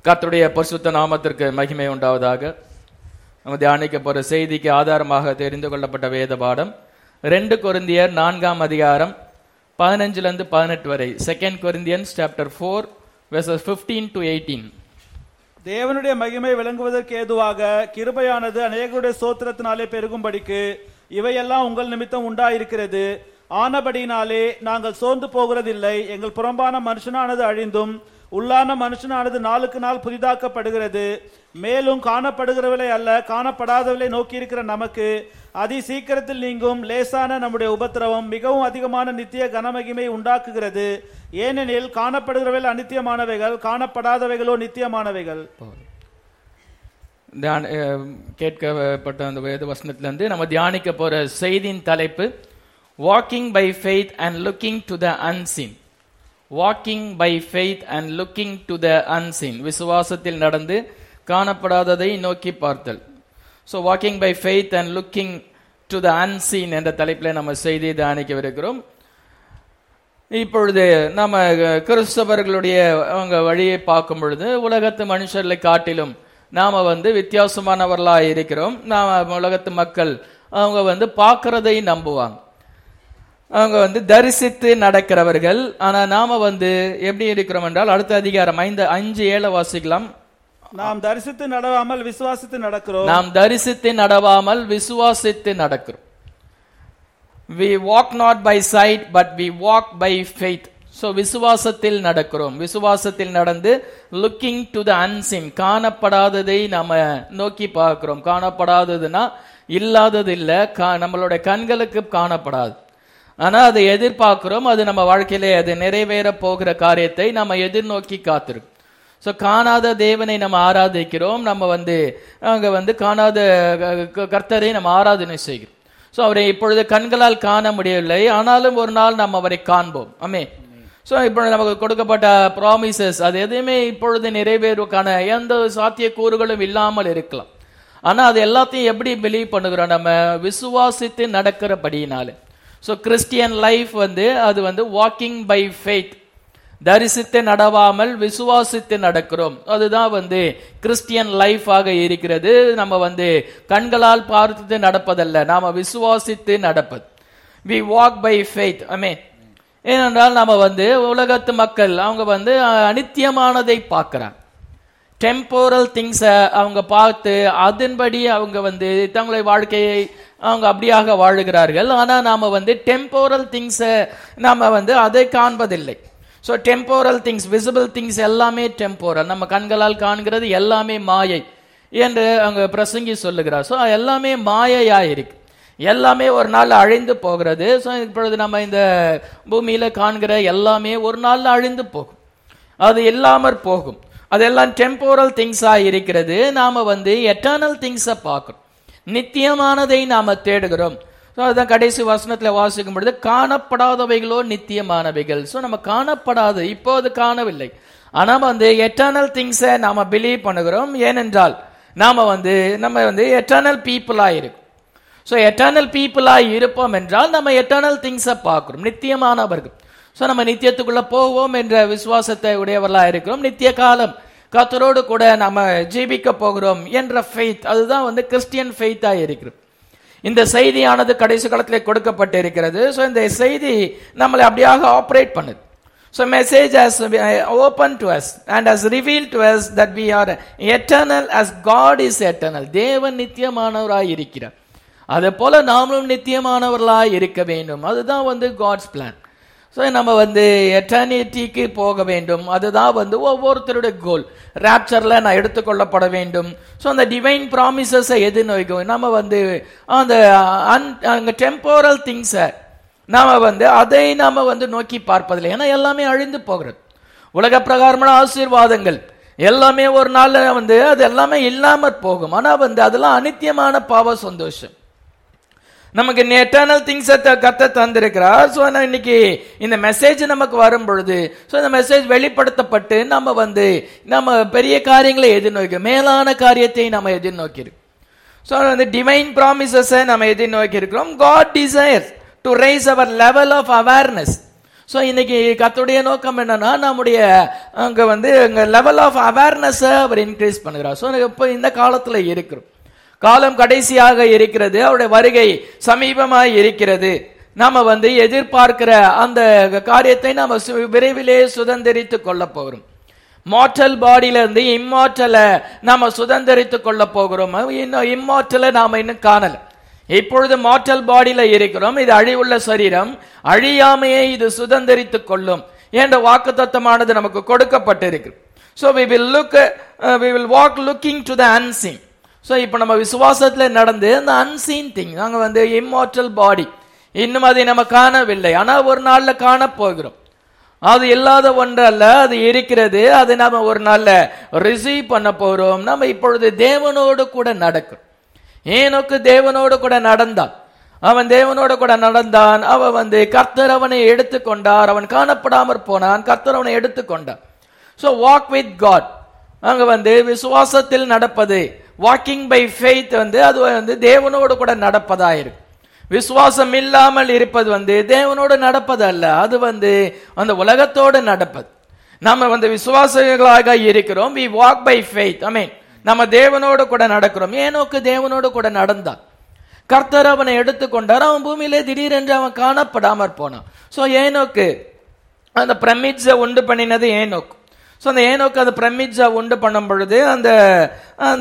கர்த்தருடைய பரிசுத்த நாமத்திற்கு மகிமை உண்டாவதாக நம்ம தியானிக்க போற செய்திக்கு ஆதாரமாக தெரிந்து கொள்ளப்பட்ட வேத பாடம் ரெண்டு கொரிந்தியர் நான்காம் அதிகாரம் பதினஞ்சுல இருந்து பதினெட்டு வரை second Corinthians chapter four versus fifteen to eighteen தேவனுடைய மகிமை விளங்குவதற்கு ஏதுவாக கிருபையானது அநேகருடைய சோத்திரத்தினாலே பெருகும்படிக்கு இவையெல்லாம் உங்கள் நிமித்தம் உண்டாயிருக்கிறது ஆனபடியினாலே நாங்கள் சோர்ந்து போகிறதில்லை எங்கள் புறம்பான மனுஷனானது அழிந்தும் உள்ளான மனுஷனானது நாளுக்கு நாள் புதிதாக்கப்படுகிறது மேலும் காணப்படுகிறவளை அல்ல காணப்படாதவளை நோக்கியிருக்கிற நமக்கு அதி சீக்கிரத்தில் நீங்கும் லேசான நம்முடைய உபத்திரவம் மிகவும் அதிகமான நித்திய கனமகிமை உண்டாக்குகிறது ஏனெனில் காணப்படுகிறவைகள் அநித்தியமானவைகள் காணப்படாதவைகளோ நித்தியமானவைகள் தியான- அஹ், கேட்கப்பட்ட அந்த வேத வசனத்திலிருந்து நம்ம தியானிக்க போற செய்தியின் தலைப்பு walking by faith and looking to the unseen walking by faith and looking to the unseen விசுவாசத்தில் நடந்து காணப்படாததை நோக்கி பார்த்தல் so walking by faith and looking to the unseen என்ற தலைப்பில் நம்ம செய்தி தியானிக்கவிருக்கிறோம் இப்பொழுது நம்ம அஹ், கிறிஸ்தவர்களுடைய அவங்க வழியை பார்க்கும் பொழுது உலகத்து மனுஷர்களை காட்டிலும் நாம வந்து வித்தியாசமானவர்களா இருக்கிறோம் நாம உலகத்து மக்கள் அவங்க வந்து பார்க்கறதை நம்புவாங்க அவங்க வந்து தரிசித்து நடக்கிறவர்கள் ஆனா நாம வந்து எப்படி இருக்கிறோம் என்றால் அடுத்த அதிகாரம் ஐந்து அஞ்சு ஏழை வாசிக்கலாம் நாம் தரிசித்து நடவாமல் விசுவாசித்து நடக்கிறோம் நாம் தரிசித்து நடவாமல் விசுவாசித்து நடக்கிறோம் we walk not by sight but we walk by faith so விசுவாசத்தில் நடக்கிறோம் விசுவாசத்தில் நடந்து லுக்கிங் டு த அன்சின் காணப்படாததை நாம நோக்கி பார்க்கிறோம் காணப்படாததுன்னா இல்லாதது இல்ல கா- நம்மளுடைய கண்களுக்கு காணப்படாது ஆனா அதை எதிர்பார்க்கிறோம் அது நம்ம வாழ்க்கையிலே அது நிறைவேற போகிற காரியத்தை நம்ம எதிர்நோக்கி காத்திருக்கோம் ஸோ காணாத தேவனை நம்ம ஆராதிக்கிறோம் நம்ம வந்து அங்க வந்து காணாத க- க- கர்த்தரை நம்ம ஆராதனை செய்கிறோம் ஸோ அவரை இப்பொழுது கண்களால் காண முடியவில்லை ஆனாலும் ஒரு நாள் நாம் அவரை காண்போம் ஆமே ஸோ இப்பொழுது நமக்கு கொடுக்கப்பட்ட ப்ராமிசஸ் அது எதுவுமே இப்பொழுது நிறைவேறுவதற்கான எந்த சாத்தியக்கூறுகளும் இல்லாமல் இருக்கலாம் ஆனா அது எல்லாத்தையும் எப்படி பிலீவ் பண்ணுகிறோம் நம்ம விசுவாசித்து நடக்கிறபடியினால ஸோ கிறிஸ்டியன் லைஃப் வந்து அது வந்து வாக்கிங் பை ஃபெய்த் தரிசித்து நடவாமல் விசுவாசித்து நடக்கிறோம் அதுதான் வந்து கிறிஸ்டியன் லைஃபாக இருக்கிறது நம்ம வந்து கண்களால் பார்த்து நடப்பதல்ல நாம விசுவாசித்து நடப்பது we walk by faith I ஏனென்றால் நாம வந்து உலகத்து மக்கள் அவங்க வந்து அஹ், அனித்தியமானதை பார்க்கறாங்க டெம்போரல் திங்ஸை அவங்க பார்த்து அதன்படி அவங்க வந்து தங்களுடைய வாழ்க்கையை அவங்க அப்படியாக வாழுகிறார்கள் ஆனா நாம வந்து டெம்போரல் திங்ஸை நாம வந்து அதை காண்பதில்லை so temporal things visible things எல்லாமே டெம்போரல் நம்ம கண்களால் காண்கிறது எல்லாமே மாயை என்று அங்க பிரசங்கி சொல்லுகிறார் ஸோ எல்லாமே மாயையா இருக்கு எல்லாமே ஒரு நாள் அழிந்து போகிறது ஸோ இப்பொழுது நம்ம இந்த பூமியில காண்கிற எல்லாமே ஒரு நாள் அழிந்து போகும் அது இல்லாமற் போகும் அதெல்லாம் டெம்போரல் திங்ஸா இருக்கிறது நாம வந்து எட்டர்னல் திங்ஸை பார்க்கிறோம் நித்தியமானதை நாம தேடுகிறோம் ஸோ அதுதான் கடைசி வசனத்துல வாசிக்கும் பொழுது காணப்படாதவைகளோ நித்தியமானவைகள் ஸோ நம்ம காணப்படாது இப்போ அது காணவில்லை ஆனா வந்து எட்டர்னல் திங்ஸை நாம பிலீவ் பண்ணுகிறோம் ஏனென்றால் நாம வந்து நம்ம வந்து எட்டர்னல் பீப்புளா இருக்கும் ஸோ எட்டர்னல் பீப்புளாக இருப்போம் என்றால் நம்ம எட்டர்னல் திங்ஸை பார்க்கிறோம் நித்தியமானவர்கள் ஸோ நம்ம நித்தியத்துக்குள்ள போவோம் என்ற விசுவாசத்தை உடையவர்களாக இருக்கிறோம் நித்திய காலம் கத்தரோடு கூட நம்ம ஜீவிக்க போகிறோம் என்ற ஃபெய்த் அதுதான் வந்து கிறிஸ்டியன் ஃபெய்த்தாக இருக்கிறது இந்த செய்தியானது கடைசி காலத்தில் கொடுக்கப்பட்டு இருக்கிறது ஸோ இந்த செய்தி நம்மளை அப்படியாக ஆப்ரேட் பண்ணுது so message has open to us and has reveal to us that we are eternal as God is eternal தேவன் நித்தியமானவராய் இருக்கிறார் அதே போல நாமளும் நித்தியமானவர்களாய் இருக்க வேண்டும் அதுதான் வந்து காட்ஸ் பிளான் ஸோ நம்ம வந்து எட்டர்னிட்டிக்கு போக வேண்டும் அதுதான் வந்து ஒவ்வொருத்தருடைய கோல் ராப்சர்ல நான் எடுத்துக்கொள்ளப்பட வேண்டும் ஸோ அந்த டிவைன் ப்ராமிசஸை எதிர்நோக்கும் நம்ம வந்து அந்த அன் அங்கே டெம்போரல் திங்ஸை நாம வந்து அதை நாம வந்து நோக்கி பார்ப்பதில்லை ஏன்னா எல்லாமே அழிந்து போகிறது உலக பிரகாரமான ஆசீர்வாதங்கள் எல்லாமே ஒரு நாள்ல வந்து அது எல்லாமே இல்லாமற் போகும் ஆனா வந்து அதெல்லாம் அனித்தியமான பாவ சந்தோஷம் நமக்கு எட்டர்னல் திங்ஸை கத்த தந்திருக்கிறார் ஸோ இன்னைக்கு இந்த மெசேஜ் நமக்கு வரும் பொழுது ஸோ இந்த மெசேஜ் வெளிப்படுத்தப்பட்டு நம்ம வந்து நம்ம பெரிய காரியங்களை எதிர்நோக்கி மேலான காரியத்தை நம்ம எதிர்நோக்கி இருக்கோம் ஸோ வந்து டிவைன் ப்ராமிசஸை நம்ம எதிர்நோக்கி இருக்கிறோம் God desires to rise our level of awareness so இன்னைக்கு கத்துடைய நோக்கம் என்னன்னா நம்முடைய அங்க வந்து அங்க லெவல் ஆஃப் அவேர்னஸ் அவர் இன்க்ரீஸ் பண்ணுகிறார் ஸோ இப்போ இந்த காலத்துல இருக்கிறோம் காலம் கடைசியாக இருக்கிறது அவருடைய வருகை சமீபமாய் இருக்கிறது நாம வந்து எதிர்பார்க்கிற அந்த காரியத்தை நாம சு- விரைவிலே சுதந்திரித்து கொள்ள போகிறோம் மார்டல் பாடியில இருந்து இம்மார்டலை நாம சுதந்திரித்து கொள்ள போகிறோம் இன்னும் இம்மார்டலை நாம இன்னும் காணல இப்பொழுது மார்டல் பாடியில இருக்கிறோம் இது அழிவுள்ள சரீரம் அழியாமையை இது சுதந்திரித்துக் கொள்ளும் என்ற வாக்குத்தத்தமானது நமக்கு கொடுக்கப்பட்டிருக்கு so we will look we will walk looking to the unseen so இப்போ நம்ம விசுவாசத்துல நடந்து அந்த அன்சீன் திங் நாங்க வந்து இம்மார்டல் பாடி இன்னும் அதை நம்ம காணவில்லை ஆனா ஒரு நாள்ல காண போகிறோம் அது இல்லாத ஒன்று அல்ல அது இருக்கிறது அதை நாம ஒரு நாள்ல ரிசீவ் பண்ண போறோம் நம்ம இப்பொழுது தேவனோடு கூட நடக்கும் ஏனோக்கு தேவனோடு கூட நடந்தான் அவன் தேவனோடு கூட நடந்தான் அவன் வந்து கர்த்தர் அவனை எடுத்துக்கொண்டார் அவன் காணப்படாமற் போனான் கர்த்தர் அவனை எடுத்துக்கொண்டான் ஸோ வாக் வித் காட் அங்க வந்து விசுவாசத்தில் நடப்பது வாக்கிங் பை ஃபெய்த் வந்து அது வந்து தேவனோடு கூட நடப்பதா இருக்கு விசுவாசம் இல்லாமல் இருப்பது வந்து தேவனோடு நடப்பது அல்ல அது வந்து அந்த உலகத்தோடு நடப்பது நம்ம வந்து விசுவாசிகளாக இருக்கிறோம் we walk by faith I mean நம்ம தேவனோடு கூட நடக்கிறோம் ஏனோக்கு தேவனோடு கூட நடந்தான் கர்த்தர் அவனை எடுத்துக்கொண்டார் அவன் பூமியிலே திடீரென்று அவன் காணப்படாமற் போனான் ஸோ ஏனோக்கு அந்த பிரமிட்ஸை உண்டு பண்ணினது ஏனோக்கு ஸோ அந்த ஏனோக்கு அந்த பிரமிட்ஸை உண்டு பண்ணும் பொழுது அந்த அந்த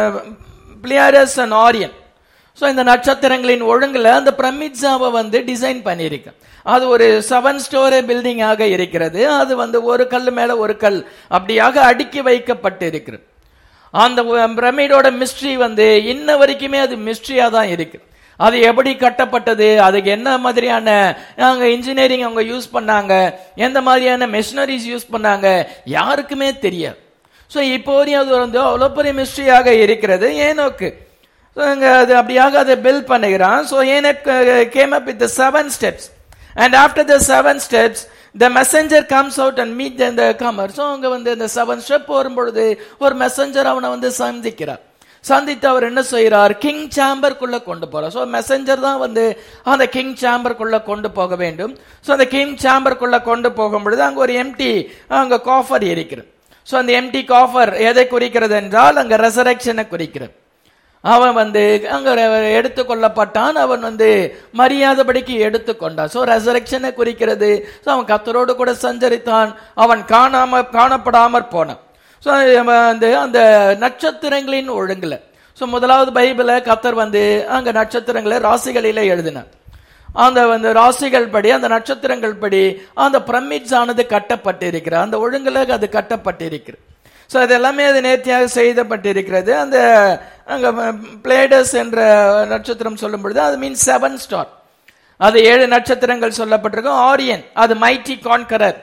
பிளியாரஸ் அண்ட் ஆரியன் ஸோ இந்த நட்சத்திரங்களின் ஒழுங்குல அந்த பிரமிட்ஸாவை வந்து டிசைன் பண்ணியிருக்கு அது ஒரு செவன் ஸ்டோரி பில்டிங்காக இருக்கிறது அது வந்து ஒரு கல் மேல ஒரு கல் அப்படியாக அடுக்கி வைக்கப்பட்டு இருக்கிறது அந்த பிரமிடோட மிஸ்ட்ரி வந்து இன்ன வரைக்குமே அது மிஸ்ட்ரியா தான் இருக்கு அது எப்படி கட்டப்பட்டது அதுக்கு என்ன மாதிரியான அங்க இன்ஜினியரிங் அவங்க யூஸ் பண்ணாங்க எந்த மாதிரியான மெஷினரிஸ் யூஸ் பண்ணாங்க யாருக்குமே தெரியாது ஸோ இப்போ வரையும் அது வந்து அவ்வளோ பெரிய மிஸ்ட்ரியாக இருக்கிறது ஏனோக்கு So, அங்க அது அப்படியாக அதை பில்ட் பண்ணுகிறான் so Enoch came up with seven steps and after the seven steps the messenger comes out and meet the comer so அங்க வந்து இந்த செவன் ஸ்டெப் வரும்பொழுது ஒரு மெசஞ்சர் அவனை வந்து சந்திக்கிறார் சந்தித்து அவர் என்ன செய்கிறார் கிங் சாம்பர்க்குள்ள கொண்டு போறார் ஸோ மெசஞ்சர் தான் வந்து அந்த கிங் சாம்பர்க்குள்ள கொண்டு போக வேண்டும் ஸோ அந்த கிங் சாம்பர்க்குள்ள கொண்டு போகும் பொழுது அங்க ஒரு எம்டி அங்க காஃபர் இருக்கிறது ஸோ அந்த எம்டி காஃபர் எதை குறிக்கிறது என்றால் அங்க ரெசரக்ஷனை குறிக்கிறது அவன் வந்து அங்க எடுத்துக்கொள்ளப்பட்டான் அவன் வந்து மரியாதைபடிக்கு எடுத்துக்கொண்டான் ஸோ ரெசரக்ஷனை குறிக்கிறது ஸோ அவன் கத்தரோடு கூட சஞ்சரித்தான் அவன் காணாம காணப்படாமற் போனான் ஸோ வந்து அந்த நட்சத்திரங்களின் ஒழுங்குல ஸோ முதலாவது பைபிளை கத்தர் வந்து அங்க நட்சத்திரங்களை ராசிகளில எழுதினார் அந்த வந்து ராசிகள் படி அந்த நட்சத்திரங்கள் படி அந்த பிரமிட்ஸ் ஆனது கட்டப்பட்டிருக்கிறது அந்த ஒழுங்குல அது கட்டப்பட்டிருக்கிறது ஸோ அது எல்லாமே அது நேர்த்தியாக செய்தப்பட்டிருக்கிறது அந்த அங்க பிளேடஸ் என்ற நட்சத்திரம் சொல்லும் பொழுது அது மீன்ஸ் செவன் ஸ்டார் அது ஏழு நட்சத்திரங்கள் சொல்லப்பட்டிருக்கும் ஆரியன் அது மைட்டி கான்கரர்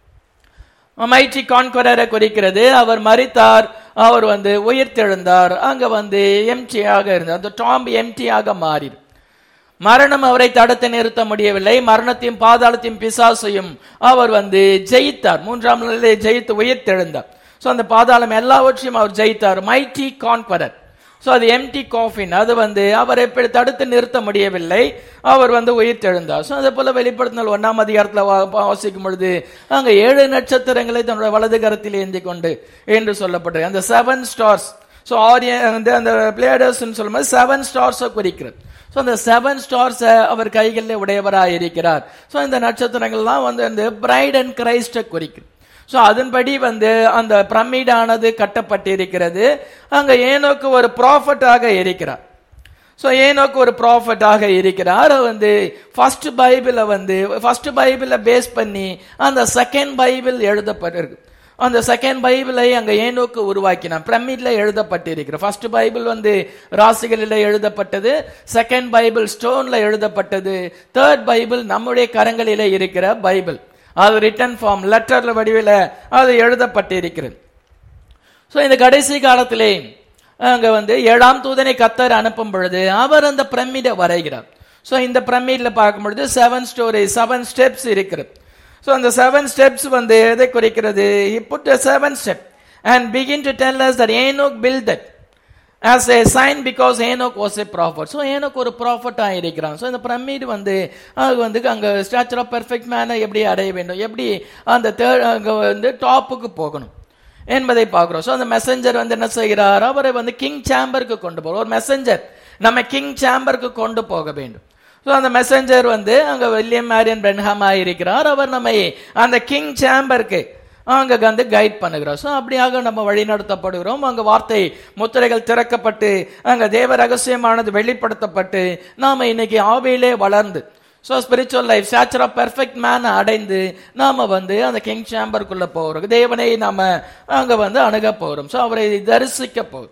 மைட்டி கான்கரரை குறிக்கிறது அவர் மறித்தார் அவர் வந்து உயிர்த்தெழுந்தார் அங்க வந்து எம்டியாக இருந்தார் அந்த டாம் எம்டியாக மாறிடு மரணம் அவரை தடுத்து நிறுத்த முடியவில்லை மரணத்தையும் பாதாளத்தையும் பிசாசையும் அவர் வந்து ஜெயித்தார் மூன்றாம் நிலையிலே ஜெயித்து உயிர்த்தெழுந்தார் ஸோ அந்த பாதாளம் எல்லாவற்றையும் அவர் ஜெயித்தார் மைட்டி கான்கரர் ஸோ அது எம்டி காஃபின் அது வந்து அவரை எப்படி தடுத்து நிறுத்த முடியவில்லை அவர் வந்து உயிர்த்தெழுந்தார் ஸோ அதே போல வெளிப்படுத்தினால் ஒன்னாம் அதிகாரத்தில் வாசிக்கும் பொழுது அங்கே ஏழு நட்சத்திரங்களை தன்னுடைய வலது கரத்தில் ஏந்தி கொண்டு என்று சொல்லப்பட்டது அந்த செவன் ஸ்டார்ஸ் ஸோ ஆரியன் வந்து அந்த பிளேடர்ஸ் சொல்லும்போது செவன் ஸ்டார்ஸை குறிக்கிறது ஸோ அந்த செவன் ஸ்டார்ஸை அவர் கைகளில் உடையவராக இருக்கிறார் ஸோ இந்த நட்சத்திரங்கள்லாம் வந்து அந்த பிரைட் அண்ட் கிரைஸ்டை குறிக்கிறது ஸோ அதன்படி வந்து அந்த பிரமிடானது கட்டப்பட்டிருக்கிறது அங்க ஏனோக்கு ஒரு ப்ராஃபட்டாக இருக்கிறார் ஸோ ஏனோக்கு ஒரு ப்ராஃபட்டாக இருக்கிறார் வந்து ஃபர்ஸ்ட் பைபிளை வந்து ஃபர்ஸ்ட் பைபிளை பேஸ் பண்ணி அந்த செகண்ட் பைபிள் எழுதப்பட்டிருக்கு அந்த செகண்ட் பைபிளை அங்க ஏனோக்கு உருவாக்கினான் பிரமிட்ல எழுதப்பட்டிருக்கிற ஃபர்ஸ்ட் பைபிள் வந்து ராசிகளில் எழுதப்பட்டது செகண்ட் பைபிள் ஸ்டோன்ல எழுதப்பட்டது தேர்ட் பைபிள் நம்முடைய கரங்களிலே இருக்கிற பைபிள் அது ரிட்டன் ஃபார்ம் லெட்டர்ல வடிவில் அது எழுதப்பட்டிருக்கிறது ஸோ இந்த கடைசி காலத்திலே அங்க வந்து ஏழாம் தூதனை கத்தர் அனுப்பும் பொழுது அவர் அந்த பிரமிடை வரைகிறார் ஸோ இந்த பிரமிட்ல பார்க்கும் பொழுது செவன் ஸ்டோரி செவன் ஸ்டெப்ஸ் இருக்கிறது ஸோ அந்த செவன் ஸ்டெப்ஸ் வந்து எதை குறிக்கிறது put seven step and begin to tell us that Enoch built that as a sign because Enoch was a prophet so Enoch ஒரு ப்ராஃபட் இருக்கிறான் ஸோ இந்த pyramid வந்து அது வந்து அங்கே ஸ்டாச்சர் ஆஃப் பெர்ஃபெக்ட் மேனை எப்படி அடைய வேண்டும் எப்படி அந்த தேர்ட் அங்கே வந்து டாப்புக்கு போகணும் என்பதை பார்க்கிறோம் ஸோ அந்த மெசஞ்சர் வந்து என்ன செய்கிறார் அவரை வந்து கிங் சேம்பருக்கு கொண்டு போகிறோம் ஒரு மெசஞ்சர் நம்ம கிங் சேம்பருக்கு கொண்டு போக வேண்டும் ஸோ அந்த மெசஞ்சர் வந்து அங்கே வில்லியம் மேரியன் பிரன்ஹாமா இருக்கிறார் அவர் நம்மை அந்த கிங் சேம்பருக்கு அங்க வந்து கைட் பண்ணுகிறோம் ஸோ அப்படியாக நம்ம வழி நடத்தப்படுகிறோம் அங்க வார்த்தை முத்திரைகள் திறக்கப்பட்டு அங்க தேவ ரகசியமானது வெளிப்படுத்தப்பட்டு நாம இன்னைக்கு ஆவியிலே வளர்ந்து so spiritual life stature of perfect man அடைந்து நாம வந்து அந்த கிங் சேம்பருக்குள்ள போகிறோம் தேவனை நாம அங்க வந்து அணுக போகிறோம் ஸோ அவரை தரிசிக்க போகிறோம்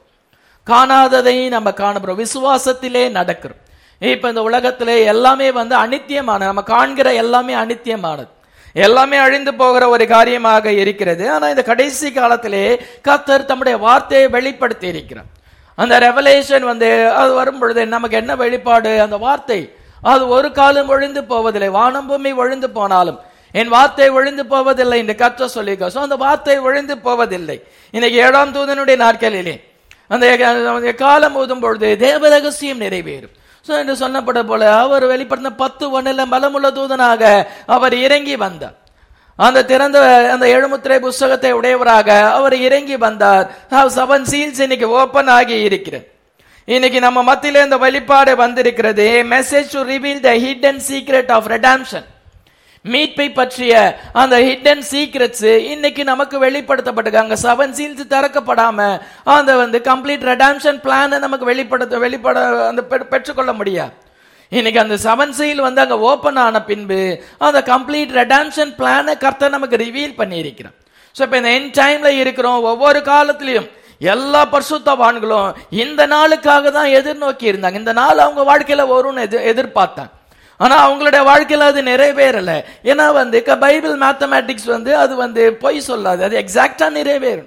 காணாததை நம்ம காணப்படுறோம் விசுவாசத்திலே நடக்கிறோம் இப்ப இந்த உலகத்திலே எல்லாமே வந்து அனித்தியமான நம்ம காண்கிற எல்லாமே அனித்தியமானது எல்லாமே அழிந்து போகிற ஒரு காரியமாக இருக்கிறது ஆனா இந்த கடைசி காலத்திலே கத்தர் தம்முடைய வார்த்தையை வெளிப்படுத்தி இருக்கிறார் அந்த ரெவலேஷன் வந்து அது வரும் பொழுது நமக்கு என்ன வெளிப்பாடு அந்த வார்த்தை அது ஒரு காலம் ஒழிந்து போவதில்லை வானம் பூமி ஒழிந்து போனாலும் என் வார்த்தை ஒழிந்து போவதில்லை என்று கற்ற சொல்லிக்கோ ஸோ அந்த வார்த்தை ஒழிந்து போவதில்லை இன்னைக்கு ஏழாம் தூதனுடைய நாட்களிலே அந்த அந்த காலம் ஊதும் பொழுது தேவ ரகசியம் நிறைவேறும் ஸோ என்று சொன்னப்பட போல அவர் வெளிப்படுத்தின பத்து ஒன்னில் பலமுள்ள தூதனாக அவர் இறங்கி வந்தார் அந்த திறந்த அந்த எழுமுத்திரை புஸ்தகத்தை உடையவராக அவர் இறங்கி வந்தார் செவன் சீல்ஸ் இன்னைக்கு ஓபன் ஆகி இருக்கிறது இன்னைக்கு நம்ம மத்தியில இந்த வெளிப்பாடு வந்திருக்கிறது message to reveal the hidden secret of redemption மீட்பை பற்றிய அந்த ஹிடன் சீக்ரெட்ஸ் இன்னைக்கு நமக்கு வெளிப்படுத்தப்பட்டிருக்கு அங்க செவன் சீல்ஸ் திறக்கப்படாம அந்த வந்து கம்ப்ளீட் ரெடாம்ஷன் பிளான் நமக்கு வெளிப்படுத்த வெளிப்பட அந்த பெ- பெற்றுக்கொள்ள முடியாது இன்னைக்கு அந்த செவன் சீல் வந்து அங்க ஓபன் ஆன பின்பு அந்த கம்ப்ளீட் ரெடாம்ஷன் பிளானை கர்த்தர் நமக்கு ரிவீல் பண்ணி இருக்கிறான் ஸோ இப்போ இந்த என் டைம்ல இருக்கிறோம் ஒவ்வொரு காலத்திலையும் எல்லா பரிசுத்தவான்களும் இந்த நாளுக்காக தான் எதிர்நோக்கி இருந்தாங்க இந்த நாள் அவங்க வாழ்க்கையில வரும்னு எதிர் எதிர்பார்த்தாங்க ஆனா அவங்களுடைய வாழ்க்கையில அது நிறைவேறல ஏன்னா வந்து க- பைபிள் மேத்தமேட்டிக்ஸ் வந்து அது வந்து பொய் சொல்லாது அது எக்ஸாக்டா நிறைவேறும்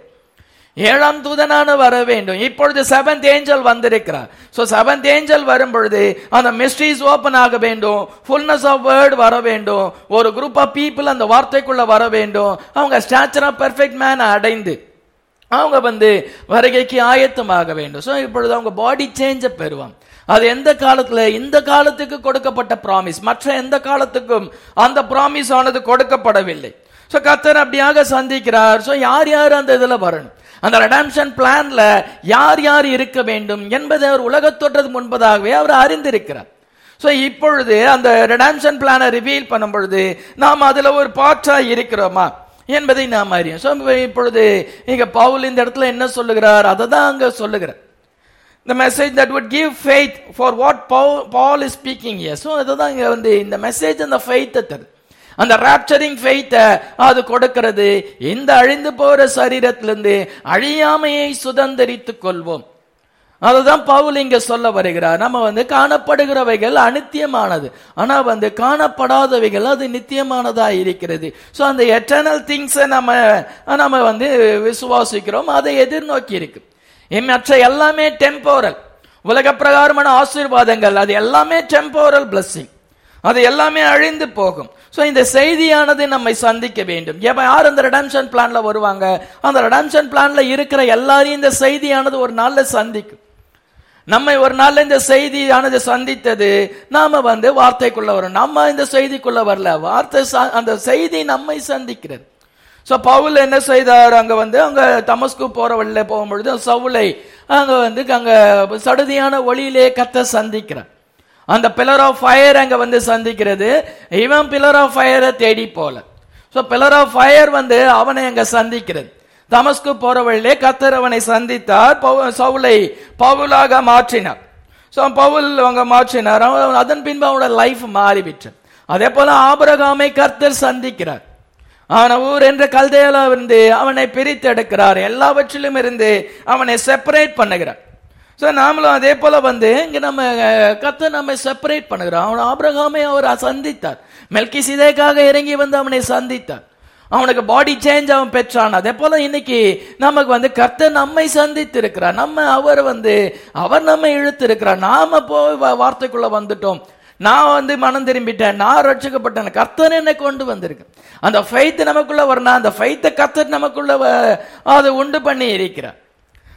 ஏழாம் தூதனான வர வேண்டும் இப்பொழுது செவன்த் ஏஞ்சல் வந்திருக்கிறார் சோ செவன்த் ஏஞ்சல் வரும் பொழுது அந்த மிஸ்ட்ரிஸ் ஓபன் ஆக வேண்டும் ஃபுல்னஸ் ஆஃப் வேர்ட் வர வேண்டும் ஒரு குரூப் ஆஃப் பீப்புள் அந்த வார்த்தைக்குள்ள வர வேண்டும் அவங்க ஸ்டாச்சர் ஆஃப் பெர்ஃபெக்ட் மேன் அடைந்து அவங்க வந்து வருகைக்கு ஆயத்தமாக வேண்டும் ஸோ இப்பொழுது அவங்க பாடி சேஞ்ச பெறுவாங்க அது எந்த காலத்துல இந்த காலத்துக்கு கொடுக்கப்பட்ட ப்ராமிஸ் மற்ற எந்த காலத்துக்கும் அந்த ப்ராமிஸ் ஆனது கொடுக்கப்படவில்லை ஸோ கத்தர் அப்படியாக சந்திக்கிறார் ஸோ யார் யார் அந்த இதுல வரணும் அந்த ரெடாம்ஷன் பிளான்ல யார் யார் இருக்க வேண்டும் என்பதை அவர் உலகத் தோற்றதுக்கு முன்பதாகவே அவர் அறிந்திருக்கிறார் ஸோ இப்பொழுது அந்த ரெடாம்ஷன் பிளானை ரிவீல் பண்ணும் பொழுது நாம் அதுல ஒரு பாற்றா இருக்கிறோமா என்பதை நாம் அறியும் ஸோ இப்பொழுது இங்க பவுல் இந்த இடத்துல என்ன சொல்லுகிறார் அதை தான் அங்க சொல்லுகிறார் the message that would give faith for what Paul, Paul is speaking here. So அதுதான் இங்க வந்து இந்த மெசேஜ் அந்த ஃபெய்த்தை தருது அந்த ராப்சரிங் ஃபெய்த்தை அது கொடுக்கிறது இந்த அழிந்து போற சரீரத்திலிருந்து அழியாமையை சுதந்திரித்துக் கொள்வோம் அதுதான் பவுல் இங்க சொல்ல வருகிறார் நம்ம வந்து காணப்படுகிறவைகள் அனித்தியமானது ஆனா வந்து காணப்படாதவைகள் அது நித்தியமானதா இருக்கிறது சோ அந்த எட்டர்னல் திங்ஸை நம்ம நம்ம வந்து விசுவாசிக்கிறோம் அதை எதிர்நோக்கி இருக்கு இம் மற்ற எல்லாமே டெம்போரல் உலக பிரகாரமான ஆசீர்வாதங்கள் அது எல்லாமே டெம்போரல் blessing அது எல்லாமே அழிந்து போகும் சோ இந்த செய்தியானது நம்மை சந்திக்க வேண்டும் எப்ப யார் அந்த ரெடம்ஷன் பிளான்ல வருவாங்க அந்த ரெடம்ஷன் பிளான்ல இருக்கிற எல்லாரையும் இந்த செய்தியானது ஒரு நாள்ல சந்திக்கும் நம்மை ஒரு நாள்ல இந்த செய்தியானது சந்தித்தது நாம வந்து வார்த்தைக்குள்ள வரும் நம்ம இந்த செய்திக்குள்ள வரல வார்த்தை ச- அந்த செய்தி நம்மை சந்திக்கிறது சோ பவுல் என்ன செய்தார் அங்க வந்து அங்க தமஸ்கு போற வழியில போகும்பொழுது சவுலை அங்க வந்து அங்க சடுதியான ஒளியிலே கத்த சந்திக்கிறார் அந்த பில்லர் ஆஃப் ஃபயர் அங்க வந்து சந்திக்கிறது இவன் பில்லர் ஆஃப் ஃபயரை தேடி போல சோ பில்லர் ஆஃப் ஃபயர் வந்து அவனை அங்க சந்திக்கிறது தமஸ்கு போற வழியிலே கத்தர் அவனை சந்தித்தார் பவு- சவுலை பவுலாக மாற்றினார் சோ பவுல் அவங்க மாற்றினார் அவன் அதன் பின்பு அவனோட லைஃப் மாறிவிட்டு அதே போல ஆபிரகாமை கர்த்தர் சந்திக்கிறார் அவன ஊர் என்ற கல்தையில இருந்து அவனை பிரித்து எடுக்கிறார் எல்லாவற்றிலும் இருந்து அவனை செப்பரேட் பண்ணுகிறார் சோ நாமளும் அதே போல வந்து இங்க நம்ம கத்த நம்ம செப்பரேட் பண்ணுகிறோம் அவன் ஆபிரகாமை அவர் சந்தித்தார் மெல்கி சிதைக்காக இறங்கி வந்து அவனை சந்தித்தார் அவனுக்கு பாடி சேஞ்ச் அவன் பெற்றான் அதே போல இன்னைக்கு நமக்கு வந்து கர்த்தர் நம்மை சந்தித்து இருக்கிறார் நம்ம அவர் வந்து அவர் நம்மை இழுத்து இருக்கிறார் நாம போய் வா- வார்த்தைக்குள்ள வந்துட்டோம் நான் வந்து மனம் திரும்பிட்டேன் நான் ரட்சிக்கப்பட்டேன் கர்த்தர் என்னை கொண்டு வந்திருக்கேன் அந்த ஃபைத் நமக்குள்ள வரணும் அந்த ஃபைத்தை கர்த்தர் நமக்குள்ள வ- அதை உண்டு பண்ணி இருக்கிறார்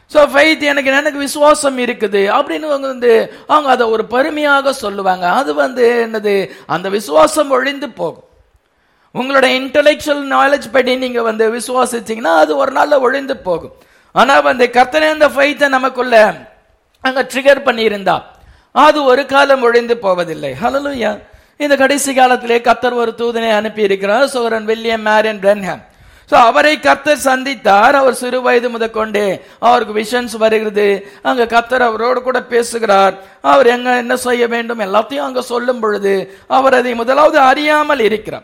ஸோ ஃபெய்த் எனக்கு எனக்கு விசுவாசம் இருக்குது அப்படின்னு அவங்க வந்து அவங்க அதை ஒரு பெருமையாக சொல்லுவாங்க அது வந்து என்னது அந்த விசுவாசம் ஒழிந்து போகும் உங்களோட இன்டெலெக்சுவல் நாலேஜ் படி நீங்க வந்து விசுவாசிச்சீங்கன்னா அது ஒரு நாள்ல ஒழிந்து போகும் ஆனா வந்து கர்த்தனே அந்த ஃபைத்தை நமக்குள்ள அங்க ட்ரிகர் பண்ணியிருந்தா அது ஒரு காலம் ஒழிந்து போவதில்லை ஹalleluya இந்த கடைசி காலத்திலே கர்த்தர் ஒரு தூதனை அனுப்பி இருக்கிறார் சோரன் வில்லியம் மேரியன் பிரன்ஹாம் சோ அவரை கர்த்தர் சந்தித்தார் அவர் சிறு வயது முதற்கொண்டு அவருக்கு விஷன்ஸ் வருகிறது அங்க கர்த்தர் அவரோடு கூட பேசுகிறார் அவர் எங்க என்ன செய்ய வேண்டும் எல்லாத்தையும் அங்க சொல்லும் பொழுது அவர் அதை முதலாவது அறியாமல் இருக்கிறார்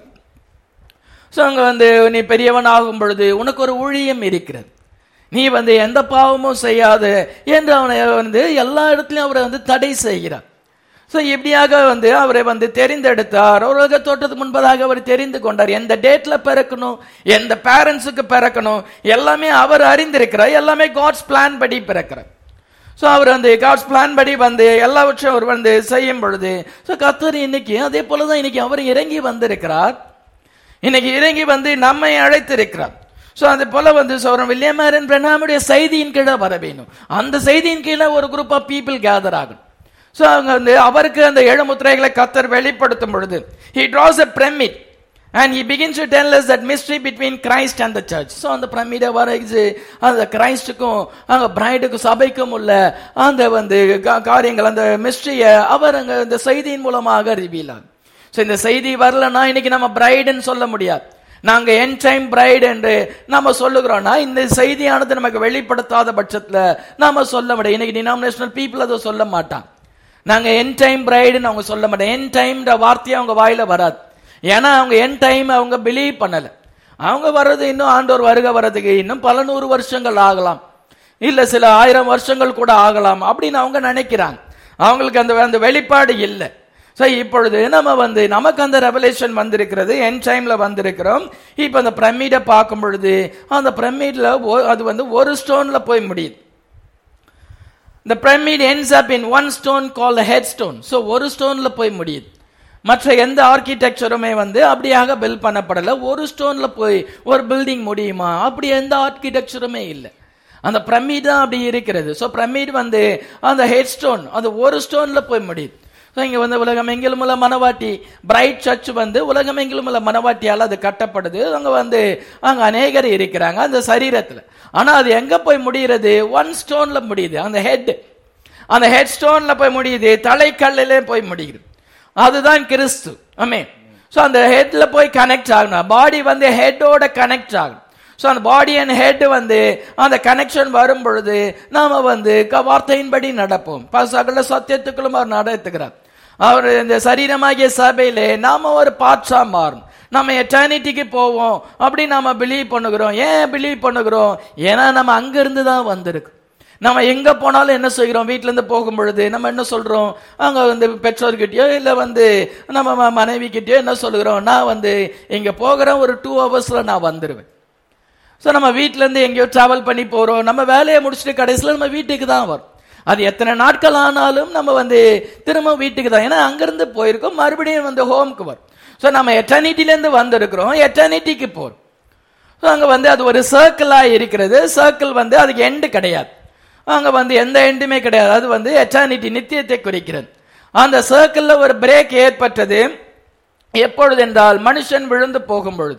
ஸோ அங்க வந்து நீ பெரியவன் ஆகும் பொழுது உனக்கு ஒரு ஊழியம் இருக்கிறது நீ வந்து எந்த பாவமும் செய்யாத என்று அவனை வந்து எல்லா இடத்துலயும் அவரை வந்து தடை செய்கிறார் ஸோ இப்படியாக வந்து அவரை வந்து தெரிந்தெடுத்தார் உலக தோட்டத்துக்கு முன்பதாக அவர் தெரிந்து கொண்டார் எந்த டேட்ல பிறக்கணும் எந்த பேரண்ட்ஸுக்கு பிறக்கணும் எல்லாமே அவர் அறிந்திருக்கிறார் எல்லாமே காட்ஸ் பிளான் படி பிறக்கிறார் ஸோ அவர் வந்து காட்ஸ் பிளான் படி வந்து எல்லாவற்றையும் அவர் வந்து செய்யும் பொழுது ஸோ கத்தர் இன்னைக்கு அதே போலதான் இன்னைக்கு அவர் இறங்கி வந்திருக்கிறார் இன்னைக்கு இறங்கி வந்து நம்மை அழைத்திருக்கிறார் ஸோ அது போல வந்து சௌரம் வில்லியமேரன் பிரணாமுடைய செய்தியின் கீழே வர வேணும் அந்த செய்தியின் கீழே ஒரு குரூப் ஆஃப் பீப்புள் கேதர் ஆகும் ஸோ அவங்க வந்து அவருக்கு அந்த ஏழு முத்திரைகளை கத்தர் வெளிப்படுத்தும் பொழுது he draws a pyramid and he begins to tell us that mystery between Christ and the church so அந்த பிரமிடை வரைச்சு அந்த கிரைஸ்டுக்கும் அங்க பிரைடுக்கும் சபைக்கும் உள்ள அந்த வந்து கா- காரியங்கள் அந்த மிஸ்ட்ரியை அவர் அங்க இந்த செய்தியின் மூலமாக ரிவீல் ஆகும் ஸோ இந்த செய்தி வரலன்னா இன்னைக்கு நம்ம பிரைடுன்னு சொல்ல முடியாது நாங்க என் டைம் பிரைடு என்று நாம சொல்லுகிறோம்னா இந்த செய்தியானது நமக்கு வெளிப்படுத்தாத பட்சத்துல நாம சொல்ல முடியும் இன்னைக்கு டினாமினேஷனல் பீப்புள் அதை சொல்ல மாட்டான் நாங்க என் டைம் பிரைடுன்னு அவங்க சொல்ல மாட்டோம் என் டைம்ன்ற வார்த்தையே அவங்க வாயில வராது ஏன்னா அவங்க என் டைம் அவங்க பிலீவ் பண்ணல அவங்க வர்றது இன்னும் ஆண்டோர் வருக வர்றதுக்கு இன்னும் பல நூறு வருஷங்கள் ஆகலாம் இல்ல சில ஆயிரம் வருஷங்கள் கூட ஆகலாம் அப்படின்னு அவங்க நினைக்கிறாங்க அவங்களுக்கு அந்த அந்த வெளிப்பாடு இல்லை ஸோ இப்பொழுது நம்ம வந்து நமக்கு அந்த ரெவலேஷன் வந்திருக்கிறது என் டைம்ல வந்திருக்கிறோம் இப்போ அந்த பிரமிடை பார்க்கும் பொழுது அந்த பிரமிட்ல அது வந்து ஒரு ஸ்டோன்ல போய் முடியுது the pyramid ends up in one stone called a headstone so ஒரு ஸ்டோன்ல போய் முடியுது மற்ற எந்த ஆர்கிடெக்சருமே வந்து அப்படியாக பில்ட் பண்ணப்படல ஒரு ஸ்டோன்ல போய் ஒரு பில்டிங் முடியுமா அப்படி எந்த ஆர்கிடெக்சருமே இல்லை அந்த பிரமிட் தான் அப்படி இருக்கிறது ஸோ பிரமிட் வந்து அந்த ஹெட் ஸ்டோன் அது ஒரு ஸ்டோன்ல போய் முடியுது ஸோ இங்க வந்து உலகம் எங்கிலும் உள்ள மனவாட்டி பிரைட் சர்ச் வந்து உலகம் எங்கிலும் உள்ள மனவாட்டியால் அது கட்டப்படுது அங்க வந்து அங்க அநேகர் இருக்கிறாங்க அந்த சரீரத்துல ஆனா அது எங்க போய் முடிகிறது ஒன் ஸ்டோன்ல முடியுது அந்த ஹெட் அந்த ஹெட் ஸ்டோன்ல போய் முடியுது தலைக்கல்லிலே போய் முடியுது அதுதான் கிறிஸ்து ஆமே ஸோ அந்த ஹெட்ல போய் கனெக்ட் ஆகணும் பாடி வந்து ஹெட்டோட கனெக்ட் ஆகணும் ஸோ அந்த பாடி அண்ட் ஹெட் வந்து அந்த கனெக்ஷன் வரும் பொழுது நாம வந்து க- வார்த்தையின்படி நடப்போம் ப- சகல சத்தியத்துக்களும் அவர் நடத்துகிறார் அவர் இந்த சரீரமாகிய சபையிலே நாம ஒரு பாட்சா மாறும் நம்ம எட்டர்னிட்டிக்கு போவோம் அப்படி நாம பிலீவ் பண்ணுகிறோம் ஏன் பிலீவ் பண்ணுகிறோம் ஏன்னா நம்ம அங்கிருந்து தான் வந்திருக்கோம் நம்ம எங்க போனாலும் என்ன செய்கிறோம் வீட்ல இருந்து போகும் பொழுது நம்ம என்ன சொல்றோம் அங்க வந்து பெற்றோர்கிட்டயோ இல்ல வந்து நம்ம ம- மனைவி கிட்டயோ என்ன சொல்லுகிறோம் நான் வந்து இங்க போகிறேன் ஒரு டூ ஹவர்ஸ்ல நான் வந்துருவேன் ஸோ நம்ம வீட்ல இருந்து எங்கேயோ டிராவல் பண்ணி போறோம் நம்ம வேலையை முடிச்சுட்டு கடைசியில் நம்ம வீட்டுக்கு தான் வரும் அது எத்தனை நாட்கள் ஆனாலும் நம்ம வந்து திரும்ப வீட்டுக்கு தான் ஏன்னா அங்கிருந்து போயிருக்கோம் மறுபடியும் வந்து ஹோம்க்கு வரும் ஸோ நம்ம எட்டர்னிட்டிலேருந்து வந்திருக்கிறோம் எட்டர்னிட்டிக்கு போறோம் ஸோ அங்கே வந்து அது ஒரு சர்க்கிளாக இருக்கிறது சர்க்கிள் வந்து அதுக்கு எண்டு கிடையாது அங்கே வந்து எந்த எண்டுமே கிடையாது அது வந்து எட்டர்னிட்டி நித்தியத்தை குறிக்கிறது அந்த சர்க்கிளில் ஒரு பிரேக் ஏற்பட்டது எப்பொழுது என்றால் மனுஷன் விழுந்து போகும் பொழுது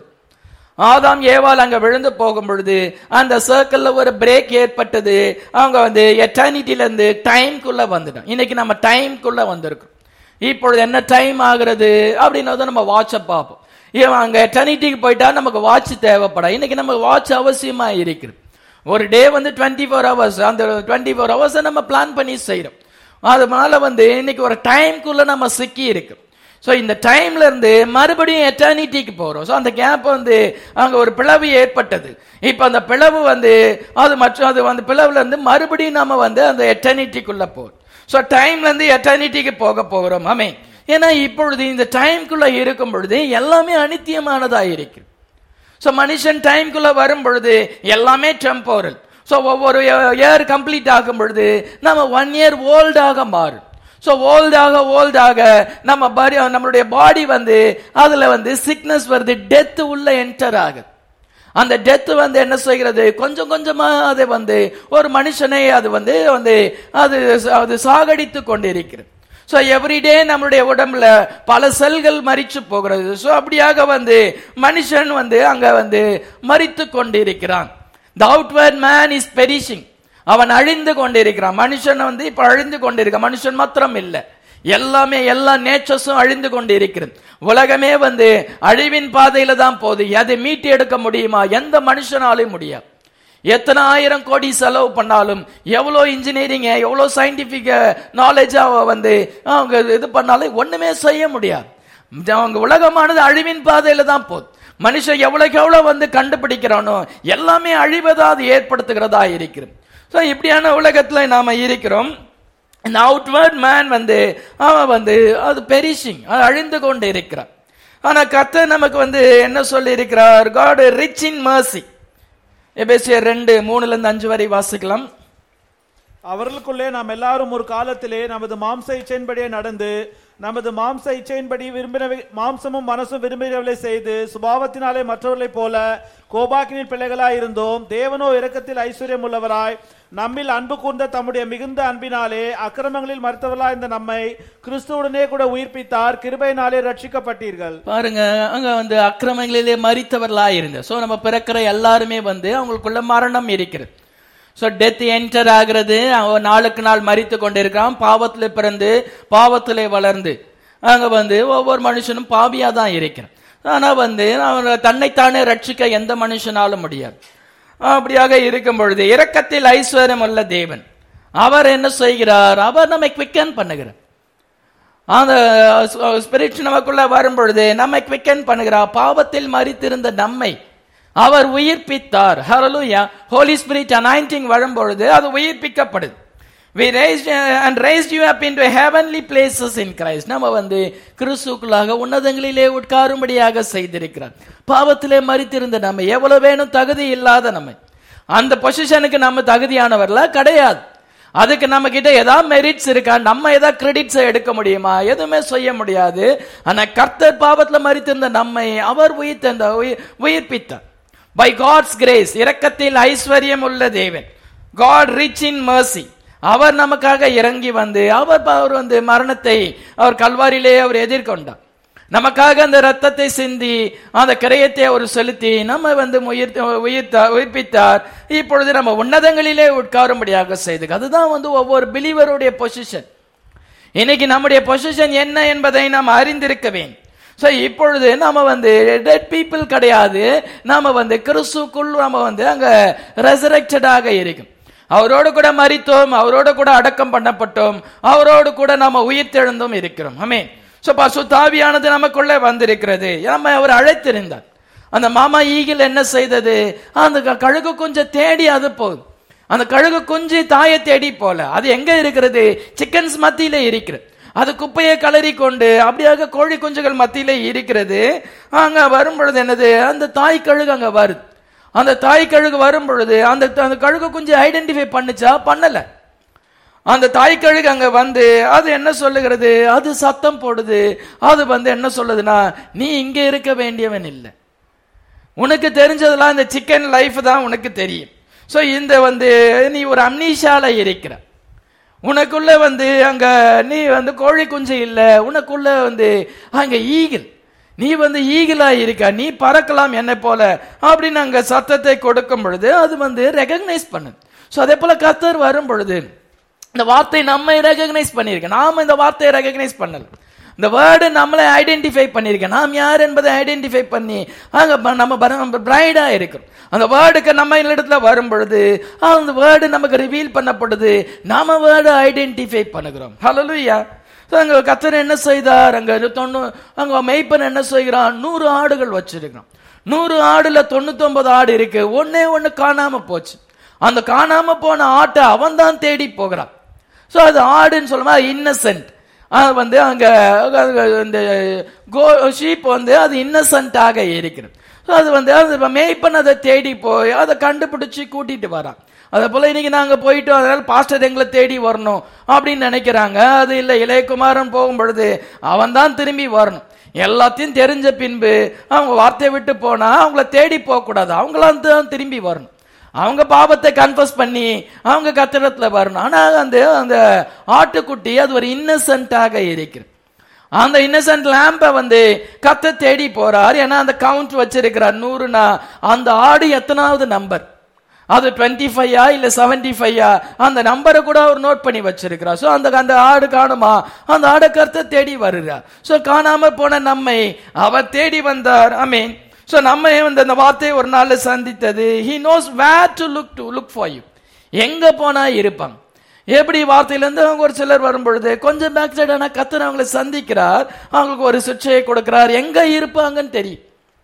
ஆதாம் ஏவாள் அங்க விழுந்து போகும் பொழுது அந்த சர்க்கிள்ல ஒரு பிரேக் ஏற்பட்டது அவங்க வந்து எட்டர்னிட்டில இருந்து டைம்குள்ள வந்துட்டோம் இன்னைக்கு நம்ம டைம்குள்ள வந்திருக்கோம் இப்பொழுது என்ன டைம் ஆகுறது அப்படின்னத நம்ம வாட்சை பார்ப்போம் இவன் அங்க எட்டர்னிட்டிக்கு போயிட்டா நமக்கு வாட்ச் தேவைப்படும் இன்னைக்கு நமக்கு வாட்ச் அவசியமா இருக்குது ஒரு டே வந்து டுவெண்ட்டி ஃபோர் ஹவர்ஸ் அந்த டுவெண்ட்டி ஃபோர் ஹவர்ஸை நம்ம பிளான் பண்ணி செய்கிறோம் அதனால வந்து இன்னைக்கு ஒரு டைம்குள்ள நம்ம சிக்கி இருக்கு ஸோ இந்த டைம்ல இருந்து மறுபடியும் எட்டர்னிட்டிக்கு போறோம் ஸோ அந்த கேப் வந்து அங்க ஒரு பிளவு ஏற்பட்டது இப்போ அந்த பிளவு வந்து அது மற்றும் அது அந்த பிளவுல இருந்து மறுபடியும் நம்ம வந்து அந்த எட்டர்னிட்டிக்குள்ள போறோம் ஸோ டைம்ல இருந்து எட்டர்னிட்டிக்கு போக போகிறோம் ஆமே ஏன்னா இப்பொழுது இந்த டைம்குள்ள இருக்கும் பொழுது எல்லாமே அனித்தியமானதா இருக்கு ஸோ மனுஷன் டைம்குள்ள வரும் பொழுது எல்லாமே டெம்போரல் ஸோ ஒவ்வொரு இயர் கம்ப்ளீட் ஆகும் பொழுது நம்ம ஒன் இயர் ஓல்டாக மாறும் ஸோ ஓல்டாக ஓல்டாக நம்ம பாடி நம்மளுடைய பாடி வந்து அதுல வந்து சிக்னஸ் வருது டெத் உள்ள என்டர் ஆகுது அந்த டெத் வந்து என்ன செய்கிறது கொஞ்சம் கொஞ்சமா அது வந்து ஒரு மனுஷனை அது வந்து வந்து அது அது சாகடித்து கொண்டிருக்கிறது ஸோ எவ்ரிடே நம்மளுடைய உடம்புல பல செல்கள் மரிச்சு போகிறது ஸோ அப்படியாக வந்து மனுஷன் வந்து அங்க வந்து மரித்து கொண்டிருக்கிறான் the outward man is perishing அவன் அழிந்து கொண்டிருக்கிறான் மனுஷன் வந்து இப்ப அழிந்து கொண்டிருக்கான் மனுஷன் மாத்திரம் இல்லை எல்லாமே எல்லா நேச்சர்ஸும் அழிந்து கொண்டிருக்கிறது உலகமே வந்து அழிவின் பாதையில தான் போகுது அதை மீட்டு எடுக்க முடியுமா எந்த மனுஷனாலும் முடியாது எத்தனை ஆயிரம் கோடி செலவு பண்ணாலும் எவ்வளோ இன்ஜினியரிங் எவ்வளோ சயின்டிபிக் நாலேஜா வந்து அவங்க இது பண்ணாலும் ஒண்ணுமே செய்ய முடியாது அவங்க உலகமானது அழிவின் பாதையில தான் போகுது மனுஷன் எவ்வளவுக்கு எவ்வளவு வந்து கண்டுபிடிக்கிறானோ எல்லாமே அழிவதா அது ஏற்படுத்துகிறதா இருக்கிறது ஸோ இப்படியான உலகத்துல நாம இருக்கிறோம் இந்த அவுட்வர்ட் மேன் வந்து அவன் வந்து அது பெரிஷிங் அது அழிந்து கொண்டு இருக்கிறான் ஆனா கர்த்தர் நமக்கு வந்து என்ன சொல்லி இருக்கிறார் காட் ரிச் இன் மர்சி எபேசியர் ரெண்டு மூணுல இருந்து அஞ்சு வரை வாசிக்கலாம் அவர்களுக்குள்ளே நாம் எல்லாரும் ஒரு காலத்திலே நமது மாம்ச இச்சையின்படியே நடந்து நமது மாம்ச இச்சையின்படி விரும்பினவை மாம்சமும் மனசும் விரும்பினவளை செய்து சுபாவத்தினாலே மற்றவர்களைப் போல கோபாக்கினின் பிள்ளைகளாய் இருந்தோம் தேவனோ இரக்கத்தில் ஐஸ்வர்யம் உள்ளவராய் நம்மில் அன்பு கூர்ந்த தம்முடைய மிகுந்த அன்பினாலே அக்கிரமங்களில் மறுத்தவர்களாய் இருந்த நம்மை கிறிஸ்துவுடனே கூட உயிர்ப்பித்தார் கிருபையினாலே ரட்சிக்கப்பட்டீர்கள் பாருங்க அங்க வந்து அக்கிரமங்களிலே மறித்தவர்களா இருந்த சோ நம்ம பிறக்கிற எல்லாருமே வந்து அவங்களுக்குள்ள மரணம் இருக்கிறது சோ டெத் என்டர் ஆகிறது அவன் நாளுக்கு நாள் மறித்து கொண்டிருக்கிறான் பாவத்திலே பிறந்து பாவத்திலே வளர்ந்து அங்க வந்து ஒவ்வொரு மனுஷனும் பாவியா தான் இருக்கிறான் ஆனா வந்து அவன் தன்னைத்தானே ரட்சிக்க எந்த மனுஷனாலும் முடியாது அப்படியாக இருக்கும் பொழுது இரக்கத்தில் ஐஸ்வர்யம் உள்ள தேவன் அவர் என்ன செய்கிறார் அவர் நம்மை குவிக்கன் பண்ணுகிறார் அந்த ஸ்பிரிட் நமக்குள்ள வரும் பொழுது நம்மை குவிக்கன் பண்ணுகிறார் பாவத்தில் மறித்திருந்த நம்மை அவர் உயிர்ப்பித்தார் ஹalleluya ஹோலி ஸ்பிரிட் அனாயிண்டிங் வரும் பொழுது அது உயிர்ப்பிக்கப்படுது we raised uh, and raised you up into heavenly places in Christ நம்ம வந்து கிறிஸ்துக்குள்ளாக உன்னதங்களிலே உட்காரும்படியாக செய்திருக்கிறார் பாவத்திலே மறித்திருந்த நம்ம எவ்வளவு வேணும் தகுதி இல்லாத நம்ம அந்த பொசிஷனுக்கு நம்ம தகுதியானவர்களா கிடையாது அதுக்கு நம்ம கிட்ட ஏதாவது மெரிட்ஸ் இருக்கா நம்ம ஏதாவது கிரெடிட்ஸ் எடுக்க முடியுமா எதுவுமே செய்ய முடியாது ஆனா கர்த்தர் பாவத்துல மறித்திருந்த நம்மை அவர் உயிர்த்த உயிர்ப்பித்தார் பை காட்ஸ் கிரேஸ் இரக்கத்தில் ஐஸ்வர்யம் உள்ள தேவன் காட் ரிச் இன் மர்சி அவர் நமக்காக இறங்கி வந்து அவர் அவர் வந்து மரணத்தை அவர் கல்வாரியிலே அவர் எதிர்கொண்டார் நமக்காக அந்த ரத்தத்தை சிந்தி அந்த கிரயத்தை அவர் செலுத்தி நம்ம வந்து உயிர் உயிர்த்தார் உயிர்ப்பித்தார் இப்பொழுது நம்ம உன்னதங்களிலே உட்காரும்படியாக செய்து அதுதான் வந்து ஒவ்வொரு பிலீவருடைய பொசிஷன் இன்னைக்கு நம்முடைய பொசிஷன் என்ன என்பதை நாம் அறிந்திருக்க வேண்டும் ஸோ இப்பொழுது நாம வந்து டெட் பீப்புள் கிடையாது நாம வந்து கிறிஸ்துக்குள் நம்ம வந்து அங்க ரெசரக்டடாக இருக்கும் அவரோடு கூட மறித்தோம் அவரோடு கூட அடக்கம் பண்ணப்பட்டோம் அவரோடு கூட நாம உயிர்த்தெழுந்தும் இருக்கிறோம் ஆமே ஸோ பசுத்தாவியானது நமக்குள்ளே வந்திருக்கிறது நம்ம அவர் அழைத்திருந்தார் அந்த மாமா ஈகிள் என்ன செய்தது அந்த கழுகு கொஞ்சம் தேடி அது போகுது அந்த கழுகு குஞ்சு தாயை தேடி போல அது எங்க இருக்கிறது சிக்கன்ஸ் மத்தியில இருக்கிறது அது குப்பையை கலறி கொண்டு அப்படியாக கோழி குஞ்சுகள் மத்தியில இருக்கிறது அங்க வரும் பொழுது என்னது அந்த தாய் கழுகு அங்க வருது அந்த தாய் கழுகு வரும் பொழுது அந்த அந்த கழுகு குஞ்சு ஐடென்டிஃபை பண்ணுச்சா பண்ணல அந்த தாய் கழுகு அங்க வந்து அது என்ன சொல்லுகிறது அது சத்தம் போடுது அது வந்து என்ன சொல்லுதுன்னா நீ இங்க இருக்க வேண்டியவன் இல்லை உனக்கு தெரிஞ்சதெல்லாம் இந்த சிக்கன் லைஃப் தான் உனக்கு தெரியும் ஸோ இந்த வந்து நீ ஒரு அம்னீஷால இருக்கிற உனக்குள்ள வந்து அங்க நீ வந்து கோழி குஞ்சு இல்ல உனக்குள்ள வந்து அங்க ஈகிள் நீ வந்து ஈகிளா இருக்க நீ பறக்கலாம் என்னை போல அப்படின்னு அங்க சத்தத்தை கொடுக்கும் பொழுது அது வந்து ரெகக்னைஸ் பண்ணுது ஸோ அதே போல கத்தர் வரும் பொழுது இந்த வார்த்தை நம்ம ரெகக்னைஸ் பண்ணியிருக்க நாம இந்த வார்த்தையை ரெகக்னைஸ் பண்ணல இந்த வேர்டு நம்மளை ஐடென்டிஃபை பண்ணியிருக்க நாம் யார் என்பதை ஐடென்டிஃபை பண்ணி அங்க நம்ம பிரைடா இருக்கிறோம் அந்த வேர்டுக்கு நம்ம இடத்துல வரும் பொழுது அந்த வேர்டு நமக்கு ரிவீல் பண்ணப்படுது நாம வேர்டு ஐடென்டிஃபை பண்ணுகிறோம் ஹலோலுயா அங்க கத்தர் என்ன செய்தார் அங்க தொண்ணூ அங்க மெய்ப்பன் என்ன செய்கிறான் நூறு ஆடுகள் வச்சிருக்கான் நூறு ஆடுல தொண்ணூத்தி ஒன்பது ஆடு இருக்கு ஒன்னே ஒண்ணு காணாம போச்சு அந்த காணாம போன ஆட்டை அவன் தான் தேடி போகிறான் சோ அது ஆடுன்னு சொல்லுமா இன்னசென்ட் அது வந்து அங்க இந்த கோ ஷீப் வந்து அது இன்னசென்ட்டாக இருக்கிறது அது வந்து அது மேய்ப்பன் அதை தேடி போய் அதை கண்டுபிடிச்சு கூட்டிட்டு வரான் அதே போல இன்னைக்கு நாங்க போயிட்டோம் அதனால பாஸ்டர் எங்களை தேடி வரணும் அப்படின்னு நினைக்கிறாங்க அது இல்ல இளையகுமாரன் போகும் பொழுது அவன் தான் திரும்பி வரணும் எல்லாத்தையும் தெரிஞ்ச பின்பு அவங்க வார்த்தையை விட்டு போனா அவங்கள தேடி போக கூடாது அவங்களாம் தான் திரும்பி வரணும் அவங்க பாவத்தை கன்ஃபஸ் பண்ணி அவங்க கத்திரத்துல வரணும் ஆனா அந்த அந்த ஆட்டுக்குட்டி அது ஒரு இன்னசென்ட்டாக இருக்கிறது அந்த இன்னசென்ட் லேம்பை வந்து கத்த தேடி போறார் ஏன்னா அந்த கவுண்ட் வச்சிருக்கிறார் நூறுனா அந்த ஆடு எத்தனாவது நம்பர் அது டுவெண்ட்டி ஃபைவா இல்ல செவன்டி ஃபைவா அந்த நம்பரை கூட அவர் நோட் பண்ணி வச்சிருக்கிறார் ஸோ அந்த அந்த ஆடு காணுமா அந்த ஆடை கருத்தை தேடி வருகிறார் ஸோ காணாம போன நம்மை அவர் தேடி வந்தார் ஐ மீன் ஸோ நம்ம வந்து அந்த வார்த்தையை ஒரு நாள்ல சந்தித்தது he knows where to look to look for you எங்க போனா இருப்பாங்க எப்படி வார்த்தையிலேருந்து அவங்க ஒரு சிலர் வரும்பொழுது கொஞ்சம் பேக் சைடு ஆனால் கத்தர் அவங்களை சந்திக்கிறார் அவங்களுக்கு ஒரு சிக்ஷையை கொடுக்கிறார் எங்க இருப்பாங்கன்னு தெரியும்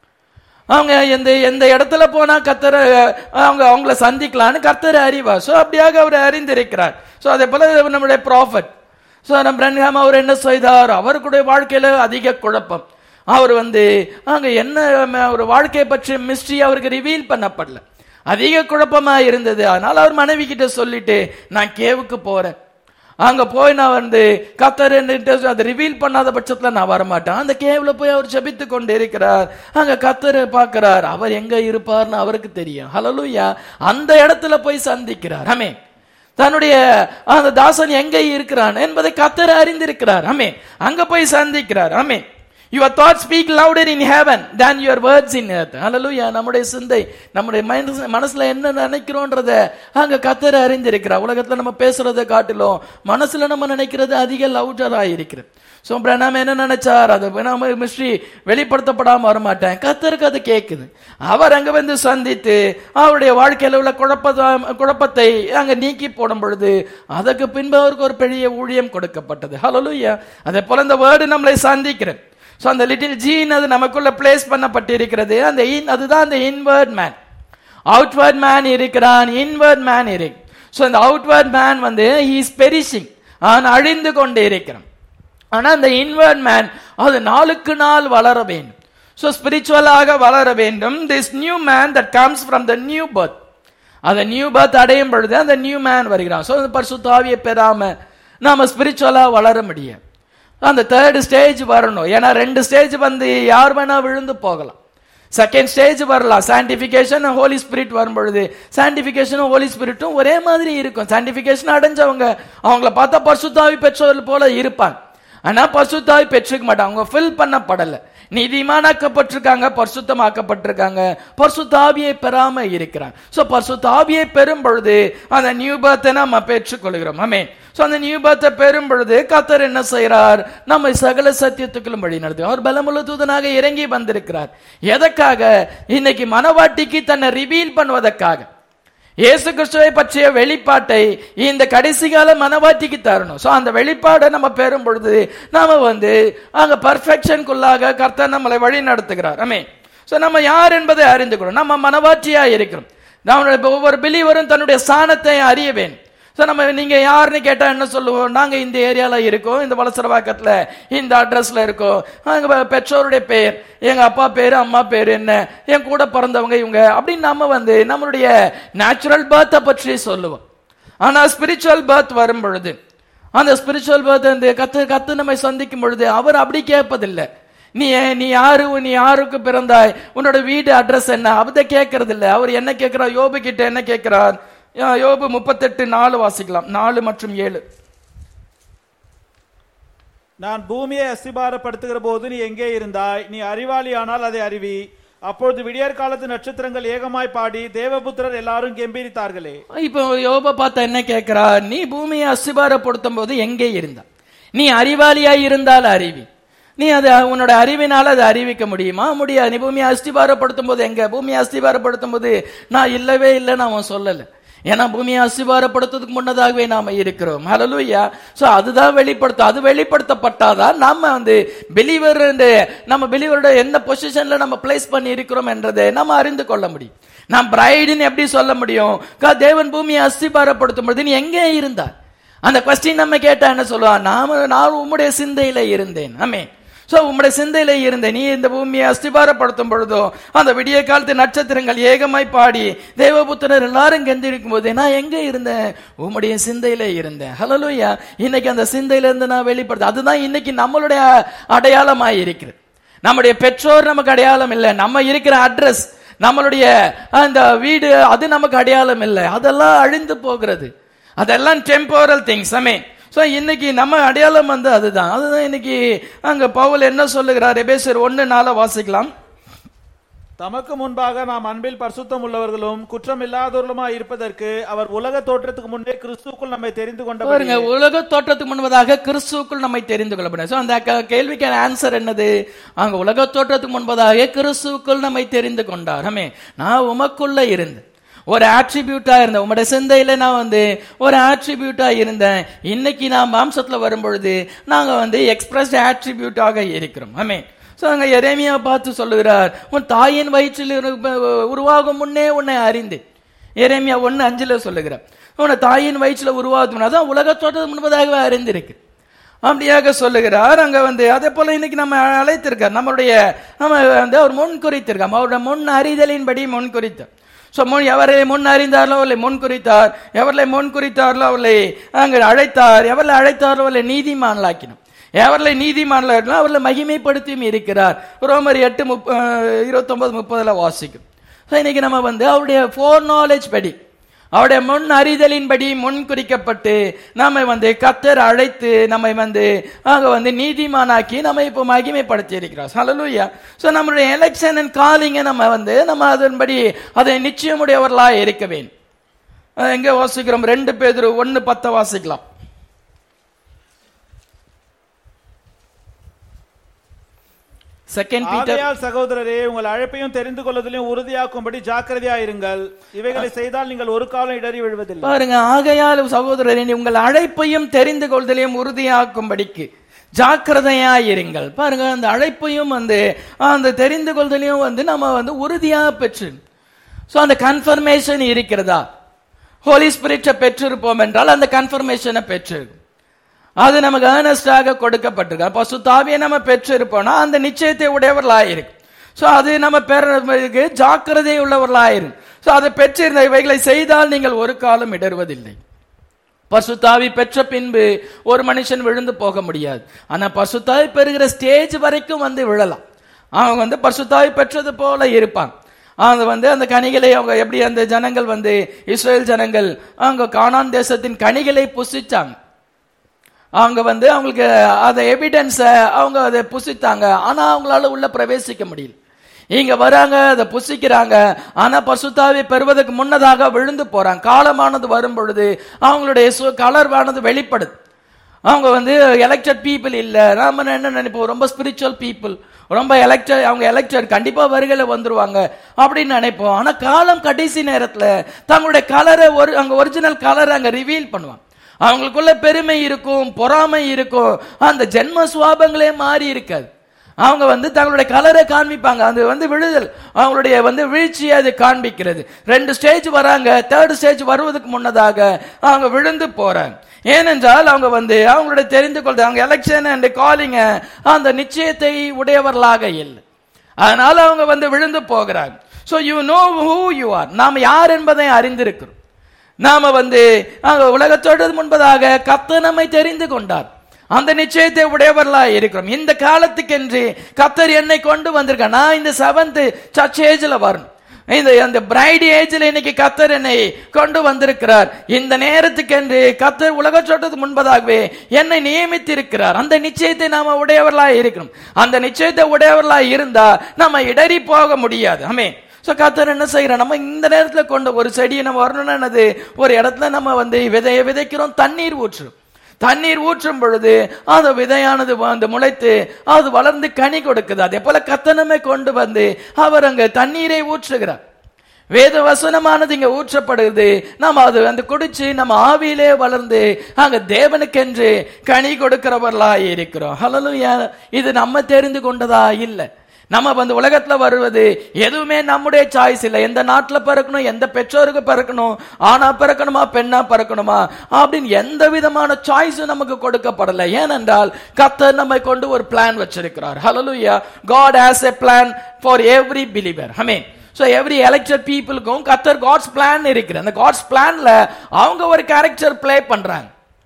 அவங்க எந்த எந்த இடத்துல போனா கத்தரை அவங்க அவங்கள சந்திக்கலான்னு கத்தரை அறிவா ஸோ அப்படியாக அவர் அறிந்திருக்கிறார் ஸோ அதே போல நம்முடைய ப்ராஃபட் ஸோ நம்ம பிரன்ஹாம் அவர் என்ன செய்தார் அவருடைய வாழ்க்கையில அதிக குழப்பம் அவர் வந்து அங்க என்ன ஒரு வாழ்க்கையை பற்றிய மிஸ்ட்ரி அவருக்கு ரிவீல் பண்ணப்படல அதிக குழப்பமா இருந்தது அதனால அவர் மனைவி கிட்ட சொல்லிட்டு நான் கேவுக்கு போறேன் அங்க போய் நான் வந்து கத்தர் அதை ரிவீல் பண்ணாத பட்சத்துல நான் வரமாட்டேன் அந்த கேவ்ல போய் அவர் ஜெபித்து கொண்டு இருக்கிறார் அங்க கத்தர் பார்க்கிறார் அவர் எங்க இருப்பார்னு அவருக்கு தெரியும் ஹலலூயா அந்த இடத்துல போய் சந்திக்கிறார் அமே தன்னுடைய அந்த தாசன் எங்க இருக்கிறான் என்பதை கத்தர் அறிந்திருக்கிறார் அமே அங்க போய் சந்திக்கிறார் amen your thought speak louder in heaven than your words in earth hallelujah நம்முடைய சிந்தை நம்முடைய மனசு மனசுல என்ன நினைக்கிறோன்றத அங்க கத்தர் அறிந்திருக்கிறார் உலகத்துல நம்ம பேசுறதை காட்டிலும் மனசுல நம்ம நினைக்கிறது அதிக லவுடரா இருக்கிறது ஸோ பிரணாம என்ன நினைச்சார் அது நம்ம மிஸ்ட்ரி வெளிப்படுத்தப்படாம வரமாட்டேன் கத்தருக்கு அது கேட்குது அவர் அங்க வந்து சந்தித்து அவருடைய வாழ்க்கையில உள்ள குழப்ப குழப்பத்தை அங்க நீக்கி போடும் பொழுது அதற்கு பின்பு அவருக்கு ஒரு பெரிய ஊழியம் கொடுக்கப்பட்டது ஹalleluya அதே போல இந்த வேர்டு நம்மளை சந்திக்கிறது ஸோ அந்த லிட்டில் ஜீன் அது நமக்குள்ள பிளேஸ் பண்ணப்பட்டிருக்கிறது அந்த இன் அதுதான் அந்த இன்வர்ட் மேன் அவுட்வர்ட் மேன் இருக்கிறான் இன்வர்ட் மேன் இருக்கு ஸோ அந்த அவுட்வர்ட் மேன் வந்து இஸ் பெரிசிங் அவன் அழிந்து கொண்டே இருக்கிறான் ஆனா அந்த இன்வர்ட் மேன் அது நாளுக்கு நாள் வளர வேண்டும் ஸோ ஸ்பிரிச்சுவலாக வளர வேண்டும் this new man that comes from the new birth அந்த நியூ பர்த் அடையும் பொழுது அந்த நியூ மேன் வருகிறான் ஸோ பரிசுத்தாவியை பெறாம நாம ஸ்பிரிச்சுவலா வளர முடியும் அந்த தேர்ட் ஸ்டேஜ் வரணும் ஏன்னா ரெண்டு ஸ்டேஜ் வந்து யார் வேணா விழுந்து போகலாம் செகண்ட் ஸ்டேஜ் வரலாம் சாண்டிபிகேஷன் ஹோலி ஸ்பிரிட் வரும் பொழுது சாண்டிபிகேஷனும் ஹோலி ஸ்பிரிட்டும் ஒரே மாதிரி இருக்கும் சாண்டிபிகேஷன் அடைஞ்சவங்க அவங்கள பார்த்தா பசுத்தாவி பெற்றவர்கள் போல இருப்பாங்க ஆனா பசுத்தாவி பெற்றுக்க மாட்டாங்க அவங்க ஃபில் பண்ணப்படலை நீதிமானாக்கப்பட்டிருக்காங்க பரிசுத்தமாக்கப்பட்டிருக்காங்க பரிசுத்தாவியை பெறாம இருக்கிறாங்க சோ பரிசுத்தாவியை பெறும் பொழுது அந்த நியூ பர்த்தை நம்ம பெற்றுக்கொள்கிறோம் ஆமே சோ அந்த நியூ பர்த்தை பெறும் பொழுது கத்தர் என்ன செய்யறார் நம்ம சகல சத்தியத்துக்களும் வழி நடத்தும் அவர் பலமுள்ள தூதனாக இறங்கி வந்திருக்கிறார் எதற்காக இன்னைக்கு மனவாட்டிக்கு தன்னை ரிவீல் பண்ணுவதற்காக இயேசு கிறிஸ்துவை பற்றிய வெளிப்பாட்டை இந்த கடைசி கால மனவாட்டிக்கு தரணும் சோ அந்த வெளிப்பாடை நம்ம பெறும் பொழுது நாம வந்து அங்க பர்ஃபெக்ஷனுக்குள்ளாக கர்த்தர் நம்மளை வழி நடத்துகிறார் அமே சோ நம்ம யார் என்பதை அறிந்து கொள்ளும் நம்ம மனவாட்டியா இருக்கிறோம் நம்மளுடைய ஒவ்வொரு பிலிவரும் தன்னுடைய ஸ்தானத்தை அறிய வேண்டும் ஸோ நம்ம நீங்க யாருன்னு கேட்டா என்ன சொல்லுவோம் நாங்க இந்த ஏரியால இருக்கோம் இந்த வலசரவாக்கத்துல இந்த அட்ரஸ்ல இருக்கோம் அங்க பெற்றோருடைய பெயர் எங்க அப்பா பேரு அம்மா பேரு என்ன என் கூட பிறந்தவங்க இவங்க அப்படின்னு நம்ம வந்து நம்மளுடைய நேச்சுரல் பர்த்தை பற்றி சொல்லுவோம் ஆனா ஸ்பிரிச்சுவல் பர்த் வரும் பொழுது அந்த ஸ்பிரிச்சுவல் பர்த் அந்த கத்து கத்து நம்மை சந்திக்கும் பொழுது அவர் அப்படி கேட்பதில்லை நீ நீ யாரு நீ யாருக்கு பிறந்தாய் உன்னோட வீடு அட்ரஸ் என்ன அதை கேட்கறது இல்ல அவர் என்ன கேட்கிறார் யோபு கிட்ட என்ன கேட்கிறார் யோபு முப்பத்தெட்டு நாலு வாசிக்கலாம் நாலு மற்றும் ஏழு நான் பூமியை அஸ்திபாரப்படுத்துகிற போது நீ எங்கே இருந்தாய் நீ அறிவாளி ஆனால் அதை அறிவி அப்பொழுது விடியற் காலத்து நட்சத்திரங்கள் ஏகமாய் பாடி தேவபுத்திரர் எல்லாரும் கெம்பீரித்தார்களே இப்போ யோப பார்த்தா என்ன கேட்கிறா நீ பூமியை அஸ்திபாரப்படுத்தும் போது எங்கே இருந்தா நீ அறிவாளியாய் இருந்தால் அறிவி நீ அதை உன்னோட அறிவினால அதை அறிவிக்க முடியுமா முடியாது நீ பூமியை அஸ்திபாரப்படுத்தும் போது எங்க பூமியை அஸ்திபாரப்படுத்தும் போது நான் இல்லவே இல்லைன்னு அவன் சொல்லலை ஏன்னா பூமியை அசிபாரப்படுத்துறதுக்கு முன்னதாகவே நாம இருக்கிறோம் ஹலலூயா சோ அதுதான் வெளிப்படுத்தும் அது வெளிப்படுத்தப்பட்டாதான் நாம வந்து பிலிவர் நம்ம பிலிவரோட எந்த பொசிஷன்ல நம்ம பிளேஸ் பண்ணி இருக்கிறோம் என்றதை நம்ம அறிந்து கொள்ள முடியும் நாம் பிரைடுன்னு எப்படி சொல்ல முடியும் தேவன் பூமியை அஸ்திபாரப்படுத்தும் பொழுது நீ எங்கே இருந்தா அந்த கொஸ்டின் நம்ம கேட்டா என்ன சொல்லுவான் நாம நான் உம்முடைய சிந்தையில இருந்தேன் ஆமே சோ உம்முடைய சிந்தையில இருந்த நீ இந்த பூமியை அஸ்திபாரப்படுத்தும் பொழுதோ அந்த விடிய காலத்து நட்சத்திரங்கள் ஏகமாய் பாடி தேவபுத்திரர் எல்லாரும் கெந்திருக்கும் போது நான் எங்க இருந்தேன் உம்முடைய சிந்தையில இருந்தேன் ஹலலூயா இன்னைக்கு அந்த சிந்தையில இருந்து நான் வெளிப்படுத்த அதுதான் இன்னைக்கு நம்மளுடைய அடையாளமாய் இருக்கிறது நம்முடைய பெற்றோர் நமக்கு அடையாளம் இல்லை நம்ம இருக்கிற அட்ரஸ் நம்மளுடைய அந்த வீடு அது நமக்கு அடையாளம் இல்லை அதெல்லாம் அழிந்து போகிறது அதெல்லாம் டெம்போரல் திங்ஸ் அமே ஸோ இன்னைக்கு நம்ம அடையாளம் வந்து அதுதான் அதுதான் இன்னைக்கு அங்க பவுல் என்ன சொல்லுகிறார் எபேசர் ஒன்னு நாள வாசிக்கலாம் தமக்கு முன்பாக நாம் அன்பில் பரிசுத்தம் உள்ளவர்களும் குற்றம் இல்லாதவர்களுமாய் இருப்பதற்கு அவர் உலக தோற்றத்துக்கு முன்னே கிறிஸ்துக்குள் நம்மை தெரிந்து கொண்டவர் பாருங்க உலக தோற்றத்துக்கு முன்பதாக கிறிஸ்துவுக்குள் நம்மை தெரிந்து கொள்ளப்படும் சோ அந்த க- கேள்விக்கான ஆன்சர் என்னது அங்க உலக தோற்றத்துக்கு முன்பதாக கிறிஸ்துவுக்குள் நம்மை தெரிந்து கொண்டார் ஆமே நான் உமக்குள்ள இருந்தேன் ஒரு ஆட்ரிபியூட்டா இருந்தேன் உங்களுடைய சிந்தையில நான் வந்து ஒரு ஆட்ரிபியூட்டா இருந்தேன் இன்னைக்கு நான் மாம்சத்துல வரும்பொழுது நாங்க வந்து எக்ஸ்பிரஸ் ஆட்ரிபியூட்டாக இருக்கிறோம் ஆமே சோ அங்க எரேமியா பார்த்து சொல்லுகிறார் உன் தாயின் வயிற்றில் இரு- உருவாகும் முன்னே உன்னை அறிந்தேன் எரேமியா ஒன்னு அஞ்சுல சொல்லுகிறார் உன்னை தாயின் வயிற்றுல உருவாகும் அதான் உலக தோற்றம் முன்பதாகவே அறிந்திருக்கு அப்படியாக சொல்லுகிறார் அங்க வந்து அதே போல இன்னைக்கு நம்ம அழைத்திருக்கார் நம்மளுடைய நம்ம வந்து அவர் முன் குறித்திருக்கார் அவருடைய முன் அறிதலின்படி முன் குறித்தார் சோ முன் எவரை முன் அறிந்தாரோ அவர்களை முன் குறித்தார் எவர்களை முன் குறித்தாரோ அவர்களை அங்க அழைத்தார் எவர்களை அழைத்தாரோ அவர்களை நீதிமான்களாக்கினோம் எவர்களை நீதிமான்களாக்கினோம் அவர்களை மகிமைப்படுத்தியும் இருக்கிறார் ரோமர் எட்டு முப்ப இருபத்தொன்பது முப்பதுல வாசிக்கும் So, இன்னைக்கு நம்ம வந்து அவருடைய ஃபோர் நாலேஜ் படி அவருடைய முன் அறிதலின்படி முன் குறிக்கப்பட்டு நம்மை வந்து கத்தர் அழைத்து நம்மை வந்து அங்க வந்து நீதிமானாக்கி நம்ம இப்போ மகிமைப்படுத்தி இருக்கிறோம் ஹalleluya சோ நம்மளுடைய எலெக்ஷன் அண்ட் காலிங்க நம்ம வந்து நம்ம அதன்படி அதை நிச்சயமுடையவர்களா இருக்க வேண்டும் அஹ் எங்க வாசிக்கிறோம் ரெண்டு பேர் ஒன்னு பத்த வாசிக்கலாம் செகண்ட் பீட்டர் ஆகையால் சகோதரரே உங்கள் அழைப்பையும் தெரிந்து கொள்வதிலும் உறுதியாக்கும்படி ஜாக்கிரதையா இருங்கள் இவைகளை செய்தால் நீங்கள் ஒரு காலம் இடறி விழுவதில்லை பாருங்க ஆகையால் சகோதரரே நீ உங்கள் அழைப்பையும் தெரிந்து கொள்தலையும் உறுதியாக்கும்படிக்கு ஜாக்கிரதையா இருங்கள் பாருங்க அந்த அழைப்பையும் வந்து அந்த தெரிந்து கொள்தலையும் வந்து நம்ம வந்து உறுதியா பெற்று சோ அந்த கன்ஃபர்மேஷன் இருக்கிறதா ஹோலி ஸ்பிரிட்டை பெற்றிருப்போம் என்றால் அந்த கன்ஃபர்மேஷனை பெற்றிருக்கும் அது நமக்கு ஏர்னஸ்டாக கொடுக்கப்பட்டிருக்கு அப்போ சுத்தாவியை நம்ம பெற்றிருப்போம்னா அந்த நிச்சயத்தை உடையவர்களாயிருக்கு சோ அது நம்ம பெறதுக்கு ஜாக்கிரதை உள்ளவர்களாயிரும் சோ அதை பெற்றிருந்த இவைகளை செய்தால் நீங்கள் ஒரு காலம் இடறுவதில்லை பசுத்தாவி பெற்ற பின்பு ஒரு மனுஷன் விழுந்து போக முடியாது ஆனா பசுத்தாவி பெறுகிற ஸ்டேஜ் வரைக்கும் வந்து விழலாம் அவங்க வந்து பசுத்தாவி பெற்றது போல இருப்பாங்க அவங்க வந்து அந்த கனிகளை அவங்க எப்படி அந்த ஜனங்கள் வந்து இஸ்ரேல் ஜனங்கள் அவங்க கானான் தேசத்தின் கனிகளை புசிச்சாங்க அவங்க வந்து அவங்களுக்கு அந்த எவிடன்ஸை அவங்க அதை புசித்தாங்க ஆனா அவங்களால உள்ள பிரவேசிக்க முடியல இங்க வராங்க அதை புசிக்கிறாங்க ஆனா பசுத்தாவை பெறுவதற்கு முன்னதாக விழுந்து போறாங்க காலமானது வரும் பொழுது அவங்களுடைய கலர்வானது வெளிப்படுது அவங்க வந்து எலெக்டட் பீப்புள் இல்ல நாம என்ன நினைப்போம் ரொம்ப ஸ்பிரிச்சுவல் பீப்புள் ரொம்ப எலெக்டட் அவங்க எலெக்டட் கண்டிப்பா வருகையில வந்துருவாங்க அப்படின்னு நினைப்போம் ஆனா காலம் கடைசி நேரத்துல தங்களுடைய கலரை ஒரு அங்க ஒரிஜினல் கலரை அங்க ரிவீல் பண்ணுவாங்க அவங்களுக்குள்ள பெருமை இருக்கும் பொறாமை இருக்கும் அந்த ஜென்ம சுவாபங்களே மாறி இருக்காது அவங்க வந்து தங்களுடைய கலரை காண்பிப்பாங்க அது வந்து விழுதல் அவங்களுடைய வந்து வீழ்ச்சியை அது காண்பிக்கிறது ரெண்டு ஸ்டேஜ் வராங்க தேர்ட் ஸ்டேஜ் வருவதற்கு முன்னதாக அவங்க விழுந்து போறாங்க ஏனென்றால் அவங்க வந்து அவங்களுடைய தெரிந்து கொள்றது அவங்க எலெக்ஷன் அண்ட் காலிங்க அந்த நிச்சயத்தை உடையவர்களாக இல்லை அதனால அவங்க வந்து விழுந்து போகிறாங்க so you know who you are நாம் யார் என்பதை அறிந்திருக்கிறோம் நாம வந்து அங்க உலகத்தோடு முன்பதாக கத்த நம்மை தெரிந்து கொண்டார் அந்த நிச்சயத்தை உடையவர்களா இருக்கிறோம் இந்த காலத்துக்கென்று கத்தர் என்னை கொண்டு வந்திருக்க நான் இந்த செவன்த் சர்ச் ஏஜ்ல வரணும் இந்த அந்த பிரைட் ஏஜ்ல இன்னைக்கு கத்தர் என்னை கொண்டு வந்திருக்கிறார் இந்த நேரத்துக்கென்று கத்தர் உலக சொல்றதுக்கு முன்பதாகவே என்னை நியமித்திருக்கிறார் அந்த நிச்சயத்தை நாம உடையவர்களா இருக்கணும் அந்த நிச்சயத்தை உடையவர்களா இருந்தா நம்ம இடறி போக முடியாது ஆமே சோ கத்தர் என்ன செய்யறோம் நம்ம இந்த நேரத்துல கொண்டு ஒரு செடியை நம்ம வரணும்னா என்னது ஒரு இடத்துல நம்ம வந்து விதையை விதைக்கிறோம் தண்ணீர் ஊற்றுறோம் தண்ணீர் ஊற்றும் பொழுது அந்த விதையானது வந்து முளைத்து அது வளர்ந்து கனி கொடுக்குது அதே போல கத்தனமே கொண்டு வந்து அவர் அங்க தண்ணீரை ஊற்றுகிறார் வேத வசனமானது இங்க ஊற்றப்படுகிறது நம்ம அது வந்து குடிச்சு நம்ம ஆவியிலே வளர்ந்து அங்க தேவனுக்கென்று கனி கொடுக்கிறவர்களா இருக்கிறோம் ஹலலுயா இது நம்ம தெரிந்து கொண்டதா இல்லை நம்ம வந்து உலகத்துல வருவது எதுவுமே நம்முடைய சாய்ஸ் இல்லை எந்த நாட்டுல பிறக்கணும் எந்த பெற்றோருக்கு பிறக்கணும் ஆணா பிறக்கணுமா பெண்ணா பிறக்கணுமா அப்படின்னு எந்த விதமான சாய்ஸும் நமக்கு கொடுக்கப்படல ஏனென்றால் கத்தர் நம்மை கொண்டு ஒரு பிளான் வச்சிருக்கிறார் hallelujah God has a plan for every believer I mean so every elected பீப்புளுக்கும் கத்தர் காட்ஸ் பிளான் இருக்குது அந்த காட்ஸ் பிளான்ல அவங்க ஒரு கேரக்டர் ப்ளே பண்றாங்க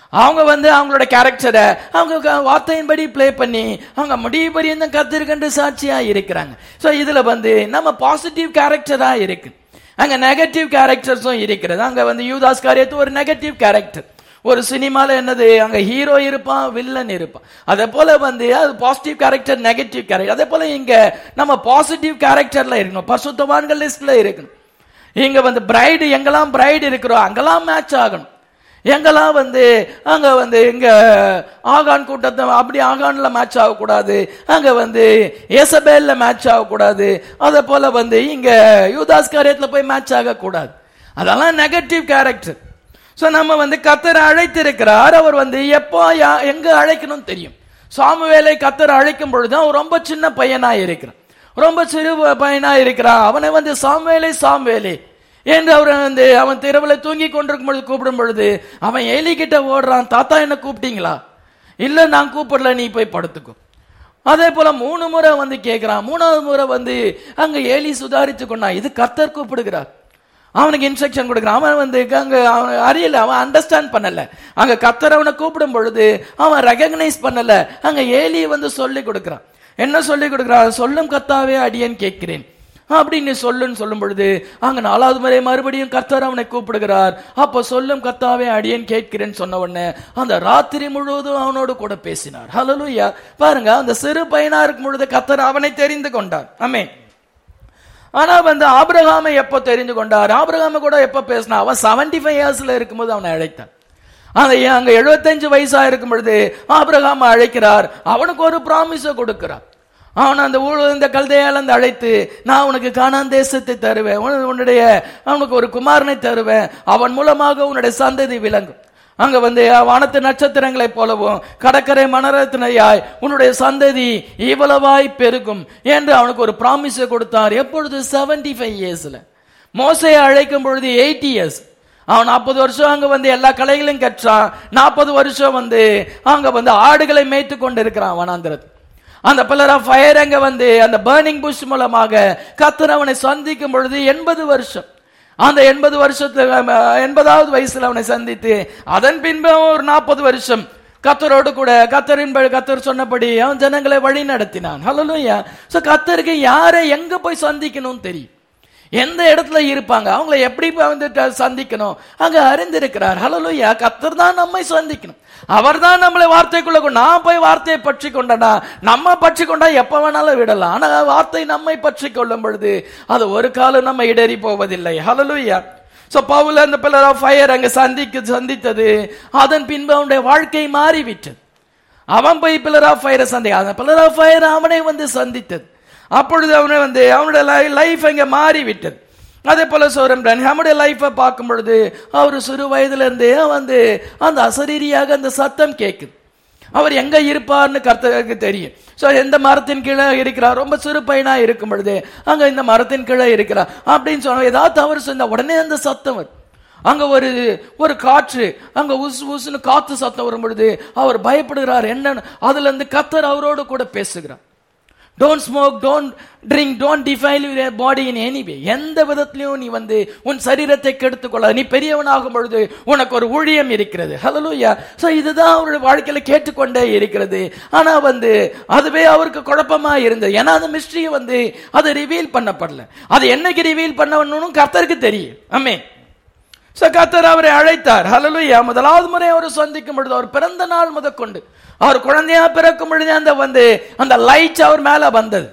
அவங்க வந்து அவங்களோட கேரக்டரை அவங்க க- வார்த்தையின்படி ப்ளே பண்ணி அவங்க முடிவு பரியந்தம் கத்திருக்கின்ற சாட்சியா இருக்கிறாங்க ஸோ இதுல வந்து நம்ம பாசிட்டிவ் கேரக்டரா இருக்கு அங்க நெகட்டிவ் கேரக்டர்ஸும் இருக்கிறது அங்க வந்து யூதாஸ் காரியத்து ஒரு நெகட்டிவ் கேரக்டர் ஒரு சினிமால என்னது அங்க ஹீரோ இருப்பான் வில்லன் இருப்பான் அதே போல வந்து அது பாசிட்டிவ் கேரக்டர் நெகட்டிவ் கேரக்டர் அதே போல இங்க நம்ம பாசிட்டிவ் கேரக்டர்ல இருக்கணும் பசுத்தவான்கள் லிஸ்ட்ல இருக்கணும் இங்க வந்து பிரைடு எங்கெல்லாம் பிரைடு இருக்கிறோம் அங்கெல்லாம் மேட்ச் ஆகணும் எங்கெல்லாம் வந்து அங்க வந்து இங்க ஆகான் கூட்டத்தை அப்படி ஆகான்ல மேட்ச் ஆகக்கூடாது அங்க வந்து ஏசபேல்ல மேட்ச் ஆகக்கூடாது அதே போல வந்து இங்க யூதாஸ் காரியத்துல போய் மேட்ச் ஆகக்கூடாது அதெல்லாம் நெகட்டிவ் கேரக்டர் சோ நம்ம வந்து கத்தரை அழைத்திருக்கிறார் அவர் வந்து எப்போ யா- எங்க அழைக்கணும் தெரியும் சாமுவேலை கத்தர் அழைக்கும் பொழுது அவன் ரொம்ப சின்ன பையனா இருக்கிறான் ரொம்ப சிறு பையனா இருக்கிறான் அவனை வந்து சாமுவேலை சாமுவேலே என்று அவர் வந்து அவன் திரவுல தூங்கி கொண்டிருக்கும் பொழுது கூப்பிடும் பொழுது அவன் ஏலி கிட்ட ஓடுறான் தாத்தா என்ன கூப்பிட்டீங்களா இல்ல நான் கூப்பிடல நீ போய் படுத்துக்கோ அதே போல மூணு முறை வந்து கேட்கிறான் மூணாவது முறை வந்து அங்க ஏலி சுதாரித்து கொண்டான் இது கர்த்தர் கூப்பிடுகிறார் அவனுக்கு இன்ஸ்ட்ரக்ஷன் கொடுக்குறான் அவன் வந்து அங்க அவன் அறியல அவன் அண்டர்ஸ்டாண்ட் பண்ணல அங்க கர்த்தர் அவனை கூப்பிடும் பொழுது அவன் ரெகக்னைஸ் பண்ணல அங்க ஏலி வந்து சொல்லி கொடுக்குறான் என்ன சொல்லி கொடுக்குறான் சொல்லும் கர்த்தாவே அடியேன் கேட்கிறேன் அப்படின்னு சொல்லுன்னு சொல்லும் பொழுது அங்க நாலாவது முறை மறுபடியும் கர்த்தர் அவனை கூப்பிடுகிறார் அப்போ சொல்லும் கர்த்தாவே அடியேன் கேட்கிறேன்னு சொன்ன உடனே அந்த ராத்திரி முழுவதும் அவனோடு கூட பேசினார் ஹalleluya பாருங்க அந்த சிறு பையனா இருக்கும் பொழுது கர்த்தர் அவனை தெரிந்து கொண்டார் ஆமென் ஆனா வந்து ஆபிரகாமை எப்போ தெரிந்து கொண்டார் ஆபிரகாமை கூட எப்போ பேசினா அவன் செவன்டி ஃபைவ் இயர்ஸ்ல இருக்கும்போது அவனை அழைத்தான் அந்த அங்க எழுபத்தஞ்சு வயசா இருக்கும் பொழுது ஆபிரகாம் அழைக்கிறார் அவனுக்கு ஒரு ப்ராமிஸ கொடுக்கிறார் அவன் அந்த ஊழ இந்த கல்தையால் அந்த அழைத்து நான் உனக்கு காணான் தேசத்தை தருவேன் உன- உன்னுடைய அவனுக்கு ஒரு குமாரனை தருவேன் அவன் மூலமாக உன்னுடைய சந்ததி விளங்கும் அங்க வந்து வானத்து நட்சத்திரங்களைப் போலவும் கடற்கரை மணரத்தினையாய் உன்னுடைய சந்ததி இவ்வளவாய் பெருகும் என்று அவனுக்கு ஒரு ப்ராமிஸை கொடுத்தார் எப்பொழுது 75 ஃபைவ் இயர்ஸ்ல மோசையை அழைக்கும் பொழுது எயிட்டி இயர்ஸ் அவன் நாற்பது வருஷம் அங்க வந்து எல்லா கலைகளையும் கற்றான் நாற்பது வருஷம் வந்து அங்க வந்து ஆடுகளை மேய்த்து கொண்டு இருக்கிறான் வனாந்திரத்தில் அந்த பில்லர் ஆஃப் ஃபயர் அங்க வந்து அந்த பர்னிங் புஷ் மூலமாக கத்தர் அவனை சந்திக்கும் பொழுது எண்பது வருஷம் அந்த எண்பது வருஷத்துல அஹ், எண்பதாவது வயசுல அவனை சந்தித்து அதன் பின்பு அவன் ஒரு நாற்பது வருஷம் கத்தரோடு கூட கத்தரின் படி- கத்தர் சொன்னபடி அவன் ஜனங்களை வழி நடத்தினான் ஹலோயா சோ கத்தருக்கு யாரை எங்க போய் சந்திக்கணும்னு தெரியும் எந்த இடத்துல இருப்பாங்க அவங்கள எப்படி வந்து ட- சந்திக்கணும் அங்க அறிந்திருக்கிறார் ஹலோயா கத்தர் தான் நம்மை சந்திக்கணும் அவர் தான் நம்மளை வார்த்தைக்குள்ள கொண்டு நான் போய் வார்த்தையை பற்றி கொண்டனா நம்ம பற்றி கொண்டா எப்ப வேணாலும் விடலாம் ஆனா வார்த்தை நம்மை பற்றி கொள்ளும் பொழுது அது ஒரு காலம் நம்ம இடறி போவதில்லை ஹலலுயா சோ பவுல் அந்த பில்லர் ஆஃப் ஃபயர் அங்க சந்திக்க சந்தித்தது அதன் பின்பு அவனுடைய வாழ்க்கை மாறிவிட்டது அவன் போய் பில்லர் ஆஃப் ஃபயரை சந்தி அந்த பில்லர் ஆஃப் ஃபயர் அவனை வந்து சந்தித்தது அப்பொழுது அவனை வந்து அவனுடைய லைஃப் அங்க மாறிவிட்டது அதே போல சோரம்டன் நம்முடைய லைஃபை பார்க்கும் பொழுது அவர் சிறு வயதுல இருந்தே வந்து அந்த அசரீரியாக அந்த சத்தம் கேட்குது அவர் எங்க இருப்பார்னு கர்த்தருக்கு தெரியும் சோ எந்த மரத்தின் கீழே இருக்கிறார் ரொம்ப சிறு பையனா இருக்கும் பொழுது அங்க இந்த மரத்தின் கீழே இருக்கிறார் அப்படின்னு சொன்ன ஏதாவது தவறு சொன்ன உடனே அந்த சத்தம் வரும் அங்க ஒரு ஒரு காற்று அங்க உசு உசுன்னு காத்து சத்தம் வரும் பொழுது அவர் பயப்படுகிறார் என்னன்னு அதுல இருந்து கத்தர் அவரோடு கூட பேசுகிறார் don't smoke don't drink don't defile your body in any way எந்த விதத்திலையும் நீ வந்து உன் சரீரத்தை கெடுத்துக்கொள்ள நீ பெரியவனாகும் பொழுது உனக்கு ஒரு ஊழியம் இருக்கிறது ஹலலூயா சோ இதுதான் அவருடைய வாழ்க்கையில கேட்டுக்கொண்டே இருக்கிறது ஆனா வந்து அதுவே அவருக்கு குழப்பமா இருந்தது ஏன்னா அந்த மிஸ்ட்ரியை வந்து அது ரிவீல் பண்ணப்படல அது என்னைக்கு ரிவீல் பண்ணணும் கர்த்தருக்கு தெரியும் ஆமே சோ கர்த்தர் அவரை அழைத்தார் ஹalleluya முதலாவது முறை அவர் சந்திக்கும் பொழுது அவர் பிறந்த நாள் முதற்கொண்டு அவர் குழந்தையா பிறக்கும் பொழுது அந்த வந்து அந்த லைட் அவர் மேல வந்தது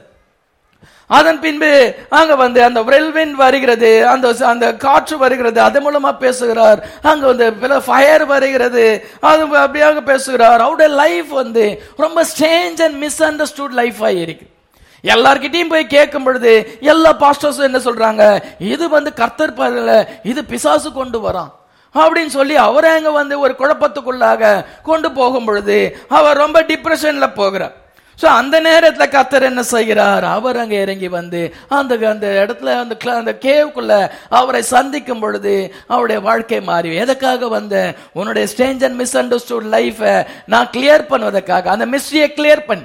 அதன் பின்பு அங்க வந்து அந்த வெல்வின் வருகிறது அந்த அந்த காற்று வருகிறது அது மூலமா பேசுகிறார் அங்க வந்து ஃபயர் வருகிறது அது அப்படியாக பேசுகிறார் அவருடைய லைஃப் வந்து ரொம்ப ஸ்ட்ரேஞ்ச் அண்ட் மிஸ் அண்டர்ஸ்டூட் லைஃபா இருக்கு எல்லார்கிட்டயும் போய் கேட்கும் பொழுது எல்லா பாஸ்டர்ஸும் என்ன சொல்றாங்க இது வந்து கர்த்தர் பரல இது பிசாசு கொண்டு வரான் அப்படின்னு சொல்லி அவரை அங்க வந்து ஒரு குழப்பத்துக்குள்ளாக கொண்டு போகும் பொழுது அவர் ரொம்ப டிப்ரெஷன்ல போகிறார் சோ அந்த நேரத்துல கர்த்தர் என்ன செய்கிறார் அவர் அங்க இறங்கி வந்து அந்த அந்த இடத்துல அந்த cla- அந்த கேவுக்குள்ள அவரை சந்திக்கும் பொழுது அவருடைய வாழ்க்கை மாறி எதுக்காக வந்த உன்னுடைய ஸ்டேஞ்ச் அண்ட் மிஸ் அண்டர்ஸ்டூட் லைஃபை நான் கிளியர் பண்ணுவதற்காக அந்த மிஸ்ட்ரியை கிளியர் பண்ணி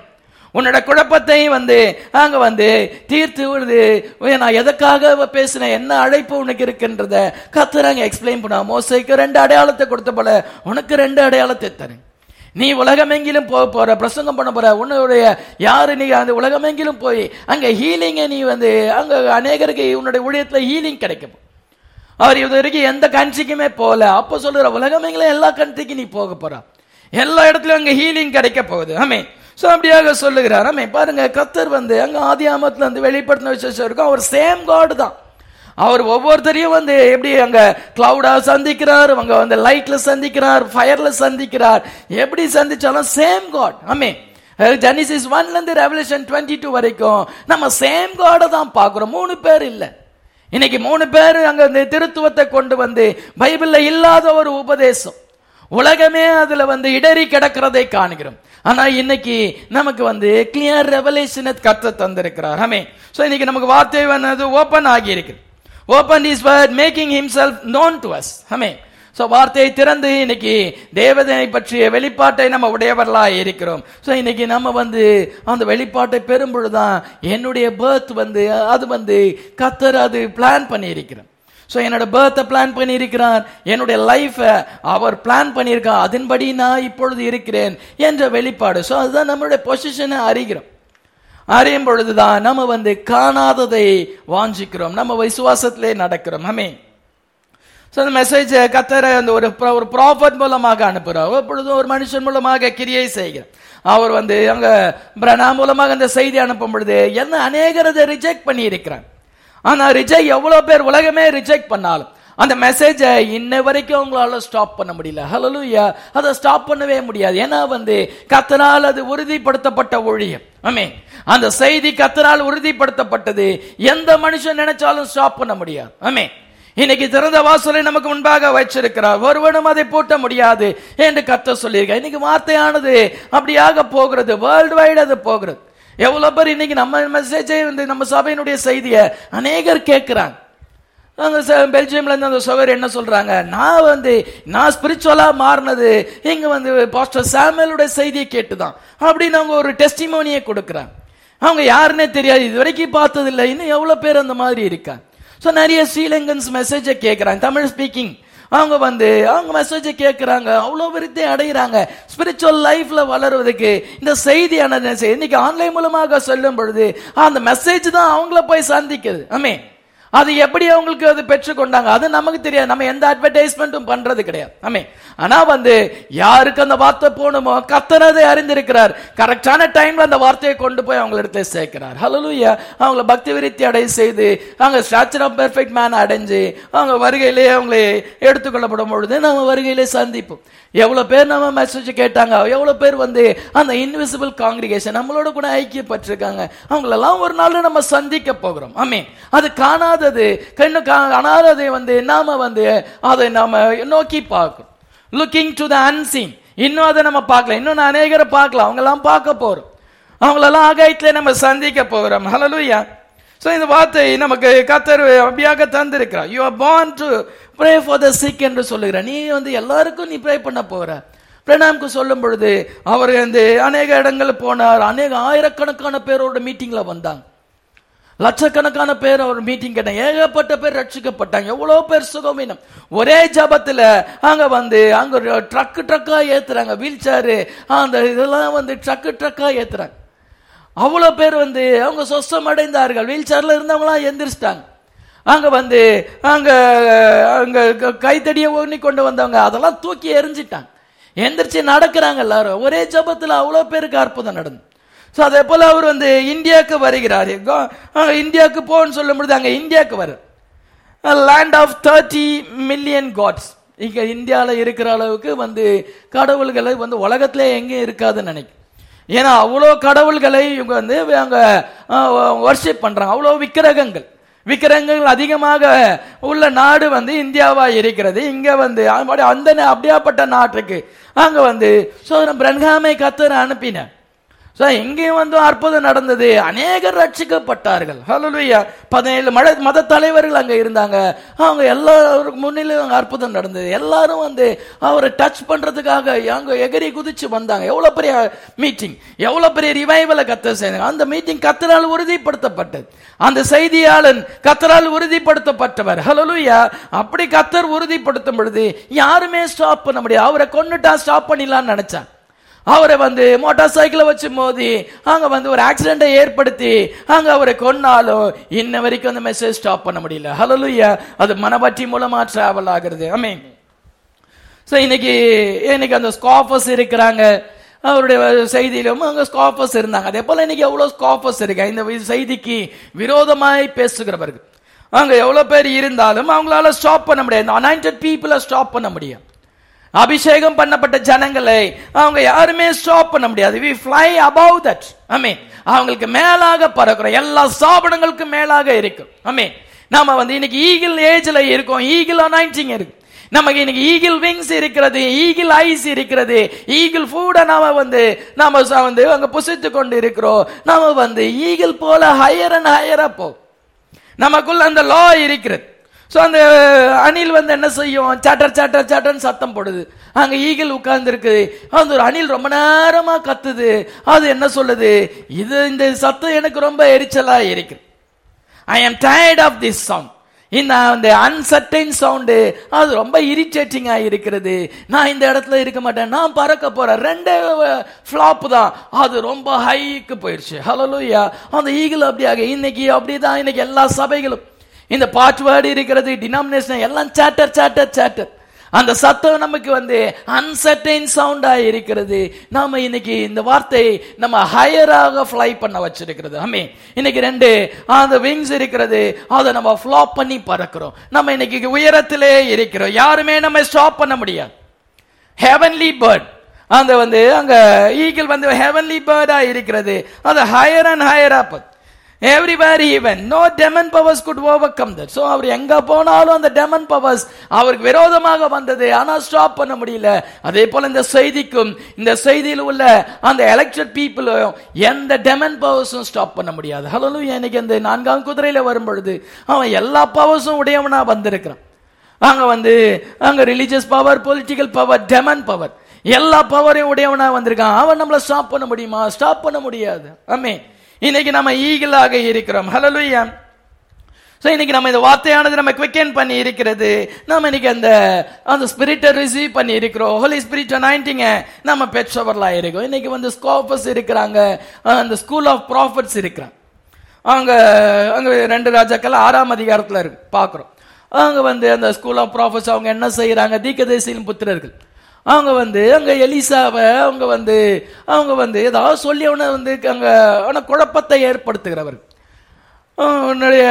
உன்னோட குழப்பத்தை வந்து அங்க வந்து தீர்த்து விடுது நான் எதற்காக பேசினேன் என்ன அழைப்பு உனக்கு இருக்கின்றத கத்துறாங்க எக்ஸ்பிளைன் பண்ண மோசைக்கு ரெண்டு அடையாளத்தை கொடுத்த போல உனக்கு ரெண்டு அடையாளத்தை தரேன் நீ உலகமெங்கிலும் போக போற பிரசங்கம் பண்ண போற உன்னுடைய யாரு நீ அந்த உலகமெங்கிலும் போய் அங்க ஹீலிங்க நீ வந்து அங்க அநேகருக்கு உன்னுடைய ஊழியத்துல ஹீலிங் கிடைக்கும் அவர் இது வரைக்கும் எந்த கண்ட்ரிக்குமே போகல அப்போ சொல்லுற உலகமெங்கிலும் எல்லா கண்ட்ரிக்கும் நீ போக போற எல்லா இடத்துலயும் அங்க ஹீலிங் கிடைக்க போகுது ஆமே சோ அப்படியாக சொல்லுகிறார் ஆமே பாருங்க கத்தர் வந்து அங்க ஆதி ஆமத்துல வந்து வெளிப்படுத்தின விசேஷம் இருக்கும் அவர் சேம் காடு தான் அவர் ஒவ்வொருத்தரையும் வந்து எப்படி அங்க கிளவுடா சந்திக்கிறார் அங்க வந்து லைட்ல சந்திக்கிறார் ஃபயர்ல சந்திக்கிறார் எப்படி சந்திச்சாலும் சேம் காட் ஆமே ஜெனிசிஸ் ஒன்ல இருந்து ரெவல்யூஷன் டுவெண்ட்டி டூ வரைக்கும் நம்ம சேம் காடை தான் பார்க்கிறோம் மூணு பேர் இல்ல இன்னைக்கு மூணு பேர் அங்க இந்த திருத்துவத்தை கொண்டு வந்து பைபிள்ல இல்லாத ஒரு உபதேசம் உலகமே அதுல வந்து இடறி கிடக்கிறதை காணுகிறோம் ஆனா இன்னைக்கு நமக்கு வந்து கிளியர் ரெவலேஷனை கத்த தந்திருக்கிறார் ஆமே சோ இன்னைக்கு நமக்கு வார்த்தை வந்து ஓபன் ஆகி இருக்கு open is word making himself known to us amen so வார்த்தையை திறந்து இன்னைக்கு தேவதனை பற்றிய வெளிப்பாட்டை நம்ம உடையவர்களா இருக்கிறோம் சோ இன்னைக்கு நம்ம வந்து அந்த வெளிப்பாட்டை பெறும் பொழுதுதான் என்னுடைய பேர்த் வந்து அது வந்து கத்தர் அது பிளான் பண்ணி இருக்கிறோம் ஸோ என்னோட பேர்த்தை பிளான் பண்ணியிருக்கிறார் என்னுடைய லைஃபை அவர் பிளான் பண்ணியிருக்கார் அதன்படி நான் இப்பொழுது இருக்கிறேன் என்ற வெளிப்பாடு ஸோ அதுதான் நம்மளுடைய பொசிஷனை அறிகிறோம் அறியும் பொழுதுதான் நம்ம வந்து காணாததை வாஞ்சிக்கிறோம் நம்ம விசுவாசத்திலே நடக்கிறோம் ஆமே ஸோ அந்த மெசேஜ் கத்தர அந்த ஒரு pro- ஒரு ப்ராஃபட் மூலமாக அனுப்புகிறார் எப்பொழுதும் ஒரு மனுஷன் மூலமாக கிரியை செய்கிறார் அவர் வந்து அங்க பிரணா மூலமாக அந்த செய்தி அனுப்பும் பொழுது என்ன அநேகர் அதை ரிஜெக்ட் பண்ணி இருக்கிறார் ஆனா ரிஜெக்ட் எவ்வளவு பேர் உலகமே ரிஜெக்ட் பண்ணாலும் அந்த மெசேஜை இன்ன வரைக்கும் அவங்களால ஸ்டாப் பண்ண முடியல ஹalleluya அதை ஸ்டாப் பண்ணவே முடியாது ஏன்னா வந்து கத்தரால் அது உறுதிப்படுத்தப்பட்ட ஒழியம் ஆமே அந்த செய்தி கத்தரால் உறுதிப்படுத்தப்பட்டது எந்த மனுஷன் நினைச்சாலும் ஸ்டாப் பண்ண முடியாது ஆமே இன்னைக்கு திறந்த வாசலை நமக்கு முன்பாக வச்சிருக்கிறார் ஒருவனும் அதை பூட்ட முடியாது என்று கத்த சொல்லியிருக்க இன்னைக்கு வார்த்தையானது அப்படியாக போகிறது வேர்ல்டு வைடு அது போகிறது எவ்வளவு பேர் இன்னைக்கு நம்ம மெசேஜை வந்து நம்ம சபையினுடைய செய்தியை அநேகர் கேட்கிறாங்க அங்க ச- பெல்ஜியம்ல இருந்து அந்த சகோதரி என்ன சொல்றாங்க நான் வந்து நான் ஸ்பிரிச்சுவலா மாறினது இங்க வந்து பாஸ்டர் சாமுவேலுடைய செய்தியை கேட்டுதான் அப்படின்னு அவங்க ஒரு டெஸ்டிமோனியை கொடுக்குறாங்க அவங்க யாருன்னே தெரியாது இது வரைக்கும் பார்த்தது இல்லை இன்னும் எவ்வளவு பேர் அந்த மாதிரி இருக்காங்க ஸோ நிறைய ஸ்ரீலங்கன்ஸ் மெசேஜை கேட்குறாங்க தமிழ் ஸ்பீக்கிங் அவங்க வந்து அவங்க மெசேஜை கேட்குறாங்க அவ்வளோ விருத்தி அடைகிறாங்க ஸ்பிரிச்சுவல் லைஃப்ல வளருவதற்கு இந்த செய்தியான இன்னைக்கு ஆன்லைன் மூலமாக சொல்லும் பொழுது அந்த மெசேஜ் தான் அவங்கள போய் சந்திக்குது ஆமே அது எப்படி அவங்களுக்கு அது பெற்றுக்கொண்டாங்க அது நமக்கு தெரியாது நம்ம எந்த அட்வர்டைஸ்மெண்ட்டும் பண்றது கிடையாது ஆமே ஆனா வந்து யாருக்கு அந்த வார்த்தை போகணுமோ கத்தரதை அறிந்திருக்கிறார் கரெக்டான டைம்ல அந்த வார்த்தையை கொண்டு போய் அவங்க இடத்துல சேர்க்கிறார் ஹalleluya அவங்கள பக்தி விருத்தி அடை செய்து அவங்க ஸ்டாச்சர் ஆஃப் பெர்ஃபெக்ட் மேன் அடைஞ்சு அவங்க வருகையிலே அவங்களை எடுத்துக்கொள்ளப்படும் பொழுது நம்ம வருகையிலே சந்திப்போம் எவ்வளவு பேர் நம்ம மெசேஜ் கேட்டாங்க எவ்வளவு பேர் வந்து அந்த இன்விசிபிள் காங்கிரிகேஷன் நம்மளோட கூட ஐக்கியப்பட்டிருக்காங்க அவங்களெல்லாம் ஒரு நாள் நம்ம சந்திக்க போகிறோம் ஆமே அது காணாதது கண்ணு காணாததை வந்து நாம வந்து அதை நாம நோக்கி பார்க்கிறோம் லுக்கிங் டு த அன்சீன் இன்னும் அதை நம்ம பார்க்கல இன்னும் அநேகரை பார்க்கலாம் அவங்கெல்லாம் பார்க்க போறோம் அவங்களெல்லாம் ஆகாயத்திலே நம்ம சந்திக்க போகிறோம் ஹalleluya சோ இந்த வார்த்தை நமக்கு கத்தர் அப்படியாக தந்திருக்கிறார் you are born to pray for the sick என்று சொல்லுகிறார் நீ வந்து எல்லாருக்கும் நீ ப்ரே பண்ண போற பிரணாம்க்கு சொல்லும் பொழுது அவர் வந்து அநேக இடங்கள் போனார் அநேக ஆயிரக்கணக்கான பேரோட மீட்டிங்ல வந்தாங்க லட்சக்கணக்கான பேர் அவர் மீட்டிங் கேட்டாங்க ஏகப்பட்ட பேர் ரட்சிக்கப்பட்டாங்க எவ்வளவு பேர் சுகமீனம் ஒரே ஜபத்துல அங்க வந்து அங்க ட்ரக்கு ட்ரக்கா ஏத்துறாங்க வீல் சேரு அந்த இதெல்லாம் வந்து ட்ரக்கு ட்ரக்கா ஏத்துறாங்க அவ்வளவு பேர் வந்து அவங்க சொஸ்தம் அடைந்தார்கள் வீல் சேர்ல இருந்தவங்களாம் எந்திரிச்சிட்டாங்க அங்க வந்து அங்க அங்க க- கைத்தடியை ஓண்ணி கொண்டு வந்தவங்க அதெல்லாம் தூக்கி எரிஞ்சிட்டாங்க எந்திரிச்சு நடக்கிறாங்க எல்லாரும் ஒரே ஜபத்துல அவ்வளவு பேருக்கு அற்புதம் நடந்து ஸோ அதே போல அவர் வந்து இந்தியாவுக்கு வருகிறார் கோ- அங்க இந்தியாவுக்கு போன்னு சொல்லும் பொழுது அங்க இந்தியாவுக்கு வர land of thirty million gods இங்க இந்தியாவில் இருக்கிற அளவுக்கு வந்து கடவுள்களை வந்து உலகத்திலே எங்கேயும் இருக்காதுன்னு நினைக்கிறேன் ஏன்னா அவ்வளோ கடவுள்களை இவங்க வந்து அங்க வர்ஷிப் பண்றாங்க அவ்வளோ விக்கிரகங்கள் விக்கிரகங்கள் அதிகமாக உள்ள நாடு வந்து இந்தியாவா இருக்கிறது இங்க வந்து அப்படி அந்த நா- அப்படியாப்பட்ட நாட்டுக்கு அங்க வந்து சோதரம் பிரன்ஹாமை கத்தர் அனுப்பினார் So, இங்கேயும் வந்து அற்புதம் நடந்தது அநேகர் ரட்சிக்கப்பட்டார்கள் ஹalleluya பதினேழு மத மத தலைவர்கள் அங்க இருந்தாங்க அவங்க எல்லாருக்கும் முன்னிலையும் அங்க அற்புதம் நடந்தது எல்லாரும் வந்து அவரை டச் பண்றதுக்காக அங்க எகிரி குதிச்சு வந்தாங்க எவ்வளவு பெரிய மீட்டிங் எவ்வளவு பெரிய ரிவைவலை கத்த செய்தாங்க அந்த மீட்டிங் கத்தரால் உறுதிப்படுத்தப்பட்டது அந்த செய்தியாளன் கத்தரால் உறுதிப்படுத்தப்பட்டவர் ஹalleluya அப்படி கத்தர் உறுதிப்படுத்தும் பொழுது யாருமே ஸ்டாப் பண்ண முடியாது அவரை கொன்னுட்டா ஸ்டாப் பண்ணிடலாம்னு நினைச்சான் அவரை வந்து மோட்டார் சைக்கிளை வச்சு மோதி அங்க வந்து ஒரு ஆக்சிடென்ட்டை ஏற்படுத்தி அங்க அவரை கொன்னாலும் இன்ன வரைக்கும் அந்த மெசேஜ் ஸ்டாப் பண்ண முடியல ஹalleluya அது மனபற்றி மூலமா டிராவல் ஆகுறது ஆமென் ஸோ இன்னைக்கு இன்னைக்கு அந்த ஸ்காஃபர்ஸ் இருக்கிறாங்க அவருடைய செய்தியிலும் அங்க ஸ்காஃபர்ஸ் இருந்தாங்க அதே போல இன்னைக்கு எவ்வளவு ஸ்காஃபர்ஸ் இருக்கு இந்த வி- செய்திக்கு விரோதமாய் பேசுகிறவர்கள் அங்க எவ்வளவு பேர் இருந்தாலும் அவங்களால ஸ்டாப் பண்ண முடியாது இந்த அனாயிண்டட் பீப்புளை ஸ்டாப் பண்ண முடியும் அபிஷேகம் பண்ணப்பட்ட ஜனங்களை அவங்க யாருமே ஸ்டாப் பண்ண முடியாது வி fly above that ஆமே அவங்களுக்கு மேலாக பறக்கிறோம் எல்லா சாபனங்களுக்கும் மேலாக இருக்கும் ஆமே நாம வந்து இன்னைக்கு ஈகிள் ஏஜ்ல இருக்கோம் ஈகிள் அனாயிண்டிங் இருக்கு நமக்கு இன்னைக்கு ஈகிள் விங்ஸ் இருக்கிறது ஈகிள் ஐஸ் இருக்கிறது ஈகிள் ஃபுட நாம வந்து நாம ச- வந்து அங்க புசித்து கொண்டு இருக்கிறோம் நாம வந்து ஈகிள் போல ஹையர் அண்ட் ஹையரா போ நமக்குள்ள அந்த லா இருக்கிறது சோ அந்த அணில் வந்து என்ன செய்யும் சாட்டர் சாட்டர் சாட்டர்னு சத்தம் போடுது அங்க ஈகிள் உட்கார்ந்து இருக்குது அந்த ஒரு அணில் ரொம்ப நேரமா கத்துது அது என்ன சொல்லுது இது இந்த சத்தம் எனக்கு ரொம்ப எரிச்சலா இருக்குது I am tired of this sound இந்த அந்த அன்சர்டைன் சவுண்டு அது ரொம்ப இரிட்டேட்டிங்கா இருக்கிறது நான் இந்த இடத்துல இருக்க மாட்டேன் நான் பறக்க போறேன் ரெண்டே ஃபிளாப் தான் அது ரொம்ப ஹைக்கு போயிடுச்சு ஹலோலூயா அந்த ஈகிள் அப்படியாக இன்னைக்கு அப்படிதான் இன்னைக்கு எல்லா சபைகளும் இந்த பாட்வேர்டு இருக்கிறது டினாமினேஷன் எல்லாம் சேட்டர் சேட்டர் சேட்டர் அந்த சத்தம் நமக்கு வந்து அன்சர்டைன் சவுண்டா இருக்கிறது நாம இன்னைக்கு இந்த வார்த்தை நம்ம ஹையராக ஃப்ளை பண்ண வச்சிருக்கிறது ஆமே இன்னைக்கு ரெண்டு அந்த விங்ஸ் இருக்கிறது அதை நம்ம ஃப்ளாப் பண்ணி பறக்கிறோம் நம்ம இன்னைக்கு உயரத்திலே இருக்கிறோம் யாருமே நம்ம ஸ்டாப் பண்ண முடியாது ஹெவன்லி பேர்ட் அந்த வந்து அங்க ஈகிள் வந்து ஹெவன்லி பேர்டா இருக்கிறது அது higher and higher up everywhere even no demon powers could overcome that so அவர் எங்க போனாலும் அந்த டெமன் பவர்ஸ் அவருக்கு விரோதமாக வந்தது ஆனா ஸ்டாப் பண்ண முடியல அதே போல இந்த செய்திக்கும் இந்த செய்தியில் உள்ள அந்த எலெக்டட் பீப்புளும் எந்த டெமன் பவர்ஸும் ஸ்டாப் பண்ண முடியாது ஹலோ எனக்கு அந்த நான்காம் குதிரையில வரும் பொழுது அவன் எல்லா பவர்ஸும் உடையவனா வந்திருக்கிறான் அங்க வந்து அங்க religious power political power demon power எல்லா பவரையும் உடையவனா வந்திருக்கான் அவன் நம்மள ஸ்டாப் பண்ண முடியுமா ஸ்டாப் பண்ண முடியாது ஆமே இன்னைக்கு நம்ம ஈகிளாக இருக்கிறோம் ஹalleluya ஸோ இன்னைக்கு நம்ம இந்த வார்த்தையானது நம்ம குவிக்கன் பண்ணி இருக்கிறது நம்ம இன்னைக்கு அந்த அந்த ஸ்பிரிட்டை ரிசீவ் பண்ணி இருக்கிறோம் ஹோலி ஸ்பிரிட் நைன்டிங்க நம்ம பெற்றவர்களா இருக்கோம் இன்னைக்கு வந்து ஸ்கோபஸ் இருக்கிறாங்க அந்த ஸ்கூல் ஆஃப் ப்ராஃபிட்ஸ் இருக்கிறாங்க அங்க அங்க ரெண்டு ராஜாக்கள் ஆறாம் அதிகாரத்துல இருக்கு பார்க்குறோம் அங்க வந்து அந்த ஸ்கூல் ஆஃப் ப்ராஃபிட்ஸ் அவங்க என்ன செய்யறாங்க தீக்கதேசியின் புத்திரர்கள் அவங்க வந்து அங்க எலிசாவை அவங்க வந்து அவங்க வந்து ஏதாவது சொல்லி அவனை வந்து அங்க அவனை குழப்பத்தை ஏற்படுத்துகிறவர்கள் ஆஹ் உன்னுடைய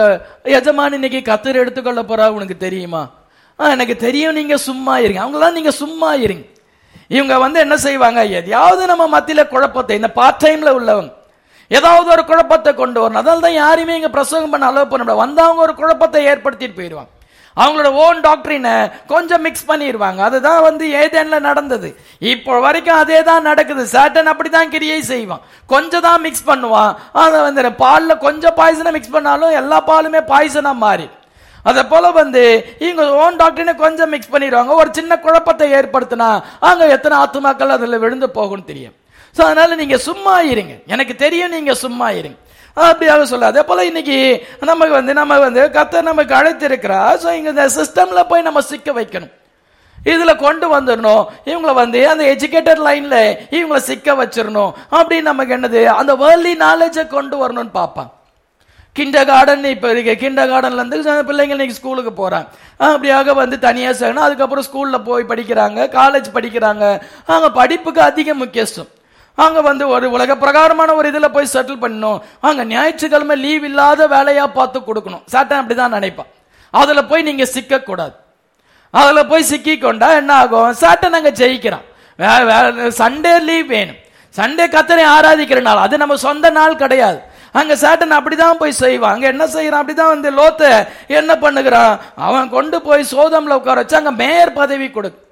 எஜமான் இன்னைக்கு கத்தர் எடுத்துக்கொள்ள போறா உனக்கு தெரியுமா ஆஹ் எனக்கு தெரியும் நீங்க சும்மா இருங்க அவங்களாம் நீங்க சும்மா இருங்க இவங்க வந்து என்ன செய்வாங்க எதையாவது நம்ம மத்தியில குழப்பத்தை இந்த பார்ட் டைம்ல உள்ளவங்க ஏதாவது ஒரு குழப்பத்தை கொண்டு வரணும் அதனால தான் யாரையுமே இங்க பிரசங்கம் பண்ண அலோவ் பண்ண முடியாது வந்தவங்க ஒரு குழப்பத்தை ஏற்படுத்திட்டு போயிடுவாங்க அவங்களோட ஓன் டாக்டரினை கொஞ்சம் மிக்ஸ் பண்ணிடுவாங்க அதுதான் வந்து ஏதேன்ல நடந்தது இப்போ வரைக்கும் அதே தான் நடக்குது சாட்டன் அப்படிதான் கிரியை செய்வான் கொஞ்சம் தான் மிக்ஸ் பண்ணுவான் அதை வந்து பால்ல கொஞ்சம் பாய்சனை மிக்ஸ் பண்ணாலும் எல்லா பாலுமே பாய்சனா மாறி அதே போல வந்து இவங்க ஓன் டாக்டரினை கொஞ்சம் மிக்ஸ் பண்ணிடுவாங்க ஒரு சின்ன குழப்பத்தை ஏற்படுத்தினா அங்க எத்தனை ஆத்துமாக்கள் அதுல விழுந்து போகும்னு தெரியும் சோ அதனால நீங்க சும்மா இருங்க எனக்கு தெரியும் நீங்க சும்மா இருங்க அப்படியாக சொல்ல அதே போல இன்னைக்கு நமக்கு வந்து நம்ம வந்து கத்தர் நமக்கு அழைத்திருக்கிறா ஸோ இங்க இந்த சிஸ்டம்ல போய் நம்ம சிக்க வைக்கணும் இதுல கொண்டு வந்துடணும் இவங்கள வந்து அந்த எஜுகேட்டட் லைன்ல இவங்கள சிக்க வச்சிடணும் அப்படின்னு நமக்கு என்னது அந்த வேர்லி நாலேஜை கொண்டு வரணும்னு பார்ப்பான் கிண்டர் கார்டன் இப்போ இருக்கு கிண்டர் கார்டன்ல இருந்து சில பிள்ளைங்க இன்னைக்கு ஸ்கூலுக்கு போறாங்க அப்படியாக வந்து தனியா சேரணும் அதுக்கப்புறம் ஸ்கூல்ல போய் படிக்கிறாங்க காலேஜ் படிக்கிறாங்க அங்க படிப்புக்கு அதிக முக்கியத்துவம் அங்க வந்து ஒரு உலக பிரகாரமான ஒரு இதுல போய் செட்டில் பண்ணணும் அங்க ஞாயிற்றுக்கிழமை லீவ் இல்லாத வேலையா பார்த்து கொடுக்கணும் சாட்டன் அப்படிதான் நினைப்பான் அதுல போய் நீங்க சிக்க கூடாது அதுல போய் சிக்கி கொண்டா என்ன ஆகும் சாட்டன் அங்க ஜெயிக்கிறான் சண்டே லீவ் வேணும் சண்டே கத்தனை ஆராதிக்கிற நாள் அது நம்ம சொந்த நாள் கிடையாது அங்க சாட்டன் அப்படிதான் போய் செய்வான் அங்க என்ன செய்யறான் அப்படிதான் வந்து லோத்த என்ன பண்ணுகிறான் அவன் கொண்டு போய் சோதம்ல உட்கார வச்சு அங்க மேயர் பதவி கொடு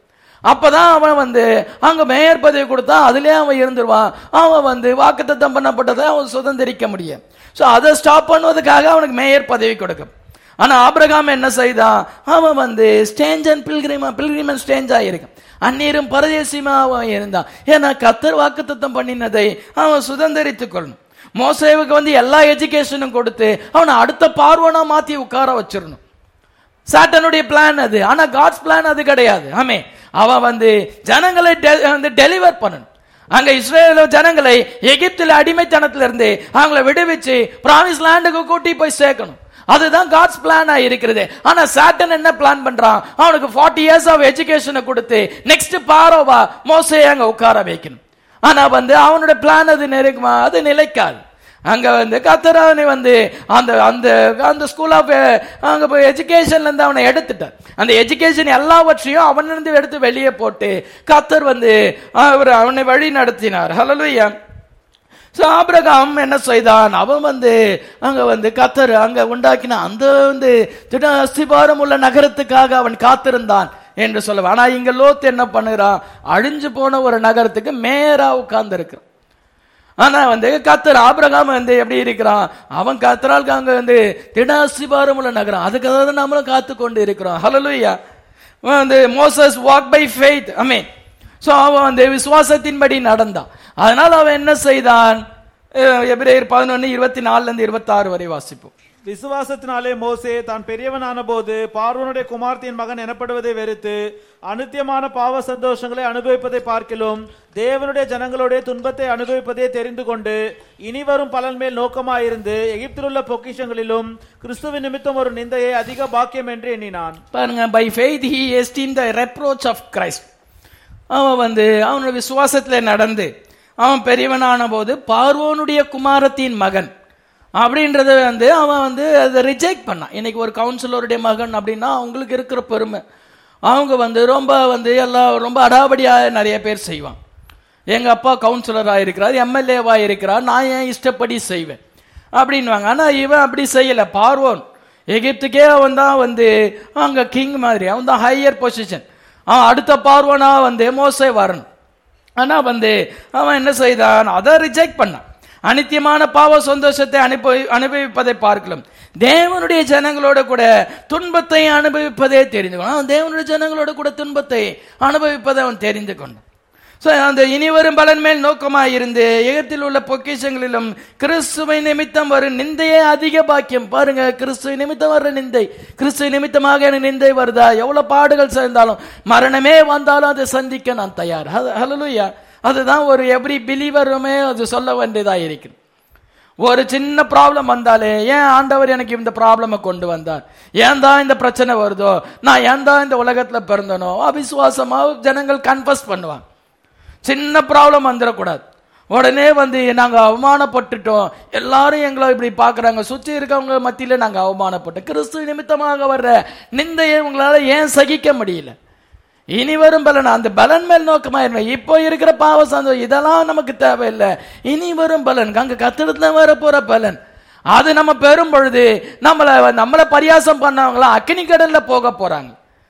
அப்பதான் அவன் வந்து அங்க மேயர் பதவி கொடுத்தா அதுலயே அவன் இருந்துருவான் அவன் வந்து வாக்குத்தத்தம் பண்ணப்பட்டதை அவன் சுதந்திரிக்க முடியும் சோ அதை ஸ்டாப் பண்ணுவதற்காக அவனுக்கு மேயர் பதவி கொடுக்கும் ஆனா ஆபிரகாம் என்ன செய்தான் அவன் வந்து ஸ்டேஞ்ச் அண்ட் பில்கிரிமா பில்கிரிமன் ஸ்டேஞ்சா இருக்கும் அந்நீரும் பரதேசியமா அவன் இருந்தான் ஏன்னா கத்தர் வாக்குத்தத்தம் பண்ணினதை அவன் சுதந்திரித்துக் கொள்ளணும் மோசேவுக்கு வந்து எல்லா எஜுகேஷனும் கொடுத்து அவனை அடுத்த பார்வனா மாத்தி உட்கார வச்சிடணும் சாட்டனுடைய பிளான் அது ஆனா காட்ஸ் பிளான் அது கிடையாது ஆமே அவன் வந்து ஜனங்களை டெ- வந்து டெலிவர் பண்ணணும் அங்க இஸ்ரேல் ஜனங்களை எகிப்தில் அடிமைத்தனத்துல இருந்து அவங்கள விடுவிச்சு பிராமிஸ் லேண்டுக்கு கூட்டி போய் சேர்க்கணும் அதுதான் காட்ஸ் பிளானா இருக்கிறது ஆனா சாட்டன் என்ன பிளான் பண்றான் அவனுக்கு 40 இயர்ஸ் ஆஃப் எஜுகேஷனை கொடுத்து நெக்ஸ்ட் பாரோவா மோசே அங்க உட்கார வைக்கணும் ஆனா வந்து அவனோட பிளான் அது நெருக்குமா அது நிலைக்காது அங்க வந்து கத்தராவனை வந்து அந்த அந்த அந்த ஸ்கூல் ஆஃப் அங்க போய் எஜுகேஷன்ல இருந்து அவனை எடுத்துட்டார் அந்த எஜுகேஷன் எல்லாவற்றையும் அவனிருந்து எடுத்து வெளியே போட்டு கத்தர் வந்து அவர் அவனை வழி நடத்தினார் ஹalleluya சோ ஆபிரகாம் என்ன செய்தான் அவன் வந்து அங்க வந்து கத்தர் அங்க உண்டாக்கின அந்த வந்து திட அஸ்திபாரம் உள்ள நகரத்துக்காக அவன் காத்திருந்தான் என்று சொல்லுவான் ஆனா இங்க லோத் என்ன பண்ணுறான் அழிஞ்சு போன ஒரு நகரத்துக்கு மேயரா உட்கார்ந்து இருக்கிறான் ஆனா வந்து கத்தர் ஆபிரகாம் வந்து எப்படி இருக்கிறான் அவன் கத்தரால் அங்க வந்து திட அஸ்திபாரம் உள்ள நகரம் அதுக்காக தான் நம்மளும் காத்து கொண்டு இருக்கிறோம் ஹalleluya வந்து மோசஸ் வாக் பை ஃபெய்த் அமீன் சோ அவன் வந்து விசுவாசத்தின்படி நடந்தான் அதனால அவன் என்ன செய்தான் அஹ் எபிரேயர் பதினொன்னு இருபத்தி நாலுல இருந்து இருபத்தி ஆறு வரை வாசிப்போம் விசுவாசத்தினாலே மோசே தான் பெரியவனான போது பார்வனுடைய குமார்த்தியின் மகன் எனப்படுவதை வெறுத்து அநித்தியமான பாவ சந்தோஷங்களை அனுபவிப்பதை பார்க்கிலும் தேவனுடைய ஜனங்களுடைய துன்பத்தை அனுபவிப்பதே தெரிந்து கொண்டு இனி வரும் பலன் மேல் நோக்கமாயிருந்து எகிப்திலுள்ள பொக்கிஷங்களிலும் கிறிஸ்துவின் நிமித்தம் ஒரு நிந்தையை அதிக பாக்கியம் என்று எண்ணினான் பாருங்க by faith he esteem the reproach of Christ அவன் வந்து அவனோட விசுவாசத்துல நடந்து அவன் பெரியவனான போது பார்வோனுடைய குமாரத்தின் மகன் அப்படின்றத வந்து அவன் வந்து அதை ரிஜெக்ட் பண்ணான் இன்னைக்கு ஒரு கவுன்சிலருடைய மகன் அப்படின்னா அவங்களுக்கு இருக்கிற பெருமை அவங்க வந்து ரொம்ப வந்து எல்லாம் ரொம்ப அடாபடியா நிறைய பேர் செய்வான் எங்க அப்பா கவுன்சிலரா இருக்கிறார் எம்எல்ஏவா இருக்கிறார் நான் ஏன் இஷ்டப்படி செய்வேன் அப்படின்வாங்க ஆனா இவன் அப்படி செய்யல பார்வோன் எகிப்துக்கே அவன் தான் வந்து அங்க கிங் மாதிரி அவன் தான் ஹையர் பொசிஷன் அவன் அடுத்த பார்வனா வந்து மோசே வரணும் ஆனா வந்து அவன் என்ன செய்தான் அதை ரிஜெக்ட் பண்ணான் அனித்தியமான பாவ சந்தோஷத்தை அனுபவி அனுபவிப்பதை பார்க்கலாம் தேவனுடைய ஜனங்களோட கூட துன்பத்தை அனுபவிப்பதே தெரிந்து கொண்டான் அவன் தேவனுடைய ஜனங்களோட கூட துன்பத்தை அனுபவிப்பதை அவன் தெரிந்து கொண்டான் So, அந்த இனி வரும் பலன் மேல் நோக்கமாய் இருந்து எகத்தில் உள்ள பொக்கிஷங்களிலும் கிறிஸ்துவை நிமித்தம் வரும் நிந்தையே அதிக பாக்கியம் பாருங்க கிறிஸ்துவை நிமித்தம் வர்ற நிந்தை கிறிஸ்துவ நிமித்தமாக எனக்கு நிந்தை வருதா எவ்வளவு பாடுகள் சேர்ந்தாலும் மரணமே வந்தாலும் அதை சந்திக்க நான் தயார் ஹலலுயா அதுதான் ஒரு எவ்ரி பிலீவருமே அது சொல்ல வேண்டியதா இருக்குது ஒரு சின்ன ப்ராப்ளம் வந்தாலே ஏன் ஆண்டவர் எனக்கு இந்த ப்ராப்ளமை கொண்டு வந்தார் ஏன் தான் இந்த பிரச்சனை வருதோ நான் ஏன் தான் இந்த உலகத்துல பிறந்தனோ அவிசுவாசமா ஜனங்கள் கன்ஃபஸ் பண்ணுவாங்க சின்ன ப்ராப்ளம் வந்துடக்கூடாது உடனே வந்து நாங்க அவமானப்பட்டுட்டோம் எல்லாரும் எங்களை இப்படி பாக்குறாங்க சுற்றி இருக்கவங்க மத்தியில நாங்க அவமானப்பட்டோம் கிறிஸ்து நிமித்தமாக வர்ற நிந்தையை உங்களால ஏன் சகிக்க முடியல இனி வரும் பலன் அந்த பலன் மேல் நோக்கமா இருந்தேன் இப்போ இருக்கிற பாவ சந்தோஷம் இதெல்லாம் நமக்கு தேவையில்லை இனி வரும் பலன் அங்க கத்திரத்துல வர போற பலன் அது நம்ம பெறும் பொழுது நம்மள நம்மளை பரியாசம் பண்ணவங்களாம் அக்கினி கடல்ல போக போறாங்க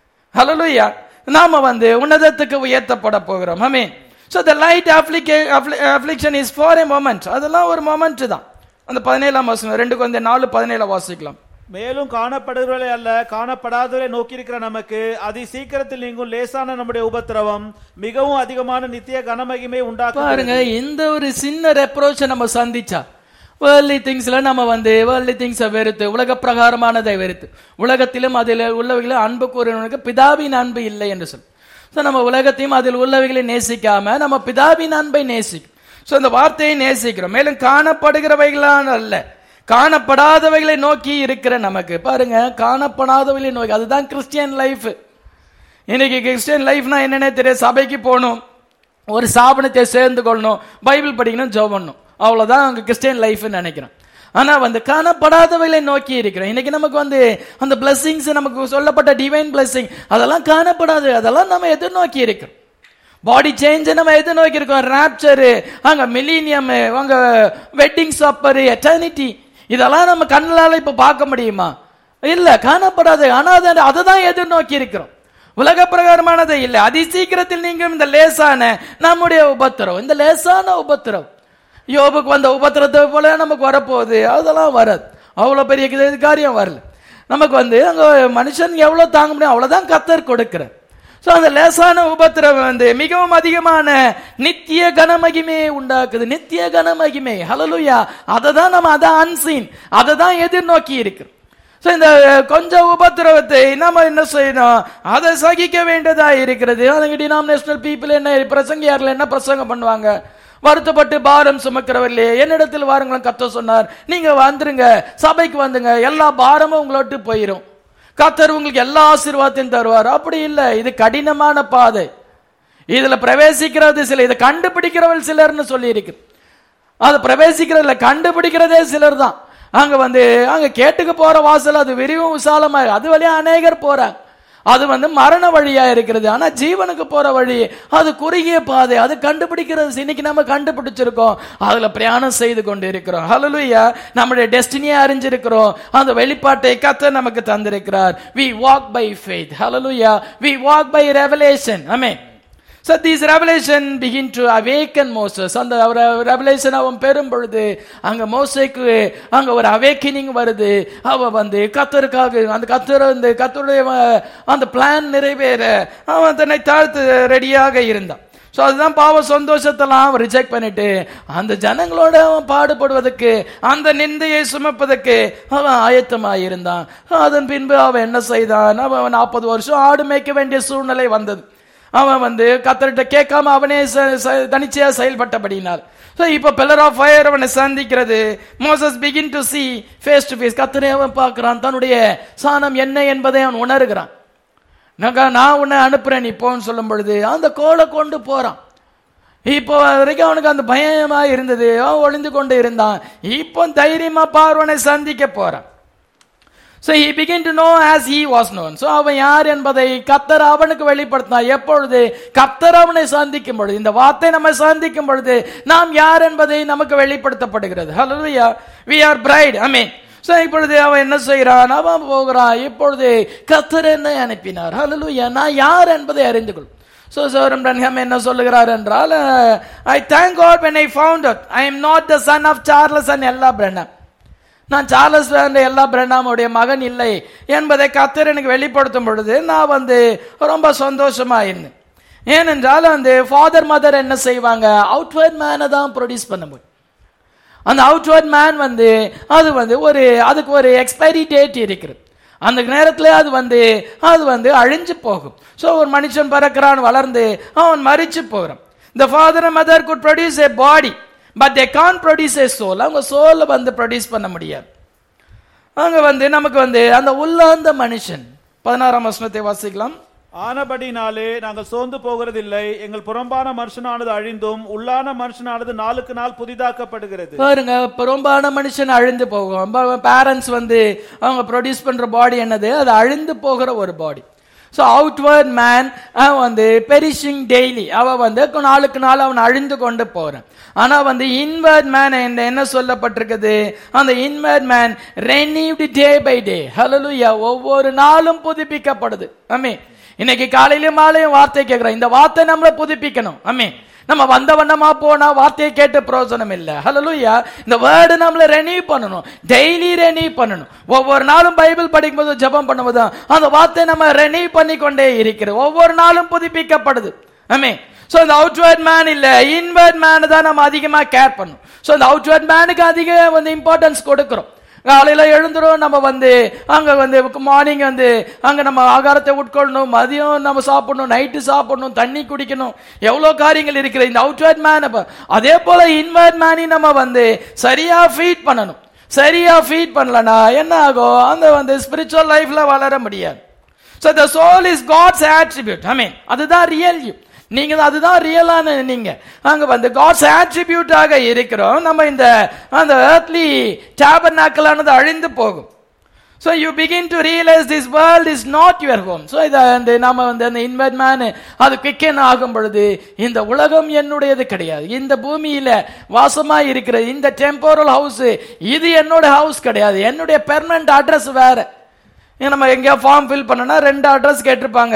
ஹலலுயா நாம வந்து உன்னதத்துக்கு உயர்த்தப்பட போகிறோம் ஆமே so the light application is for a moment அதெல்லாம் ஒரு மொமெண்ட் தான் அந்த பதினேழாம் வாசகம் ரெண்டு கொஞ்சம் நாலு பதினேழு வாசிக்கலாம் மேலும் காணப்படுகிறவர்களை அல்ல காணப்படாதவரை நோக்கியிருக்கிற நமக்கு அதி சீக்கிரத்தில் நீங்கும் லேசான நம்முடைய உபத்திரவம் மிகவும் அதிகமான நித்திய கனமகிமை உண்டாக்கும் பாருங்க இந்த ஒரு சின்ன ரெப்ரோச்சை நம்ம சந்திச்சா வேர்லி திங்ஸ்ல நம்ம வந்து வேர்லி திங்ஸை வெறுத்து உலக பிரகாரமானதை வெறுத்து உலகத்திலும் அதில் உள்ளவைகளும் அன்பு கூறினவனுக்கு பிதாவின் அன்பு இல்லை என்று சொல் ஸோ நம்ம உலகத்தையும் அதில் உள்ளவைகளை நேசிக்காம நம்ம பிதாவின் அன்பை நேசிக்கும் ஸோ அந்த வார்த்தையை நேசிக்கிறோம் மேலும் காணப்படுகிறவைகளான அல்ல காணப்படாதவைகளை நோக்கி இருக்கிற நமக்கு பாருங்க காணப்படாதவைகளை நோக்கி அதுதான் கிறிஸ்டியன் லைஃப் இன்னைக்கு கிறிஸ்டியன் லைஃப்னா என்னன்னே தெரியும் சபைக்கு போகணும் ஒரு ஸ்தாபனத்தை சேர்ந்து கொள்ளணும் பைபிள் படிக்கணும் ஜெபம் பண்ணணும் அவ்வளவுதான் அங்க கிறிஸ்டியன் லைஃப்னு நினைக்கிறோம் ஆனா வந்து காணப்படாதவைகளை நோக்கி இருக்கிறோம் இன்னைக்கு நமக்கு வந்து அந்த பிளஸ்ஸிங்ஸ் நமக்கு சொல்லப்பட்ட டிவைன் பிளஸ்ஸிங் அதெல்லாம் காணப்படாது அதெல்லாம் நம்ம எதிர்நோக்கி இருக்கிறோம் பாடி சேஞ்ச் நம்ம எதிர்நோக்கி இருக்கோம் ராப்சரு அங்க மில்லினியம் அங்க வெட்டிங் சப்பர் எட்டர்னிட்டி இதெல்லாம் நம்ம கண்ணால இப்ப பார்க்க முடியுமா இல்ல காணப்படாது ஆனா அதை தான் எதிர்நோக்கி இருக்கிறோம் உலக பிரகாரமானது இல்லை அதி சீக்கிரத்தில் நீங்கும் இந்த லேசான நம்முடைய உபத்திரம் இந்த லேசான உபத்திரம் யோபுக்கு வந்த உபத்திரத்தை போல நமக்கு வரப்போகுது அதெல்லாம் வராது அவ்வளவு பெரிய இது காரியம் வரல நமக்கு வந்து அங்க மனுஷன் எவ்வளவு தாங்க முடியும் அவ்வளவுதான் கத்தர் கொடுக்கிறார் சோ அந்த லேசான உபத்திரம் வந்து மிகவும் அதிகமான நித்திய கனமகிமையை உண்டாக்குது நித்திய கனமகிமை ஹலலுயா அதை தான் நம்ம அதை அன்சீன் அதை தான் எதிர்நோக்கி இருக்கிறோம் சோ இந்த கொஞ்சம் உபத்திரவத்தை நம்ம என்ன செய்யணும் அதை சகிக்க வேண்டியதா இருக்கிறது அதுக்கு டினாமினேஷனல் பீப்புள் என்ன பிரசங்கியார்கள் என்ன பிரசங்கம் பண்ணுவாங்க வருத்தப்பட்டு பாரம் சுமக்கிறவர்களே என்னிடத்தில் வாருங்களும் கத்த சொன்னார் நீங்க வந்துருங்க சபைக்கு வந்துங்க எல்லா பாரமும் உங்களோட்டு போயிரும் கத்தர் உங்களுக்கு எல்லா ஆசீர்வாதத்தையும் தருவார் அப்படி இல்லை இது கடினமான பாதை இதுல பிரவேசிக்கிறது சில இதை கண்டுபிடிக்கிறவர்கள் சிலர்னு சொல்லி இருக்கு அது பிரவேசிக்கிறதுல கண்டுபிடிக்கிறதே சிலர் தான் அங்க வந்து அங்க கேட்டுக்கு போற வாசல் அது விரிவும் விசாலமா அது வழியா அநேகர் போறாங்க அது வந்து மரண வழியா இருக்கிறது ஆனா ஜீவனுக்கு போற வழி அது குறுகிய பாதை அது கண்டுபிடிக்கிறது இன்னைக்கு நம்ம கண்டுபிடிச்சிருக்கோம் அதுல பிரயாணம் செய்து கொண்டு இருக்கிறோம் ஹalleluya நம்முடைய டெஸ்டினியை அறிஞ்சிருக்கிறோம் அந்த வெளிப்பாட்டை கத்த நமக்கு தந்திருக்கிறார் we walk by faith hallelujah we walk by revelation amen So these revelation begin to awaken Moses. அந்த ரெவலேஷன் அவன் பெறும் பொழுது அங்க மோசைக்கு அங்க ஒரு அவேக்கனிங் வருது அவ வந்து கத்தருக்காக அந்த கத்தர் வந்து கத்தருடைய அஹ், அந்த பிளான் நிறைவேற அவன் தன்னை தாழ்த்து ரெடியாக இருந்தான் ஸோ அதுதான் பாவ சந்தோஷத்தெல்லாம் அவன் ரிஜெக்ட் பண்ணிட்டு அந்த ஜனங்களோட அவன் பாடுபடுவதற்கு அந்த நிந்தையை சுமப்பதற்கு அவன் ஆயத்தமாக இருந்தான் அதன் பின்பு அவன் என்ன செய்தான் அவன் நாற்பது வருஷம் ஆடு மேய்க்க வேண்டிய சூழ்நிலை வந்தது அவன் வந்து கத்தர்கிட்ட கேட்காம அவனே ச- ச- தனிச்சையா செயல்பட்டபடினார் ஸோ இப்போ பில்லர் ஆஃப் ஃபயர் அவனை சந்திக்கிறது Moses begin to see face to face கத்தரை அவன் பார்க்கிறான் தன்னுடைய சாணம் என்ன என்பதை அவன் உணர்கிறான் நான் நான் உன்னை அனுப்புறேன் நீ போன்னு சொல்லும் பொழுது அந்த கோலை கொண்டு போறான் இப்போ வரைக்கும் அவனுக்கு அந்த பயமா இருந்தது அவன் ஒளிந்து கொண்டு இருந்தான் இப்போ தைரியமா பார்வனை சந்திக்க போறான் So he began to know as he was known. So அவன் யார் என்பதை கத்தர் அவனுக்கு வெளிப்படுத்தினார் எப்பொழுது கத்தர் அவனை சந்திக்கும் பொழுது இந்த வார்த்தை நம்ம சந்திக்கும் பொழுது நாம் யார் என்பதை நமக்கு வெளிப்படுத்தப்படுகிறது ஹalleluya we are bride i mean so இப்பொழுது அவன் என்ன செய்கிறான் அவன் போகிறான் இப்பொழுது கத்தர் என்னை அனுப்பினார் ஹalleluya நான் யார் என்பதை அறிந்து கொள் So சோரம் ரன்ஹம் என்ன சொல்லுகிறார் என்றால் I thank God when I found out I am not the son of Charles and எல்லா பிரண்ணம் நான் சார்லஸ் வேண்ட எல்லா பிரண்டாமுடைய மகன் இல்லை என்பதை கத்தர் எனக்கு வெளிப்படுத்தும் பொழுது நான் வந்து ரொம்ப சந்தோஷமா இருந்தேன் ஏனென்றால் அந்த ஃபாதர் மதர் என்ன செய்வாங்க அவுட்வர்ட் மேனை தான் ப்ரொடியூஸ் பண்ண முடியும் அந்த அவுட்வர்ட் மேன் வந்து அது வந்து ஒரு அதுக்கு ஒரு எக்ஸ்பைரி டேட் இருக்கிறது அந்த நேரத்துல அது வந்து அது வந்து அழிஞ்சு போகும் ஸோ ஒரு மனுஷன் பிறக்கிறான் வளர்ந்து அவன் மறிச்சு போகிறான் இந்த father and mother could produce a body but they can't produce a soul அவங்க சோலை வந்து ப்ரொடியூஸ் பண்ண முடியாது அங்க வந்து நமக்கு வந்து அந்த உள்ளார்ந்த மனுஷன் பதினாறாம் வசனத்தை வாசிக்கலாம் ஆனபடினாலே நாங்கள் சோர்ந்து போகிறதில்லை எங்கள் புறம்பான மனுஷனானது அழிந்தும் உள்ளான மனுஷனானது நாளுக்கு நாள் புதிதாக்கப்படுகிறது பாருங்க பெரும்பாலான மனுஷன் அழிந்து போகும் பேரண்ட்ஸ் வந்து அவங்க ப்ரொடியூஸ் பண்ற பாடி என்னது அது அழிந்து போகிற ஒரு பாடி ஸோ அவுட்வர்ட் மேன் அவன் வந்து பெரிஷிங் டெய்லி அவன் வந்து நாளுக்கு நாள் அவன் அழிந்து கொண்டு போறான் ஆனா வந்து இன்வர்ட் மேன் என்ன சொல்லப்பட்டிருக்குது அந்த inward man renewed day by day hallelujah ஒவ்வொரு நாளும் புதுப்பிக்கப்படுது அமே இன்னைக்கு காலையிலும் மாலையும் வார்த்தை கேட்கிறோம் இந்த வார்த்தை நம்மளை புதுப்பிக்கணும் அமே நம்ம வந்த வண்ணமா போனா வார்த்தையை கேட்டு பிரயோஜனம் இல்ல ஹalleluya இந்த வேர்டு நம்மள ரெனியூ பண்ணணும் டெய்லி ரெனியூ பண்ணணும் ஒவ்வொரு நாளும் பைபிள் படிக்கும்போது ஜெபம் பண்ணும்போது அந்த வார்த்தை நம்ம ரெனியூ பண்ணி கொண்டே இருக்கிறது ஒவ்வொரு நாளும் புதுப்பிக்கப்படுது ஆமே சோ இந்த அவுட்வர்ட் மேன் இல்ல இன்வர்ட் மேன் தான் நம்ம அதிகமா கேர் பண்ணணும் சோ இந்த அவுட்வர்ட் மேனுக்கு அதிக வந்து இம்பார்ட்டன்ஸ் கொடுக்கிறோம் காலையில எழுந்துரும் நம்ம வந்து அங்க வந்து மார்னிங் வந்து அங்க நம்ம ஆகாரத்தை உட்கொள்ளணும் மதியம் நம்ம சாப்பிடணும் நைட்டு சாப்பிடணும் தண்ணி குடிக்கணும் எவ்வளவு காரியங்கள் இருக்குது இந்த அவுட்வர்ட் மேன் அதே போல இன்வர்ட் மேனி நம்ம வந்து சரியா ஃபீட் பண்ணணும் சரியா ஃபீட் பண்ணலனா என்ன ஆகும் அந்த வந்து ஸ்பிரிச்சுவல் லைஃப்ல வளர முடியாது So the soul is God's attribute. I mean, அதுதான் ரியல் யூ நீங்க அதுதான் ரியலான நீங்க அங்க வந்து காட்ஸ் ஆட்ரிபியூட்டாக இருக்கிறோம் நம்ம இந்த அந்த earthly tabernacle ஆனது அழிந்து போகும் So you begin to realize this world is not your home. So இத அந்த நாம வந்து அந்த இன்வெர்ட் மேன் அது கிக்கன் ஆகும் பொழுது இந்த உலகம் என்னுடையது கிடையாது இந்த பூமியில வாசமா இருக்கிற இந்த டெம்போரல் ஹவுஸ் இது என்னோட ஹவுஸ் கிடையாது என்னுடைய பெர்மனன்ட் அட்ரஸ் வேற இங்க நம்ம எங்கேயா ஃபார்ம் ஃபில் பண்ணனா ரெண்டு அட்ரஸ் கேட்டிருப்பாங்க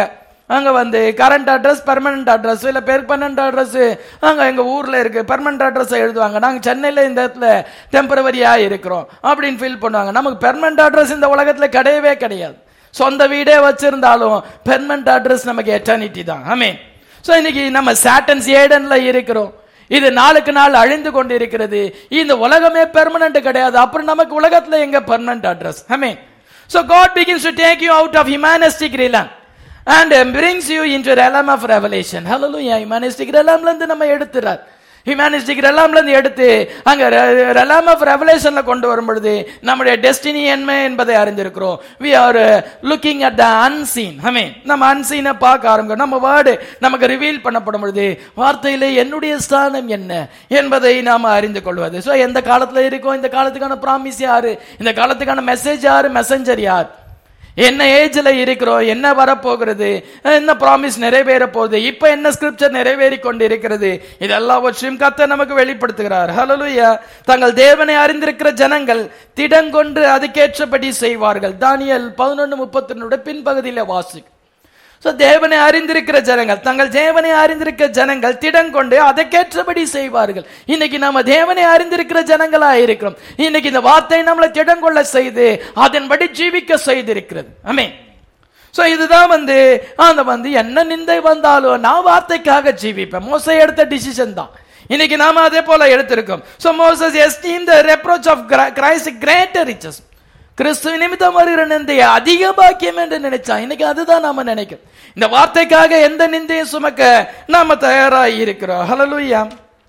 அங்க வந்து கரண்ட் அட்ரஸ் பெர்மனன்ட் அட்ரஸ் இல்ல பெர்மனன்ட் அட்ரஸ் அங்க எங்க ஊர்ல இருக்கு பெர்மனன்ட் அட்ரஸ் எழுதுவாங்க நாங்க சென்னையில இந்த இடத்துல டெம்பரவரியா இருக்கிறோம் அப்படின்னு ஃபீல் பண்ணுவாங்க நமக்கு பெர்மனன்ட் அட்ரஸ் இந்த உலகத்துல கிடையவே கிடையாது சொந்த வீடே வச்சிருந்தாலும் பெர்மனன்ட் அட்ரஸ் நமக்கு எட்டர்னிட்டி தான் ஆமே சோ இன்னைக்கு நம்ம சாட்டன்ஸ் ஏடன்ல இருக்கிறோம் இது நாளுக்கு நாள் அழிந்து கொண்டு இருக்கிறது இந்த உலகமே பெர்மனன்ட் கிடையாது அப்புறம் நமக்கு உலகத்துல எங்க பெர்மனன்ட் அட்ரஸ் ஆமே So God begins to take you out of humanistic realm and um, brings you into realm of revelation. Hallelujah. Humanistic realmல இருந்து நம்ம எடுத்துறார் ஹியூமனிஸ்டிக் ரெலாம்ல இருந்து எடுத்து அங்க ரெலாம் ஆஃப் ரெவலேஷன்ல கொண்டு வரும் பொழுது நம்முடைய டெஸ்டினி என்ன என்பதை அறிந்திருக்கிறோம் we are looking at the unseen ஹமே நம்ம அன்சீனை பார்க்க ஆரம்பிக்கிறோம் நம்ம வேர்டு நமக்கு ரிவீல் பண்ணப்படும் பொழுது வார்த்தையிலே என்னுடைய ஸ்தானம் என்ன என்பதை நாம அறிந்து கொள்வது ஸோ எந்த காலத்துல இருக்கோம் இந்த காலத்துக்கான ப்ராமிஸ் யாரு இந்த காலத்துக்கான மெசேஜ் யாரு மெசஞ்சர் யார் என்ன ஏஜ்ல இருக்கிறோம் என்ன வரப்போகிறது என்ன ப்ராமிஸ் நிறைவேற போகுது இப்ப என்ன ஸ்கிரிப்சர் நிறைவேறி கொண்டு இருக்கிறது இதெல்லாவற்றையும் கத்த நமக்கு வெளிப்படுத்துகிறார் ஹalleluya தங்கள் தேவனை அறிந்திருக்கிற ஜனங்கள் திடங்கொண்டு அதுக்கேற்றபடி செய்வார்கள் தானியல் பதினொன்று முப்பத்தி பின்பகுதியில வாசி சோ தேவனை அறிந்திருக்கிற ஜனங்கள் தங்கள் தேவனை அறிந்திருக்கிற ஜனங்கள் திடங்கொண்டு அதற்கேற்றபடி செய்வார்கள் இன்னைக்கு நம்ம தேவனை அறிந்திருக்கிற ஜனங்களா இருக்கிறோம் இன்னைக்கு இந்த வார்த்தை நம்மளை திடங்கொள்ள செய்து அதன்படி ஜீவிக்க செய்திருக்கிறது ஆமே சோ இதுதான் வந்து அந்த வந்து என்ன நிந்தை வந்தாலும் நான் வார்த்தைக்காக ஜீவிப்பேன் மோசை எடுத்த டிசிஷன் தான் இன்னைக்கு நாம அதே போல எடுத்திருக்கோம் so Moses esteem the reproach of Christ greater riches கிறிஸ்துவ நிமித்தம் வருகிற நிந்தையை அதிக பாக்கியம் என்று நினைச்சான் இன்னைக்கு அதுதான் நாம நினைக்கிறோம் இந்த வார்த்தைக்காக எந்த நிந்தையும் சுமக்க நாம தயாராக இருக்கிறோம் ஹலலுயா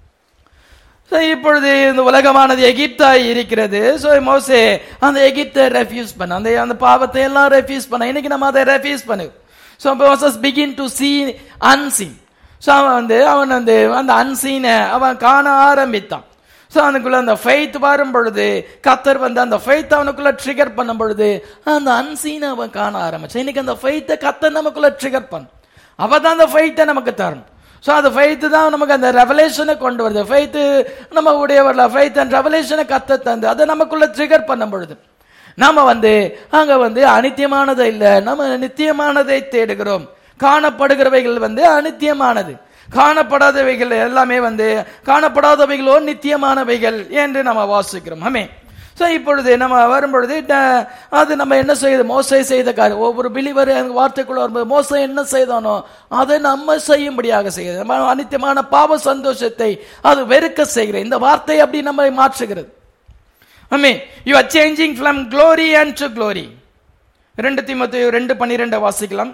இப்பொழுது இந்த உலகமானது எகிப்தாய் இருக்கிறது ஸோ மோசே அந்த எகிப்தை ரெஃப்யூஸ் பண்ண அந்த அந்த பாவத்தை எல்லாம் ரெஃப்யூஸ் பண்ண இன்னைக்கு நம்ம அதை ரெஃப்யூஸ் பண்ணு so Moses begin to see unseen so அவன் வந்து அவன் வந்து அந்த அன்சீனை அவன் காண ஆரம்பித்தான் ஸோ அவனுக்குள்ள அந்த ஃபெய்த் வரும் பொழுது கத்தர் வந்து அந்த ஃபெய்த் அவனுக்குள்ள ட்ரிகர் பண்ணும் பொழுது அந்த அன்சீனை அவன் காண ஆரம்பிச்சான் இன்னைக்கு அந்த ஃபெய்த்தை கத்தர் நமக்குள்ள ட்ரிகர் பண்ணும் அவ தான் அந்த ஃபெய்த்தை நமக்கு தரணும் ஸோ அந்த ஃபெய்த்து தான் நமக்கு அந்த ரெவலேஷனை கொண்டு வருது ஃபெய்த்து நம்ம உடையவர்ல ஃபெய்த் அண்ட் ரெவலேஷனை கத்த தந்து அதை நமக்குள்ள ட்ரிகர் பண்ணும் பொழுது நாம வந்து அங்க வந்து அனித்தியமானதை இல்லை நம்ம நித்தியமானதை தேடுகிறோம் காணப்படுகிறவைகள் வந்து அனித்தியமானது காணப்படாதவைகள் எல்லாமே வந்து காணப்படாதவைகளோ நித்தியமானவைகள் என்று நம்ம வாசிக்கிறோம் ஆமே ஸோ இப்பொழுது நம்ம வரும்பொழுது அது நம்ம என்ன செய்யுது மோசை செய்த காரியம் ஒவ்வொரு பிலிவர் வார்த்தைக்குள்ள வரும்போது மோசை என்ன செய்தானோ அதை நம்ம செய்யும்படியாக செய்யுது நம்ம அனித்தியமான பாவ சந்தோஷத்தை அது வெறுக்க செய்கிறது இந்த வார்த்தை அப்படி நம்ம மாற்றுகிறது ஆமே you are changing from glory and to glory ரெண்டு திமுத்தி ரெண்டு பன்னிரெண்டை வாசிக்கலாம்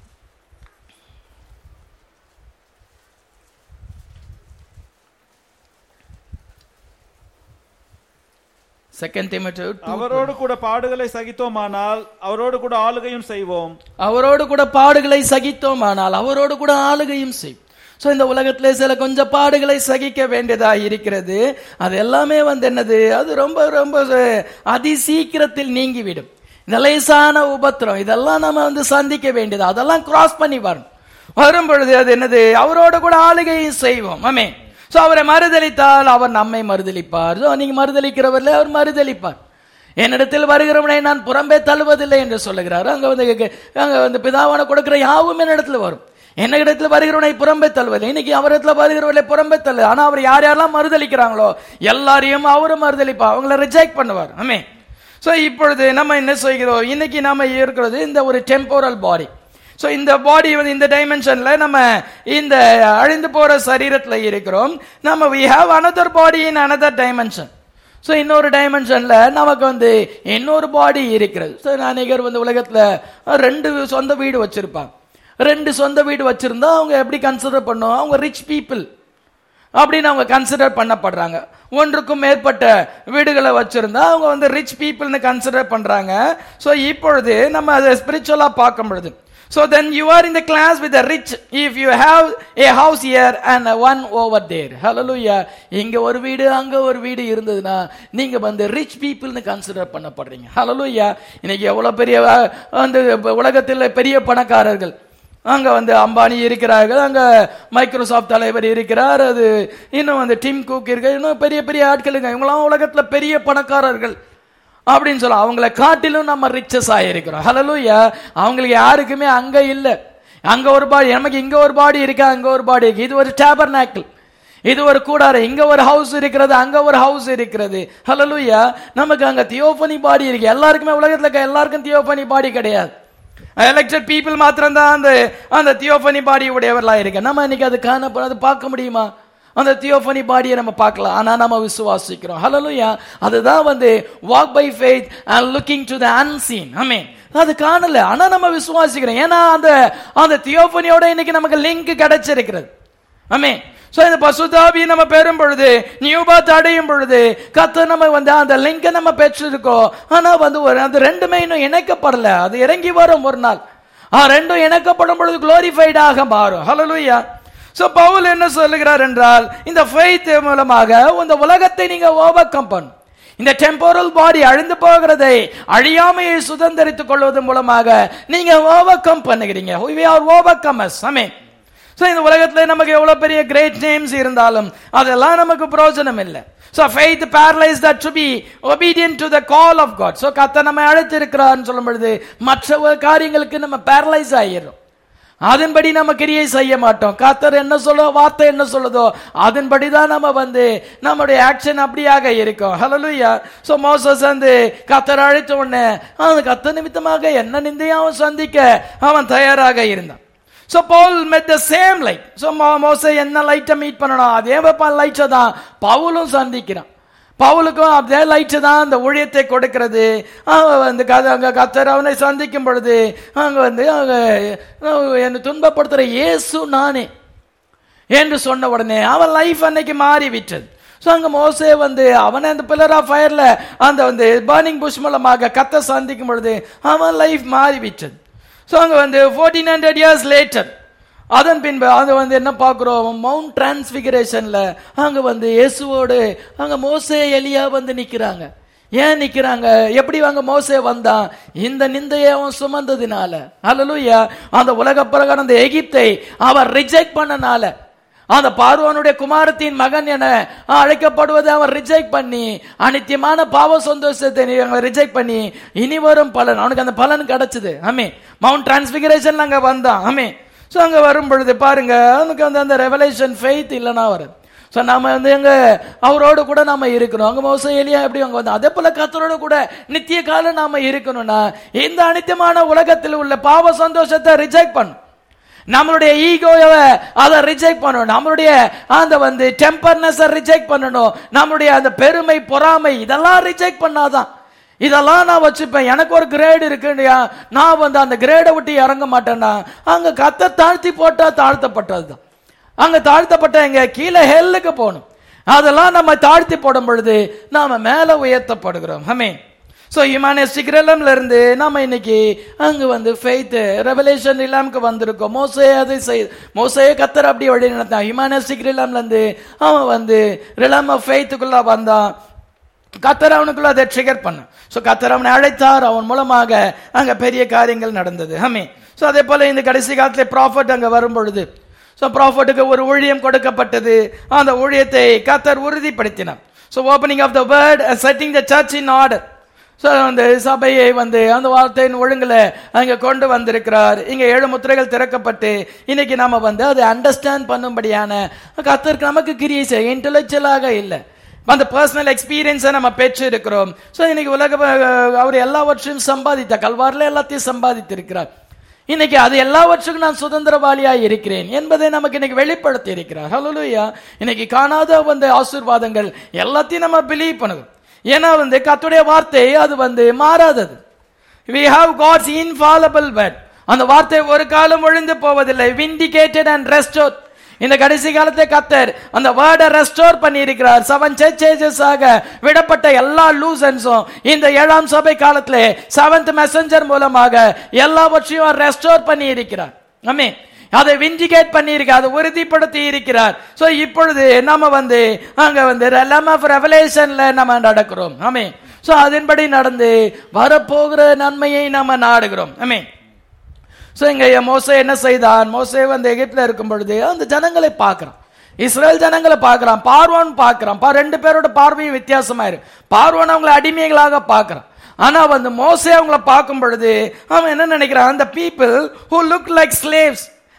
செகண்ட் திமுத்தி அவரோடு கூட பாடுகளை சகித்தோமானால் அவரோடு கூட ஆளுகையும் செய்வோம் அவரோடு கூட பாடுகளை சகித்தோம் ஆனால் அவரோடு கூட ஆளுகையும் செய்வோம் சோ இந்த உலகத்திலே சில கொஞ்சம் பாடுகளை சகிக்க வேண்டியதா இருக்கிறது அது எல்லாமே வந்து என்னது அது ரொம்ப ரொம்ப அதி சீக்கிரத்தில் நீங்கிவிடும் இந்த லேசான உபத்திரம் இதெல்லாம் நம்ம வந்து சந்திக்க வேண்டியது அதெல்லாம் கிராஸ் பண்ணி வரணும் வரும் பொழுது அது என்னது அவரோட கூட ஆளுகையும் செய்வோம் ஆமே சோ அவரை மறுதளித்தால் அவர் நம்மை மறுதளிப்பார் சோ நீங்க மறுதளிக்கிறவர்ல அவர் மறுதளிப்பார் என்னிடத்தில் வருகிறவனை நான் புறம்பே தள்ளுவதில்லை என்று சொல்லுகிறார் அங்க வந்து அங்க வந்து பிதாவான கொடுக்கிற யாவும் என்னிடத்துல வரும் என்ன இடத்துல வருகிறவனை புறம்பே தள்ளுவது இன்னைக்கு அவரிடத்துல வருகிறவர்களை புறம்பே தள்ளு ஆனா அவர் யார் யாரெல்லாம் மறுதளிக்கிறாங்களோ எல்லாரையும் அவரும் மறுதளிப்பா அவங்கள ரிஜெக்ட் பண்ணுவார் ஆமே சோ இப்பொழுது நம்ம என்ன செய்கிறோம் இன்னைக்கு நாம இருக்கிறது இந்த ஒரு டெம்போரல் பாடி ஸோ இந்த பாடி வந்து இந்த டைமென்ஷன்ல நம்ம இந்த அழிந்து போற சரீரத்துல இருக்கிறோம் நம்ம we have another body in another dimension so இன்னொரு டைமென்ஷன்ல நமக்கு வந்து இன்னொரு பாடி இருக்கிறது ஸோ அநேகர் வந்து உலகத்துல ரெண்டு சொந்த வீடு வச்சிருப்பாங்க ரெண்டு சொந்த வீடு வச்சிருந்தா அவங்க எப்படி கன்சிடர் பண்ணும் அவங்க ரிச் பீப்புள் அப்படின்னு அவங்க கன்சிடர் பண்ணப்படுறாங்க ஒன்றுக்கும் மேற்பட்ட வீடுகளை வச்சிருந்தா அவங்க வந்து ரிச் பீப்புள்னு கன்சிடர் பண்றாங்க ஸோ இப்பொழுது நம்ம அதை ஸ்பிரிச்சுவலா பார்க்கும் பொழுது So then you are in the class with the rich if you have a house here and one over there. Hallelujah. இங்க ஒரு வீடு அங்க ஒரு வீடு இருந்ததுன்னா நீங்க வந்து ரிச் பீப்புள்னு கன்சிடர் பண்ணப்படுறீங்க ஹalleluya இன்னைக்கு எவ்வளவு பெரிய அந்த உலகத்தில் பெரிய பணக்காரர்கள் அங்க வந்து அம்பானி இருக்கிறார்கள் அங்க மைக்ரோசாஃப்ட் தலைவர் இருக்கிறார் அது இன்னும் வந்து டிம் குக் இருக்கு இன்னும் பெரிய பெரிய ஆட்களுங்க இவங்களாம் உலகத்துல பெரிய பணக்காரர்கள் அப்படின்னு சொல்லலாம் அவங்கள காட்டிலும் நம்ம ரிச்சஸ் ஆயிருக்கிறோம் ஹலலூயா அவங்களுக்கு யாருக்குமே அங்க இல்ல அங்க ஒரு பாடி நமக்கு இங்க ஒரு பாடி இருக்கு அங்க ஒரு பாடி இருக்கு இது ஒரு டேபர்நாக்கிள் இது ஒரு கூடாரம் இங்க ஒரு ஹவுஸ் இருக்கிறது அங்க ஒரு ஹவுஸ் இருக்கிறது ஹalleluya நமக்கு அங்க தியோபனி பாடி இருக்கு எல்லாருக்குமே உலகத்துல இருக்க எல்லாருக்கும் தியோபனி பாடி கிடையாது எலெக்டட் பீப்புள் மாத்திரம் தான் அந்த அந்த தியோபனி பாடி உடையவர்களா இருக்கு நம்ம இன்னைக்கு அது காணப்பட அது பார்க்க முடியுமா அந்த தியோபனி பாடியை நம்ம பார்க்கலாம் ஆனா நம்ம விசுவாசிக்கிறோம் ஹalleluya அதுதான் வந்து walk by faith and looking to the unseen amen அது காணல ஆனா நம்ம விசுவாசிக்கிறோம் ஏன்னா அந்த அந்த தியோபனியோட இன்னைக்கு நமக்கு லிங்க் கிடைச்சிருக்கிறது ஆமே சோ இந்த பசுதாபி நம்ம பெறும் பொழுது நியூபாத் அடையும் பொழுது கத்த நம்ம வந்து அந்த லிங்க நம்ம பெற்றிருக்கோம் ஆனா வந்து ஒரு அது ரெண்டுமே இன்னும் இணைக்கப்படல அது இறங்கி வரும் ஒரு நாள் ஆ ரெண்டும் இணைக்கப்படும் பொழுது குளோரிஃபைடாக மாறும் ஹalleluya சோ பவுல் என்ன சொல்லுகிறார் என்றால் இந்த ஃபெய்த் மூலமாக இந்த உலகத்தை நீங்க ஓவர் கம் பண்ணும் இந்த டெம்போரல் பாடி அழிந்து போகிறதை அழியாமையை சுதந்திரித்துக் கொள்வதன் மூலமாக நீங்க ஓவர் கம் பண்ணுகிறீங்க we are overcomers amen so இந்த உலகத்துல நமக்கு எவ்வளவு பெரிய கிரேட் நேம்ஸ் இருந்தாலும் அதெல்லாம் நமக்கு பிரயோஜனம் இல்லை so faith paralyse that to be obedient to the call of God so கத்த நம்ம அழைத்து இருக்கிறார்னு சொல்லும் பொழுது மற்ற காரியங்களுக்கு நம்ம பேரலைஸ் ஆயிடும் அதன்படி நம்ம கிரியை செய்ய மாட்டோம் கத்தர் என்ன சொல்ல வார்த்தை என்ன சொல்லுதோ அதன்படி தான் நம்ம வந்து நம்முடைய ஆக்ஷன் அப்படியாக இருக்கும் ஹalleluya சோ மோசஸ் வந்து கத்தர் அழைத்த உடனே அந்த கத்த நிமித்தமாக என்ன நிந்தையும் அவன் சந்திக்க அவன் தயாராக இருந்தான் so Paul met the same light so மோசே என்ன லைட்டை மீட் பண்ணணும் அதே லைட்டை தான் பவுலும் சந்திக்கிறான் பவுலுக்கும் அதே லைட்டு தான் அந்த ஊழியத்தை கொடுக்கிறது அவன் வந்து கத அங்க கத்தர் அவனை சந்திக்கும் பொழுது அங்க வந்து அங்க என்னை துன்பப்படுத்துற இயேசு நானே என்று சொன்ன உடனே அவன் லைஃப் அன்னைக்கு மாறி விட்டது ஸோ அங்கே மோசே வந்து அவனை அந்த பில்லர் ஆஃப் ஃபயர்ல அந்த வந்து பர்னிங் புஷ் மூலமாக கத்த சந்திக்கும் பொழுது அவன் லைஃப் மாறி விட்டது ஸோ அங்கே வந்து ஃபோர்டீன் ஹண்ட்ரட் இயர்ஸ் லேட்டர் அதன் பின்பு அது வந்து என்ன பார்க்குறோம் மவுண்ட் டிரான்ஸ்பிகரேஷன்ல அங்க வந்து இயேசுவோடு அங்க மோசே எலியா வந்து நிக்கிறாங்க ஏன் நிக்கிறாங்க எப்படி அங்க மோசே வந்தான் இந்த நிந்தையை அவன் சுமந்ததினால அல்லலுயா அந்த உலக பிரகாரம் அந்த எகிப்தை அவர் ரிஜெக்ட் பண்ணனால அந்த பார்வனுடைய குமாரத்தின் மகன் என அழைக்கப்படுவதை அவன் ரிஜெக்ட் பண்ணி அனித்தியமான பாவ சந்தோஷத்தை ரிஜெக்ட் பண்ணி இனி வரும் பலன் அவனுக்கு அந்த பலன் கிடைச்சது ஆமே மவுண்ட் டிரான்ஸ்பிகரேஷன் அங்க வந்தான் ஆமே ஸோ அங்கே வரும் பொழுது பாருங்க அவனுக்கு வந்து அந்த ரெவலேஷன் ஃபெய்த் இல்லைன்னா வருது ஸோ நம்ம வந்து எங்க அவரோடு கூட நாம இருக்கணும் அங்க மோச எலியா எப்படி அங்க வந்து அதே போல கத்தரோட கூட நித்திய காலம் நாம இருக்கணும்னா இந்த அனித்தியமான உலகத்தில் உள்ள பாவ சந்தோஷத்தை ரிஜெக்ட் பண்ணும் நம்மளுடைய ஈகோவை அதை ரிஜெக்ட் பண்ணணும் நம்மளுடைய அந்த வந்து டெம்பர்னஸ் ரிஜெக்ட் பண்ணணும் நம்மளுடைய அந்த பெருமை பொறாமை இதெல்லாம் ரிஜெக்ட் பண்ணாதான் இதெல்லாம் நான் வச்சுப்பேன் எனக்கு ஒரு கிரேடு இருக்குயா நான் வந்து அந்த கிரேடை விட்டு இறங்க மாட்டேன்னா அங்க கத்த தாழ்த்தி போட்டா தாழ்த்தப்பட்டதுதான் அங்க தாழ்த்தப்பட்ட எங்க கீழே ஹெல்லுக்கு போகணும் அதெல்லாம் நம்ம தாழ்த்தி போடும் பொழுது நாம மேல உயர்த்தப்படுகிறோம் ஹமே ஸோ ஹியூமானிஸ்டிக் ரிலம்ல இருந்து நாம இன்னைக்கு அங்க வந்து ஃபெய்த் ரெவலேஷன் ரிலாம்க்கு வந்திருக்கோம் மோசே அதை செய் மோசையே கத்தர் அப்படி வழி நடத்தான் ஹியூமானிஸ்டிக் ரிலாம்ல இருந்து அவன் வந்து ரிலாம் ஆஃப் ஃபெய்த்துக்குள்ள வந்தான் கத்தர் அவனுக்குள்ள அதை ட்ரிகர் பண்ண ஸோ கத்தர் அவனை அழைத்தார் அவன் மூலமாக அங்க பெரிய காரியங்கள் நடந்தது ஹமே ஸோ அதே போல இந்த கடைசி காலத்துல ப்ராஃபட் அங்க வரும் பொழுது ஸோ ப்ராஃபட்டுக்கு ஒரு ஊழியம் கொடுக்கப்பட்டது அந்த ஊழியத்தை கத்தர் உறுதிப்படுத்தினார் so opening of the word setting the church in order so அந்த சபையை வந்து அந்த வார்த்தையின் ஒழுங்குல அங்க கொண்டு வந்திருக்கிறார் இங்க ஏழு முத்திரைகள் திறக்கப்பட்டு இன்னைக்கு நாம வந்து அதை அண்டர்ஸ்டாண்ட் பண்ணும்படியான கத்தருக்கு நமக்கு கிரியை செய்ய இன்டலெக்சுவலாக இல்லை அந்த பர்சனல் எக்ஸ்பீரியன்ஸை நம்ம பெற்று இருக்கிறோம் ஸோ இன்னைக்கு உலக அவர் எல்லாவற்றையும் சம்பாதித்த கல்வாரில் எல்லாத்தையும் சம்பாதித்திருக்கிறார் இன்னைக்கு அது எல்லாவற்றுக்கும் நான் சுதந்திரவாளியா இருக்கிறேன் என்பதை நமக்கு இன்னைக்கு வெளிப்படுத்தி இருக்கிறார் ஹலோலுயா இன்னைக்கு காணாத வந்து ஆசீர்வாதங்கள் எல்லாத்தையும் நம்ம பிலீவ் பண்ணுவோம் ஏன்னா வந்து கத்துடைய வார்த்தை அது வந்து மாறாதது we have god's infallible word அந்த வார்த்தை ஒரு காலம் ஒழிந்து போவதில்லை vindicated and restored இந்த கடைசி காலத்தை கத்தர் அந்த வேர்டை ரெஸ்டோர் பண்ணி இருக்கிறார் செவன் சர்ச்சேஜஸ் ஆக விடப்பட்ட எல்லா லூசன்ஸும் இந்த ஏழாம் சபை காலத்திலே செவன்த் மெசஞ்சர் மூலமாக எல்லாவற்றையும் ரெஸ்டோர் பண்ணி இருக்கிறார் ஆமே அதை விண்டிகேட் பண்ணி இருக்க அதை உறுதிப்படுத்தி இருக்கிறார் சோ இப்பொழுது நம்ம வந்து அங்க வந்து ரெலம் ஆஃப் ரெவலேஷன்ல நம்ம நடக்கிறோம் ஆமே சோ அதன்படி நடந்து வரப்போகிற நன்மையை நம்ம நாடுகிறோம் ஆமே சோ இங்க மோசே என்ன செய்தான் மோசே வந்து எகிப்துல இருக்கும் பொழுது அந்த ஜனங்களை பார்க்கிறான் இஸ்ரேல் ஜனங்களை பார்க்கிறான் பார்வோன் பார்க்கிறான் பா- ரெண்டு பேரோட பார்வையும் வித்தியாசமா இருக்கு பார்வோன் அவங்களை அடிமைகளாக பார்க்கிறான் ஆனா வந்து மோசே அவங்கள பார்க்கும் பொழுது அவன் என்ன நினைக்கிறான் அந்த people who look like slaves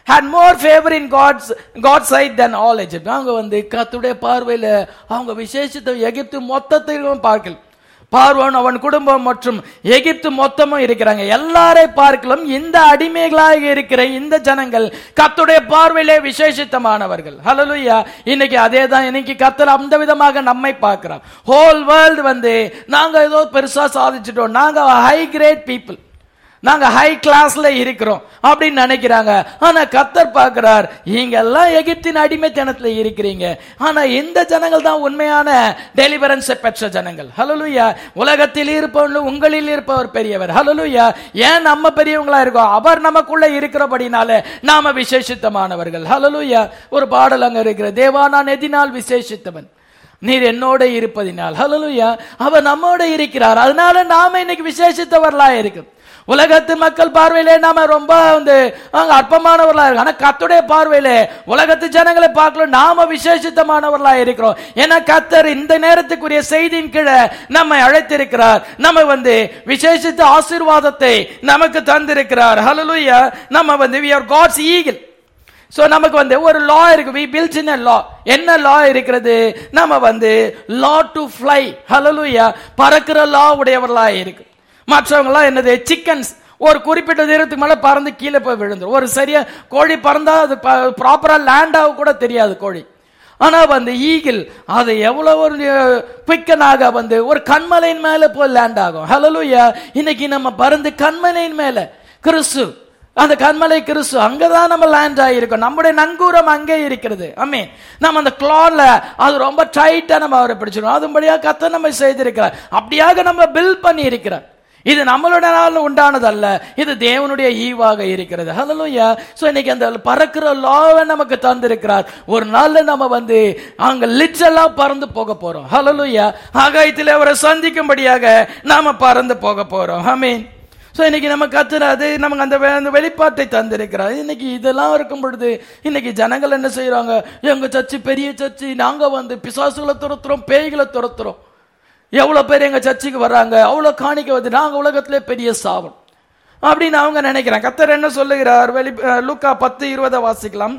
had more favor in God's God's sight than all Egypt அவங்க வந்து கர்த்தருடைய பார்வையில அவங்க விசேஷத்தை எகிப்து மொத்தத்தையும் பார்க்கல பார்வோன் அவன் குடும்பம் மற்றும் எகிப்து மொத்தமும் இருக்கிறாங்க எல்லாரை பார்க்கலும் இந்த அடிமைகளாக இருக்கிற இந்த ஜனங்கள் கத்துடைய பார்வையிலே விசேஷித்தமானவர்கள் ஹalleluya இன்னைக்கு அதே தான் இன்னைக்கு கத்தர் அந்த விதமாக நம்மை பார்க்கிறோம் ஹோல் வேர்ல்டு வந்து நாங்க ஏதோ பெருசா சாதிச்சிட்டோம் நாங்க ஹை கிரேட் பீப்புள் நாங்க ஹை கிளாஸ்ல இருக்கிறோம் அப்படின்னு நினைக்கிறாங்க ஆனா கத்தர் பார்க்கிறார் நீங்க எல்லாம் எகிப்தின் அடிமைத்தனத்துல இருக்கிறீங்க ஆனா இந்த ஜனங்கள் தான் உண்மையான டெலிவரன்ஸை பெற்ற ஜனங்கள் ஹலலுயா உலகத்தில் இருப்பவர்கள் உங்களில் இருப்பவர் பெரியவர் ஹலலுயா ஏன் நம்ம பெரியவங்களா இருக்கோம் அவர் நமக்குள்ள இருக்கிறபடினால நாம விசேஷித்தமானவர்கள் ஹலலுயா ஒரு பாடல் அங்க இருக்கிற தேவா நான் எதினால் விசேஷித்தவன் நீர் என்னோட இருப்பதினால் ஹலலுயா அவர் நம்மோட இருக்கிறார் அதனால நாம இன்னைக்கு விசேஷித்தவர்களா இருக்கு உலகத்து மக்கள் பார்வையிலே நாம ரொம்ப வந்து அங்க அற்பமானவர்களா இருக்கு ஆனா கத்துடைய பார்வையிலே உலகத்து ஜனங்களை பார்க்கல நாம விசேஷித்தமானவர்களா இருக்கிறோம் ஏன்னா கத்தர் இந்த நேரத்துக்குரிய செய்தியின் கீழே நம்மை அழைத்திருக்கிறார் நம்ம வந்து விசேஷித்த ஆசீர்வாதத்தை நமக்கு தந்திருக்கிறார் ஹalleluya நம்ம வந்து we are god's eagle so நமக்கு வந்து ஒரு லா இருக்கு வி பில்ட் இன் லா என்ன லா இருக்கிறது நம்ம வந்து லா டு ஃப்ளை ஹalleluya பறக்கிற லா உடையவர்களா இருக்கு மற்றவங்க எல்லாம் என்னது சிக்கன்ஸ் ஒரு குறிப்பிட்ட தூரத்துக்கு மேல பறந்து கீழே போய் விழுந்துரும் ஒரு சரியா கோழி பறந்தா அது ப்ராப்பரா லேண்ட் ஆக கூட தெரியாது கோழி ஆனா வந்து ஈகிள் அது எவ்வளவு ஒரு குவிக்கனாக வந்து ஒரு கண்மலையின் மேல போய் லேண்ட் ஆகும் ஹalleluya இன்னைக்கு நம்ம பறந்து கண்மலையின் மேல கிறிஸ்து அந்த கண்மலை கிறிஸ்து அங்கதான் நம்ம லேண்ட் ஆகியிருக்கோம் நம்முடைய நங்கூரம் அங்கே இருக்கிறது அம்மே நம்ம அந்த கிளான்ல அது ரொம்ப டைட்டா நம்ம அவரை பிடிச்சிருக்கோம் அதுபடியா கத்த நம்ம செய்திருக்கிறார் அப்படியாக நம்ம பில் பண்ணி இருக்கிறார் இது நம்மளுடைய நாள் உண்டானதல்ல இது தேவனுடைய ஈவாக இருக்கிறது ஹலலோயா சோ இன்னைக்கு அந்த பறக்கிற லாவை நமக்கு தந்திருக்கிறார் ஒரு நாள்ல நம்ம வந்து அங்க லிட்ரலா பறந்து போக போறோம் ஹலலோயா ஆகாயத்தில் அவரை சந்திக்கும்படியாக நாம பறந்து போக போறோம் ஆமீன் சோ இன்னைக்கு நம்ம கத்துறது நமக்கு அந்த வெ- அந்த வெளிப்பாட்டை தந்திருக்கிறார் இன்னைக்கு இதெல்லாம் இருக்கும் பொழுது இன்னைக்கு ஜனங்கள் என்ன செய்யறாங்க எங்க சர்ச்சு பெரிய சர்ச்சு நாங்க வந்து பிசாசுகளை துரத்துறோம் பேய்களை துரத்துறோம் எவ்வளவு பேர் எங்க சர்ச்சுக்கு வர்றாங்க அவ்வளவு காணிக்க வந்து நாங்க உலகத்திலே பெரிய சாவம் அப்படின்னு அவங்க நினைக்கிறாங்க கத்தர் என்ன சொல்லுகிறார் வெளி அஹ் லூக்கா பத்து இருபதை வாசிக்கலாம்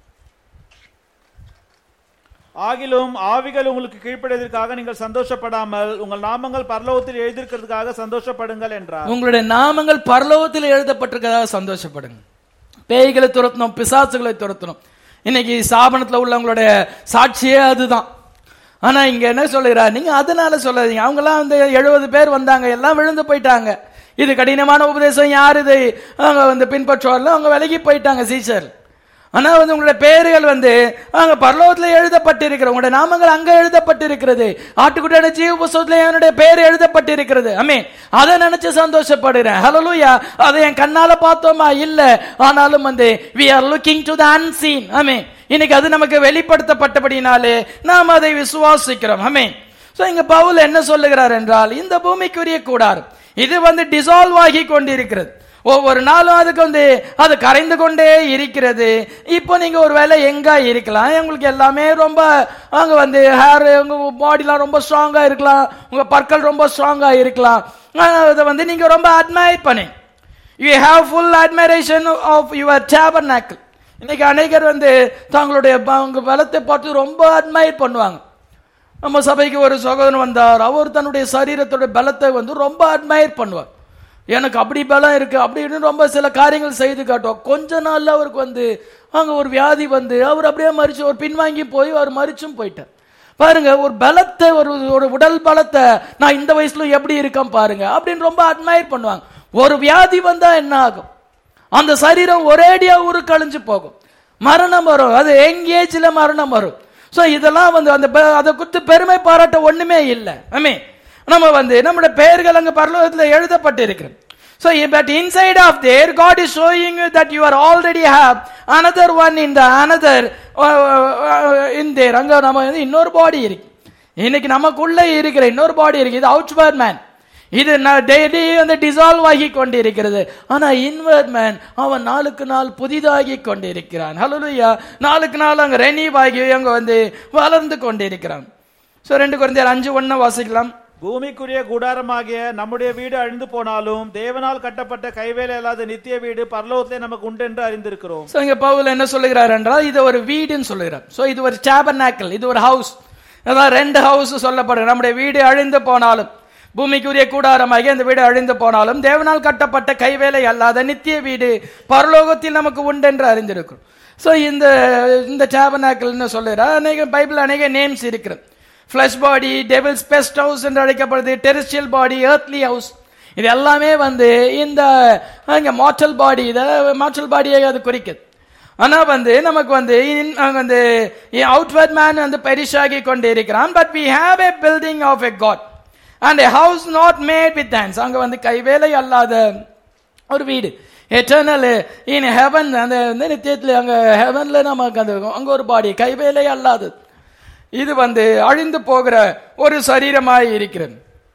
ஆகிலும் ஆவிகள் உங்களுக்கு கீழ்ப்படியதற்காக நீங்கள் சந்தோஷப்படாமல் உங்கள் நாமங்கள் பரலோகத்தில் எழுதியிருக்கிறதுக்காக சந்தோஷப்படுங்கள் என்றார் உங்களுடைய நாமங்கள் பரலோகத்தில் எழுதப்பட்டிருக்கிறதாக சந்தோஷப்படுங்க பேய்களை துரத்தணும் பிசாசுகளை துரத்தணும் இன்னைக்கு ஸ்தாபனத்துல உள்ளவங்களுடைய சாட்சியே அதுதான் ஆனா இங்க என்ன சொல்லுகிறார் நீங்க அதனால சொல்லாதீங்க அவங்க எல்லாம் வந்து எழுபது பேர் வந்தாங்க எல்லாம் விழுந்து போயிட்டாங்க இது கடினமான உபதேசம் யார் இதை அவங்க வந்து பின்பற்றுவார்கள் அவங்க விலகி போயிட்டாங்க சீசர் ஆனா வந்து உங்களுடைய பெயர்கள் வந்து அங்க பரலோகத்துல எழுதப்பட்டிருக்கிற உங்களுடைய நாமங்கள் அங்க எழுதப்பட்டிருக்கிறது ஆட்டுக்குட்டியான ஜீவ புஸ்தகத்துல என்னுடைய பெயர் எழுதப்பட்டிருக்கிறது அமே அதை நினைச்சு சந்தோஷப்படுறேன் ஹalleluya அதை என் கண்ணால பார்த்தோமா இல்ல ஆனாலும் வந்து we are looking to the unseen அமே இன்னைக்கு அது நமக்கு வெளிப்படுத்தப்பட்டபடினாலே நாம் அதை விசுவாசிக்கிறோம் அமே சோ இங்க பவுல் என்ன சொல்லுகிறார் என்றால் இந்த பூமிக்குரிய கூடாரம் இது வந்து டிசால்வ் ஆகி கொண்டிருக்கிறது ஒவ்வொரு நாளும் அதுக்கு வந்து அது கரைந்து கொண்டே இருக்கிறது இப்போ நீங்க ஒரு வேலை எங்க இருக்கலாம் உங்களுக்கு எல்லாமே ரொம்ப அங்க வந்து ஹேர் உங்க பாடிலாம் ரொம்ப ஸ்ட்ராங்கா இருக்கலாம் உங்க பற்கள் ரொம்ப ஸ்ட்ராங்கா இருக்கலாம் ஆனா, அதை வந்து நீங்க ரொம்ப அட்மைர் பண்ணி you have full admiration of your tabernacle இன்னைக்கு அநேகர் வந்து தங்களுடைய ப- உங்க பலத்தை பார்த்து ரொம்ப அட்மைர் பண்ணுவாங்க நம்ம சபைக்கு ஒரு சகோதரன் வந்தார் அவர் தன்னுடைய சரீரத்தோட பலத்தை வந்து ரொம்ப அட்மையர் பண்ணுவார் எனக்கு அப்படி பலம் இருக்கு அப்படின்னு ரொம்ப சில காரியங்கள் செய்து காட்டுவோம் கொஞ்ச நாள்ல அவருக்கு வந்து அங்க ஒரு வியாதி வந்து அவர் அப்படியே மறிச்சு ஒரு பின்வாங்கி போய் அவர் மறிச்சும் போயிட்டார் பாருங்க ஒரு பலத்தை ஒரு ஒரு உடல் பலத்தை நான் இந்த வயசுல எப்படி இருக்கேன் பாருங்க அப்படின்னு ரொம்ப அட்மையர் பண்ணுவாங்க ஒரு வியாதி வந்தா என்ன ஆகும் அந்த சரீரம் ஒரேடியா ஊரு கழிஞ்சு போகும் மரணம் வரும் அது எங்கேஜ்ல மரணம் வரும் சோ இதெல்லாம் வந்து அந்த பெ- அதை குறித்து பெருமை பாராட்ட ஒண்ணுமே இல்லை ஐமே நம்ம வந்து நம்முடைய பெயர்கள் அங்க பரலோகத்துல எழுதப்பட்டு இருக்கிறது So, but inside of there, God is showing you that you are already have another one in the another uh, uh, in there. அங்க நம்ம வந்து இன்னொரு பாடி இருக்கு இன்னைக்கு நமக்குள்ள இருக்கிற இன்னொரு பாடி இருக்கு இது அவுட்வர்ட் மேன் இது டெய்லி வந்து டிசால்வ் ஆகி கொண்டிருக்கிறது ஆனா இன்வர்ட் மேன் அவன் நாளுக்கு நாள் புதிதாகி கொண்டிருக்கிறான் ஹalleluya நாளுக்கு நாள் அங்க ரெனிவ் ஆகி அங்க வந்து வளர்ந்து கொண்டிருக்கிறான் சோ ரெண்டு குழந்தையர் அஞ்சு ஒண்ணு வாசிக்கலாம் பூமிக்குரிய கூடாரமாகிய நம்முடைய வீடு அழிந்து போனாலும் தேவனால் கட்டப்பட்ட கைவேலை அல்லாத நித்திய வீடு பரலோகத்திலே நமக்கு உண்டு என்று அறிந்திருக்கிறோம் சோ இங்க பவுல் என்ன சொல்லுகிறார் என்றால் இது ஒரு வீடுன்னு சொல்லுகிறார் சோ இது ஒரு டேபர்நாக்கல் இது ஒரு ஹவுஸ் அதான் ரெண்டு ஹவுஸ் சொல்லப்படுது நம்முடைய வீடு அழிந்து போனாலும் பூமிக்குரிய கூடாரமாகி அந்த வீடு அழிந்து போனாலும் தேவனால் கட்டப்பட்ட கைவேலை அல்லாத நித்திய வீடு பரலோகத்தில் நமக்கு உண்டு என்று அறிந்திருக்கிறோம் சோ இந்த இந்த டேபர்நாக்கல்னு சொல்லுகிறார் அநேக பைபிள் அநேக நேம்ஸ் இருக்கிறது flesh body devil's best house என்று அழைக்கப்படுது டெரிஸ்டியல் பாடி earthly ஹவுஸ் இது எல்லாமே வந்து இந்த அங்க மார்டல் பாடி இதை மார்டல் பாடியை அது குறிக்குது ஆனா வந்து நமக்கு வந்து இன்- அங்க வந்து அவுட்வர்ட் மேன் வந்து பெரிஷ் ஆகி கொண்டு இருக்கிறான் but we have a building of a god and a house not made with hands அங்க வந்து கைவேலை அல்லாத ஒரு வீடு எட்டர்னல் இன் ஹெவன் அந்த வந்து நித்தியத்தில் அங்க ஹெவன்ல நமக்கு அந்த அங்க ஒரு பாடி கைவேலை அல்லாதது இது வந்து அழிந்து போகிற ஒரு சரீரமாய் இருக்கிறது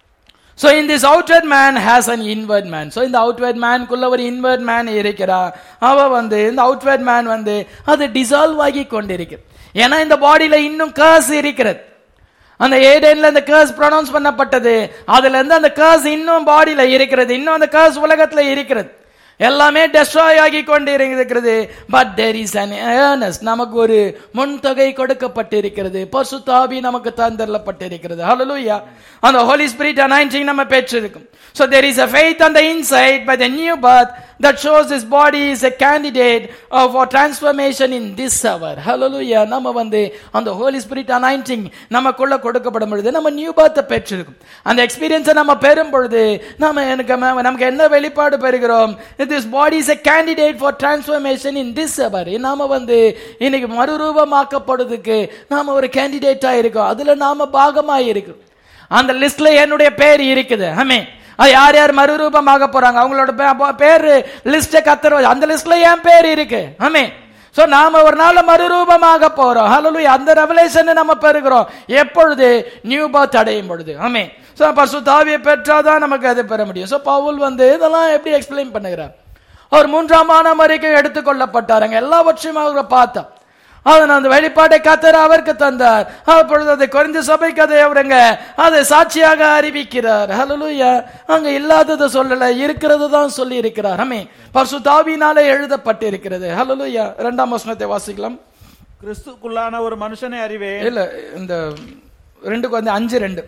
So in this outward man has an inward man. So இந்த outward man குள்ள ஒரு inward man இருக்கிறா அவ வந்து இந்த outward man வந்து அது டிசால்வ் ஆகி கொண்டிருக்கு ஏன்னா இந்த பாடியில இன்னும் கர்ஸ் இருக்கிறது அந்த ஏடேன்ல அந்த கர்ஸ் ப்ரொனவுன்ஸ் பண்ணப்பட்டது அதுல இருந்து அந்த கர்ஸ் இன்னும் பாடியில இருக்கிறது இன்னும் அந்த கர்ஸ் உலகத்துல இருக்கிறது எல்லாமே டெஸ்ட்ராய் ஆகி கொண்டு இருக்கிறது but there is an earnest நமக்கு ஒரு முன்தொகை கொடுக்கப்பட்டிருக்கிறது பசுத்தாவி நமக்கு தந்தரப்பட்டிருக்கிறது ஹalleluya அந்த ஹோலி ஸ்பிரிட் அனாயிண்டிங் நம்ம பெற்றிருக்கும் so there is a faith on the inside by the new birth that shows this body is a candidate of for transformation in this hour hallelujah நம்ம வந்து அந்த ஹோலி ஸ்பிரிட் அனாயிண்டிங் நமக்குள்ள கொடுக்கப்படும் பொழுது நம்ம நியூ பர்த் பெற்றிருக்கும் அந்த எக்ஸ்பீரியன்ஸை நம்ம பெறும் பொழுது நம்ம எனக்கு நமக்கு என்ன வெளிப்பாடு பெறுகிறோம் this body is a candidate for transformation in this hour நாம வந்து இன்னைக்கு மறுரூபமாக்கப்படுறதுக்கு நாம ஒரு கேண்டிடேட்டா இருக்கோம் அதுல நாம பாகமா இருக்கிறோம் அந்த லிஸ்ட்ல என்னுடைய பேர் இருக்குது ஆமே அது யார் யார் மறுரூபமாக போறாங்க அவங்களோட பே- பேர் லிஸ்ட கத்துற அந்த லிஸ்ட்ல என் பேர் இருக்கு ஆமே சோ நாம ஒரு நாள் மறுரூபமாக போறோம் ஹalleluya அந்த ரெவலேஷன் நம்ம பெறுகிறோம் எப்பொழுது நியூ பர்த் அடையும் பொழுது ஆமே சோ பரிசுத்தாவியை பெற்றாதான் நமக்கு அது பெற முடியும் சோ பவுல் வந்து இதெல்லாம் எப்படி எக்ஸ்பிளைன் பண்ணுகிறார் அவர் மூன்றாம் ஆணம் வரைக்கும் எடுத்துக்கொள்ளப்பட்டாருங்க எல்லாவற்றையும் அவர் பார்த்தா அதன் அந்த வெளிப்பாட்டை கத்தர் அவருக்கு தந்தார் அப்பொழுது அதை குறைந்த சபைக்கு அதை அவருங்க அதை சாட்சியாக அறிவிக்கிறார் ஹalleluya அங்க இல்லாததை சொல்லல இருக்கிறது தான் சொல்லி இருக்கிறார் அமே பரிசுத்தாவினாலே எழுதப்பட்டிருக்கிறது ஹalleluya இரண்டாம் வசனத்தை வாசிக்கலாம் கிறிஸ்துக்குள்ளான ஒரு மனுஷனை அறிவேன் இல்ல இந்த ரெண்டுக்கு வந்து அஞ்சு ரெண்டு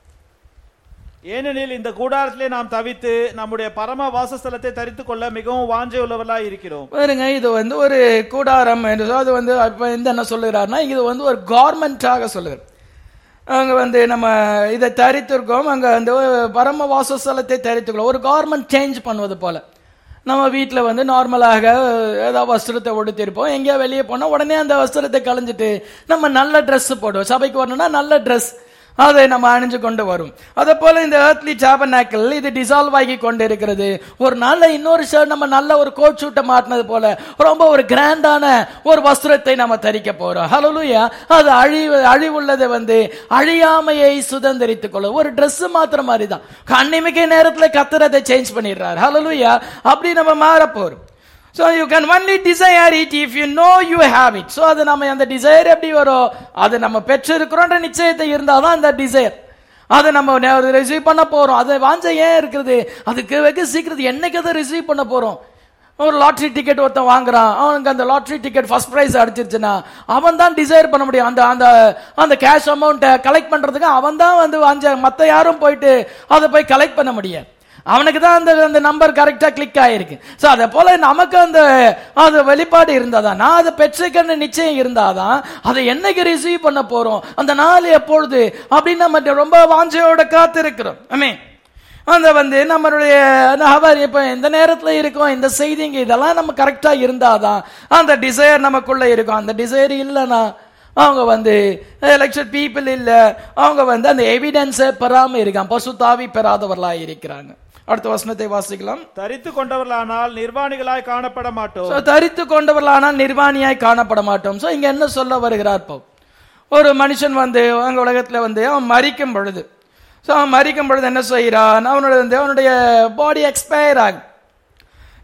ஏனெனில் இந்த கூடாரத்திலே நாம் தவித்து நம்முடைய பரம வாசஸ்தலத்தை தரித்துக் கொள்ள மிகவும் வாஞ்சை உள்ளவர்களாய் இருக்கிறோம் பாருங்க இது வந்து ஒரு கூடாரம் என்று சொல்லி அது வந்து இப்ப இந்த என்ன சொல்லுகிறார்னா இது வந்து ஒரு கவர்மெண்டாக சொல்லுகிறார் அங்க வந்து நம்ம இதை தரித்திருக்கோம் அங்க வந்து பரம வாசஸ்தலத்தை தரித்துக்கொள்ள ஒரு கவர்மெண்ட் சேஞ்ச் பண்ணுவது போல நம்ம வீட்டில் வந்து நார்மலாக ஏதாவது வஸ்திரத்தை உடுத்திருப்போம் எங்கேயா வெளியே போனால் உடனே அந்த வஸ்திரத்தை களைஞ்சிட்டு நம்ம நல்ல Dress போடுவோம் சபைக்கு வரணும்னா நல்ல Dress அதை நம்ம அணிஞ்சு கொண்டு வரும் அதே போல இந்த ஏர்த்லி சாபநாக்கல் இது டிசால்வ் ஆகி கொண்டு இருக்கிறது ஒரு நல்ல இன்னொரு ஷர்ட் நம்ம நல்ல ஒரு கோட் சூட்டை மாட்டினது போல ரொம்ப ஒரு கிராண்டான ஒரு வஸ்திரத்தை நம்ம தரிக்க போறோம் ஹalleluya அது அழிவு அழிவுள்ளதை வந்து அழியாமையை சுதந்திரித்துக் கொள்ள ஒரு Dress மாத்திரம் மாதிரி தான் கண்ணிமிக்கை நேரத்துல கத்துறதை சேஞ்ச் பண்ணிடுறாரு ஹalleluya அப்படி நம்ம மாற போறோம் So you can only desire it if you know you have it. So அது நம்ம அந்த டிசைர் எப்படி வரும் அது நம்ம பெற்றிருக்கிறோன்ற நிச்சயத்தை இருந்தாதான் அந்த டிசைர் அதை நம்ம ரிசீவ் பண்ண போறோம் அதை வாஞ்ச ஏன் இருக்குது அதுக்கு வெகு சீக்கிரத்து என்னைக்கு அதை ரிசீவ் பண்ண போறோம் ஒரு லாட்ரி டிக்கெட் ஒருத்தன் வாங்குறான் அவனுக்கு அந்த லாட்ரி டிக்கெட் ஃபர்ஸ்ட் பிரைஸ் அடிச்சிருச்சுன்னா அவன் தான் டிசைர் பண்ண முடியும் அந்த அந்த அந்த கேஷ் அமௌண்ட்டை கலெக்ட் பண்றதுக்கு அவன் தான் வந்து வாஞ்ச மத்த யாரும் போயிட்டு அதை போய் கலெக்ட் பண்ண முடியாது அவனுக்கு தான் அந்த அந்த நம்பர் கரெக்டா கிளிக் ஆயிருக்கு சோ அதே போல நமக்கு அந்த அந்த வெளிப்பாடு இருந்தாதான் நான் அதை பெற்றுக்கன்னு நிச்சயம் இருந்தாதான் அதை என்னைக்கு ரிசீவ் பண்ண போறோம் அந்த நாள் எப்பொழுது அப்படின்னு நம்ம ரொம்ப வாஞ்சையோட காத்திருக்கிறோம் ஆமே அந்த வந்து நம்மளுடைய அவர் இப்ப இந்த நேரத்துல இருக்கோம் இந்த செய்திங்க இதெல்லாம் நம்ம கரெக்டா இருந்தாதான் அந்த டிசைர் நமக்குள்ள இருக்கும் அந்த டிசைர் இல்லைன்னா அவங்க வந்து எலெக்ஷன் பீப்புள் இல்ல அவங்க வந்து அந்த எவிடன்ஸை பெறாம இருக்காங்க பசுத்தாவி பெறாதவர்களா இருக்கிறாங்க அடுத்த வசனத்தை வாசிக்கலாம் தரித்து கொண்டவர்களானால் நிர்வாணிகளாய் காணப்பட மாட்டோம் So, தரித்து கொண்டவர்களானால் நிர்வாணியாய் காணப்பட மாட்டோம் சோ இங்க என்ன சொல்ல வருகிறார் பவுல் ஒரு மனுஷன் வந்து அங்க உலகத்துல வந்து அவன் மரிக்கும் பொழுது சோ அவன் மரிக்கும் பொழுது என்ன செய்யறான் அவனோட வந்து அவனுடைய பாடி எக்ஸ்பயர் ஆகும்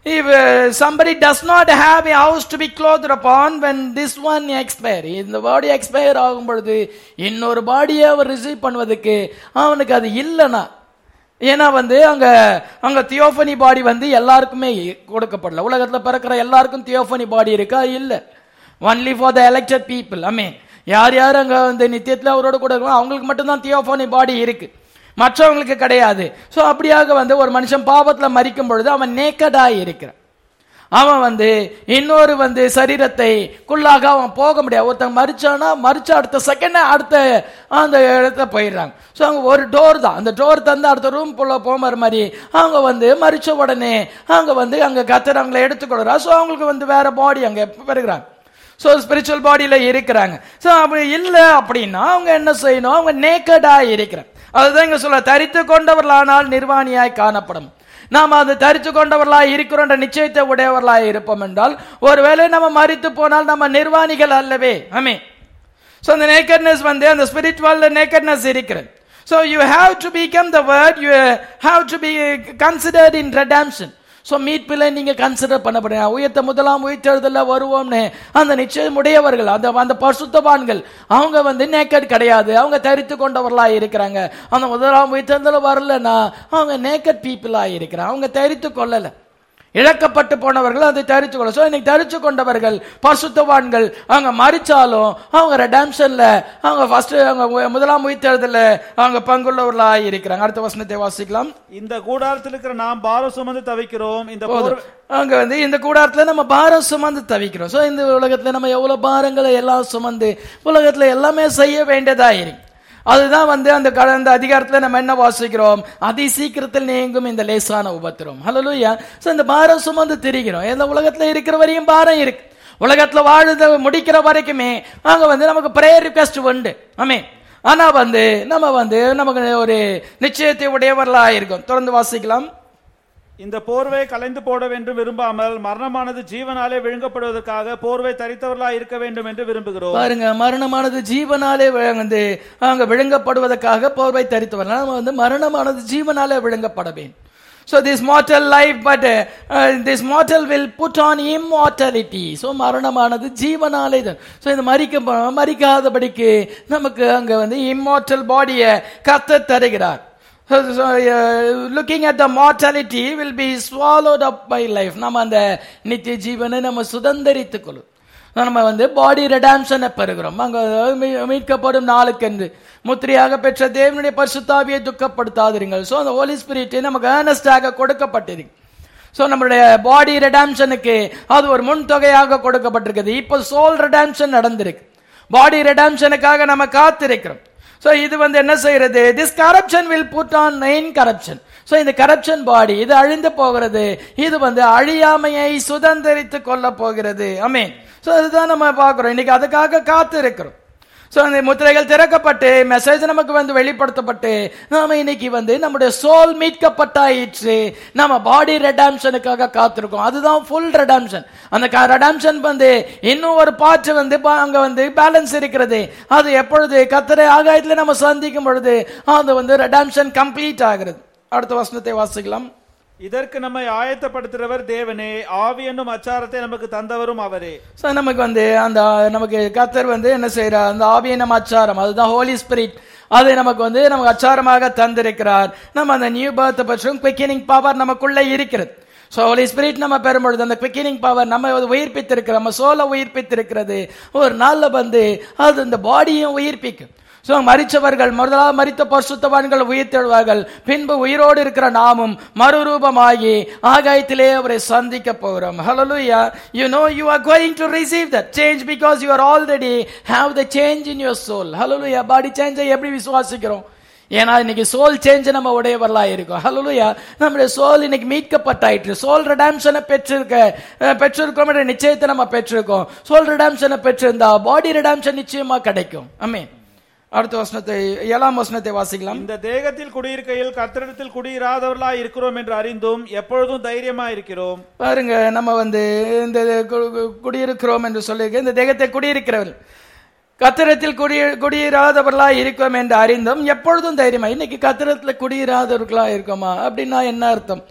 if uh, somebody does not have a house to be clothed upon when this one expire இந்த பாடி எக்ஸ்பயர் ஆகும் பொழுது இன்னொரு பாடியை அவர் ரிசீவ் பண்ணுவதற்கு அவனுக்கு அது இல்லைன்னா ஏன்னா வந்து அங்க அங்க தியோஃபனி பாடி வந்து எல்லாருக்குமே கொடுக்கப்படல உலகத்துல பிறக்கிற எல்லாருக்கும் தியோஃபனி பாடி இருக்கா இல்ல only for the elected people ஐ யார் யார் அங்க வந்து நித்தியத்துல அவரோட கூட இருக்கோ அவங்களுக்கு மட்டும்தான் தியோஃபனி பாடி இருக்கு மற்றவங்களுக்கு கிடையாது சோ அப்படியாக வந்து ஒரு மனுஷன் பாவத்துல மறிக்கும் பொழுது அவன் நேக்கடா இருக்கிறான் அவன் வந்து இன்னொரு வந்து சரீரத்தை குள்ளாக அவன் போக முடியாது ஒருத்தன் மறிச்சானா மறிச்ச அடுத்த செகண்ட் அடுத்த அந்த இடத்துல போயிடுறாங்க ஸோ அவங்க ஒரு டோர் தான் அந்த டோர் தந்து அடுத்த ரூம் போல போகிற மாதிரி அவங்க வந்து மறிச்ச உடனே அவங்க வந்து அங்கே கத்தர் அவங்கள எடுத்துக்கொள்றா ஸோ அவங்களுக்கு வந்து வேற பாடி அங்கே பெறுகிறாங்க ஸோ ஸ்பிரிச்சுவல் பாடியில இருக்கிறாங்க ஸோ அப்படி இல்லை அப்படின்னா அவங்க என்ன செய்யணும் அவங்க நேக்கடா இருக்கிறாங்க அதுதான் இங்க சொல்ல தரித்து கொண்டவர்களானால் நிர்வாணியாய் காணப்படும் நாம் அது தரித்து கொண்டவர்களாய் இருக்கிறோம் என்ற நிச்சயத்தை உடையவர்களாய் இருப்போம் என்றால் ஒருவேளை நம்ம மறித்து போனால் நம்ம நிர்வாணிகள் அல்லவே ஆமே ஸோ அந்த நேக்கட்னஸ் வந்து அந்த ஸ்பிரிச்சுவல் நேக்கட்னஸ் இருக்கிறது so you have to become the word you have to be considered in redemption so மீட்பில் நீங்க கன்சிடர் பண்ணப்படுங்க உயர்த்த முதலாம் உயிர்த்தெழுதல வருவோம்னு அந்த நிச்சயம் உடையவர்கள் அந்த அந்த பசுத்தவான்கள் அவங்க வந்து நேக்கட் கிடையாது அவங்க தரித்து கொண்டவர்களா இருக்கிறாங்க அந்த முதலாம் உயிர்த்தெழுதல வரலன்னா அவங்க நேக்கட் பீப்புளா இருக்கிறாங்க அவங்க தரித்து கொள்ளல இழக்கப்பட்டு போனவர்கள் அதை தரித்து கொள்ள ஸோ இன்னைக்கு தரித்து கொண்டவர்கள் பரிசுத்தவான்கள் அவங்க மறிச்சாலும் அவங்க ரெடாம்ஷன்ல அவங்க ஃபர்ஸ்ட் அவங்க உ- முதலாம் உயிர்த்தெழுதல அவங்க பங்குள்ளவர்களா இருக்கிறாங்க அடுத்த வசனத்தை வாசிக்கலாம் இந்த கூடாரத்தில் இருக்கிற நாம் பாரம் சுமந்து தவிக்கிறோம் இந்த போர் போதும் அங்க வந்து இந்த கூடாரத்துல நம்ம பாரம் சுமந்து தவிக்கிறோம் சோ இந்த உலகத்துல நம்ம எவ்வளவு பாரங்களை எல்லாம் சுமந்து உலகத்துல எல்லாமே செய்ய வேண்டியதா இருக்கு அதுதான் வந்து அந்த கடந்த அதிகாரத்துல நம்ம என்ன வாசிக்கிறோம் அதி சீக்கிரத்தில் நீங்கும் இந்த லேசான உபத்திரம் ஹலோயா சோ இந்த பாரம் சுமந்து திரிகிறோம் இந்த உலகத்துல இருக்கிற வரையும் பாரம் இருக்கு உலகத்துல வாழுத முடிக்கிற வரைக்குமே அங்க வந்து நமக்கு பிரேயர் ரிக்வெஸ்ட் உண்டு ஆமே ஆனா வந்து நம்ம வந்து நமக்கு ஒரு நிச்சயத்தை உடையவர்களா இருக்கும் தொடர்ந்து வாசிக்கலாம் இந்த போர்வை கலைந்து போட வேண்டும் விரும்பாமல் மரணமானது ஜீவனாலே விழுங்கப்படுவதற்காக போர்வை தரித்தவர்களா இருக்க வேண்டும் என்று விரும்புகிறோம் பாருங்க மரணமானது ஜீவனாலே வி- வந்து அங்க விழுங்கப்படுவதற்காக போர்வை தரித்து வரலாம் நம்ம வந்து மரணமானது ஜீவனாலே விழுங்கப்பட வேண்டும் So this mortal life, but uh, uh, this mortal will put on immortality. So மரணமானது ஜீவனாலே தான். So இந்த மறிக்க மறிக்காதபடிக்கு நமக்கு அங்க வந்து immortal பாடியை கத்த தருகிறார் So, so, uh, looking at the mortality will be swallowed up by life. நம்ம அந்த நித்திய ஜீவனை நம்ம சுதந்தரித்துக் கொள்ளும் நம்ம வந்து பாடி ரெடாம்ஷனை பெறுகிறோம் அங்க மீ- மீட்கப்படும் நாளுக்கென்று முத்திரையாக பெற்ற தேவனுடைய பரிசுத்தாவியை துக்கப்படுத்தாதிருங்கள் சோ அந்த ஹோலி ஸ்பிரிட் நமக்கு ஏர்னஸ்டாக கொடுக்கப்பட்டிருக்கு சோ நம்மளுடைய பாடி ரெடாம்ஷனுக்கு அது ஒரு முன் தொகையாக கொடுக்கப்பட்டிருக்குது இப்போ சோல் ரெடாம்ஷன் நடந்திருக்கு பாடி ரெடாம்ஷனுக்காக நம்ம காத்திருக்கிறோம் சோ இது வந்து என்ன செய்யறது this corruption will put on incorruption so இந்த கரப்ஷன் பாடி இது அழிந்து போகிறது இது வந்து அழியாமையை சுதந்திரித்து கொள்ள போகிறது அமீன் சோ இதுதான் நம்ம பார்க்கிறோம் இன்னைக்கு அதுக்காக காத்து இருக்கிறோம் சோ அந்த முத்திரைகள் திறக்கப்பட்டு மெசேஜ் நமக்கு வந்து வெளிப்படுத்தப்பட்டு நாம இன்னைக்கு வந்து நம்முடைய சோல் மீட்கப்பட்டாயிற்று நம்ம பாடி ரெடாம்ஷனுக்காக காத்திருக்கோம் அதுதான் ஃபுல் ரெடாம்ஷன் அந்த ரெடாம்ஷன் வந்து இன்னும் ஒரு பார்ட் வந்து பா- அங்க வந்து பேலன்ஸ் இருக்கிறது அது எப்பொழுது கத்தரை ஆகாயத்துல நம்ம சந்திக்கும் பொழுது அது வந்து ரெடாம்ஷன் கம்ப்ளீட் ஆகிறது அடுத்த வசனத்தை வாசிக்கலாம் இதற்கு நம்மை ஆயத்தப்படுத்துகிறவர் தேவனே ஆவி என்னும் அச்சாரத்தை நமக்கு தந்தவரும் அவரே ஸோ நமக்கு வந்து அந்த நமக்கு கத்தர் வந்து என்ன செய்யறார் அந்த ஆவியை நம்ம அச்சாரம் அதுதான் ஹோலி ஸ்பிரிட் அதை நமக்கு வந்து நமக்கு அச்சாரமாக தந்திருக்கிறார் நம்ம அந்த நியூ பர்த் பற்றும் குவிக்கனிங் பவர் நமக்குள்ள இருக்கிறது ஸோ ஹோலி ஸ்பிரிட் நம்ம பெறும்பொழுது அந்த குவிக்கனிங் பவர் நம்ம உயிர்ப்பித்திருக்கிற நம்ம சோலை உயிர்ப்பித்திருக்கிறது ஒரு நாள்ல வந்து அது இந்த பாடியும் உயிர்ப்பிக்கும் ஸோ மரிச்சவர்கள் முதலாவது மரித்த பரிசுத்தவான்கள் உயிர் தெழுவார்கள் பின்பு உயிரோடு இருக்கிற நாமும் மறுரூபமாகி ஆகாயத்திலே அவரை சந்திக்க போகிறோம் ஹalleluya you know you are going to receive that change because you are already have the change in your soul hallelujah body change எப்படி விசுவாசிக்கிறோம் ஏன்னா இன்னைக்கு சோல் சேஞ்ச் நம்ம உடையவர்களா இருக்கும் ஹalleluya நம்முடைய சோல் இன்னைக்கு மீட்கப்பட்டாயிற்று சோல் ரெடாம்ஷனை பெற்றிருக்க அஹ், பெற்றிருக்கோம் என்ற நிச்சயத்தை நம்ம பெற்றிருக்கோம் சோல் ரெடாம்ஷனை பெற்றிருந்தா பாடி ரெடாம்ஷன் நிச்சயமா கிடைக்கும் ஆமென் அடுத்த வசனத்தை ஏழாம் வசனத்தை வாசிக்கலாம் இந்த தேகத்தில் குடியிருக்கையில் கர்த்தரிடத்தில் குடியிராதவர்களாய் இருக்கிறோம் என்று அறிந்தும் எப்பொழுதும் தைரியமா இருக்கிறோம் பாருங்க நம்ம வந்து இந்த கு- கு- குடியிருக்கிறோம் என்று சொல்லியிருக்க இந்த தேகத்தை குடியிருக்கிறவர்கள் கத்திரத்தில் குடி குடியிராதவர்களா இருக்கோம் என்று அறிந்தும் எப்பொழுதும் தைரியமா இன்னைக்கு கத்திரத்துல குடியிராதவர்களா இருக்கோமா அப்படின்னா என்ன அர்த்தம்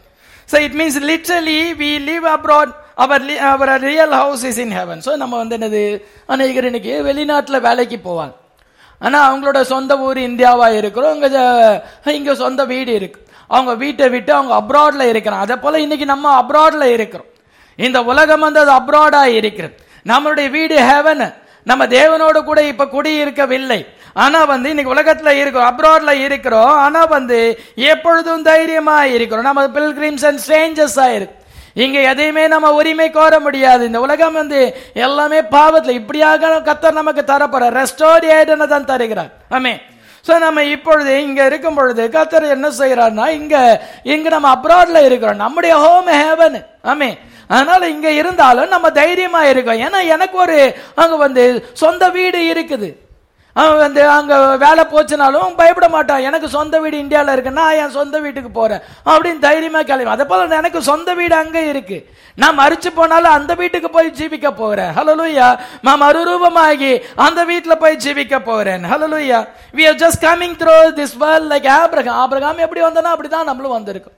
So it means literally we live abroad. Our, li- our real house is in heaven. So நம்ம வந்து என்னது அநேகர் இன்னைக்கு வெளிநாட்டுல வேலைக்கு போவாங்க ஆனா அவங்களோட சொந்த ஊர் இந்தியாவா இருக்கிறோம் இங்க ஜ- இங்க சொந்த வீடு இருக்கு அவங்க வீட்டை விட்டு அவங்க அப்ராட்ல இருக்கிறாங்க அதே போல இன்னைக்கு நம்ம அப்ராட்ல இருக்கிறோம் இந்த உலகம் வந்து அது அப்ராடா இருக்கிறது நம்மளுடைய வீடு ஹெவன் நம்ம தேவனோடு கூட இப்ப குடியிருக்கவில்லை ஆனா வந்து இன்னைக்கு உலகத்துல இருக்கிறோம் அப்ராட்ல இருக்கிறோம் ஆனா வந்து எப்பொழுதும் தைரியமா இருக்கிறோம் நம்ம பில்கிரிம்ஸ் அண்ட் ஸ்ட்ரேஞ்சர்ஸா இருக்கு இங்க எதையுமே நம்ம உரிமை கோர முடியாது இந்த உலகம் வந்து எல்லாமே பாவத்துல இப்படியாக கத்தர் நமக்கு தரப்போற ரெஸ்டோரியேட்னு தான் தருகிறார் ஆமே சோ நம்ம இப்பொழுது இங்க இருக்கும் பொழுது கத்தர் என்ன செய்யறாருன்னா இங்க இங்க நம்ம அப்ராட்ல இருக்கிறோம் நம்முடைய ஹோம் ஹேவன் ஆமே அதனால இங்க இருந்தாலும் நம்ம தைரியமா இருக்கோம் ஏன்னா எனக்கு ஒரு அங்க வந்து சொந்த வீடு இருக்குது அவன் வந்து அங்க வேலை போச்சுனாலும் பயப்பட மாட்டான் எனக்கு சொந்த வீடு இந்தியாவில் இருக்கு நான் என் சொந்த வீட்டுக்கு போறேன் அப்படின்னு தைரியமா கிளம்பி அதே போல எனக்கு சொந்த வீடு அங்க இருக்கு நான் மறிச்சு போனாலும் அந்த வீட்டுக்கு போய் ஜீவிக்க போகிறேன் ஹலலூயா நான் மறுரூபமாகி அந்த வீட்டுல போய் ஜீவிக்க போகிறேன் hallelujah we are just coming through this world like Abraham Abraham எப்படி வந்தனா அப்படிதான் நம்மளும் வந்திருக்கோம்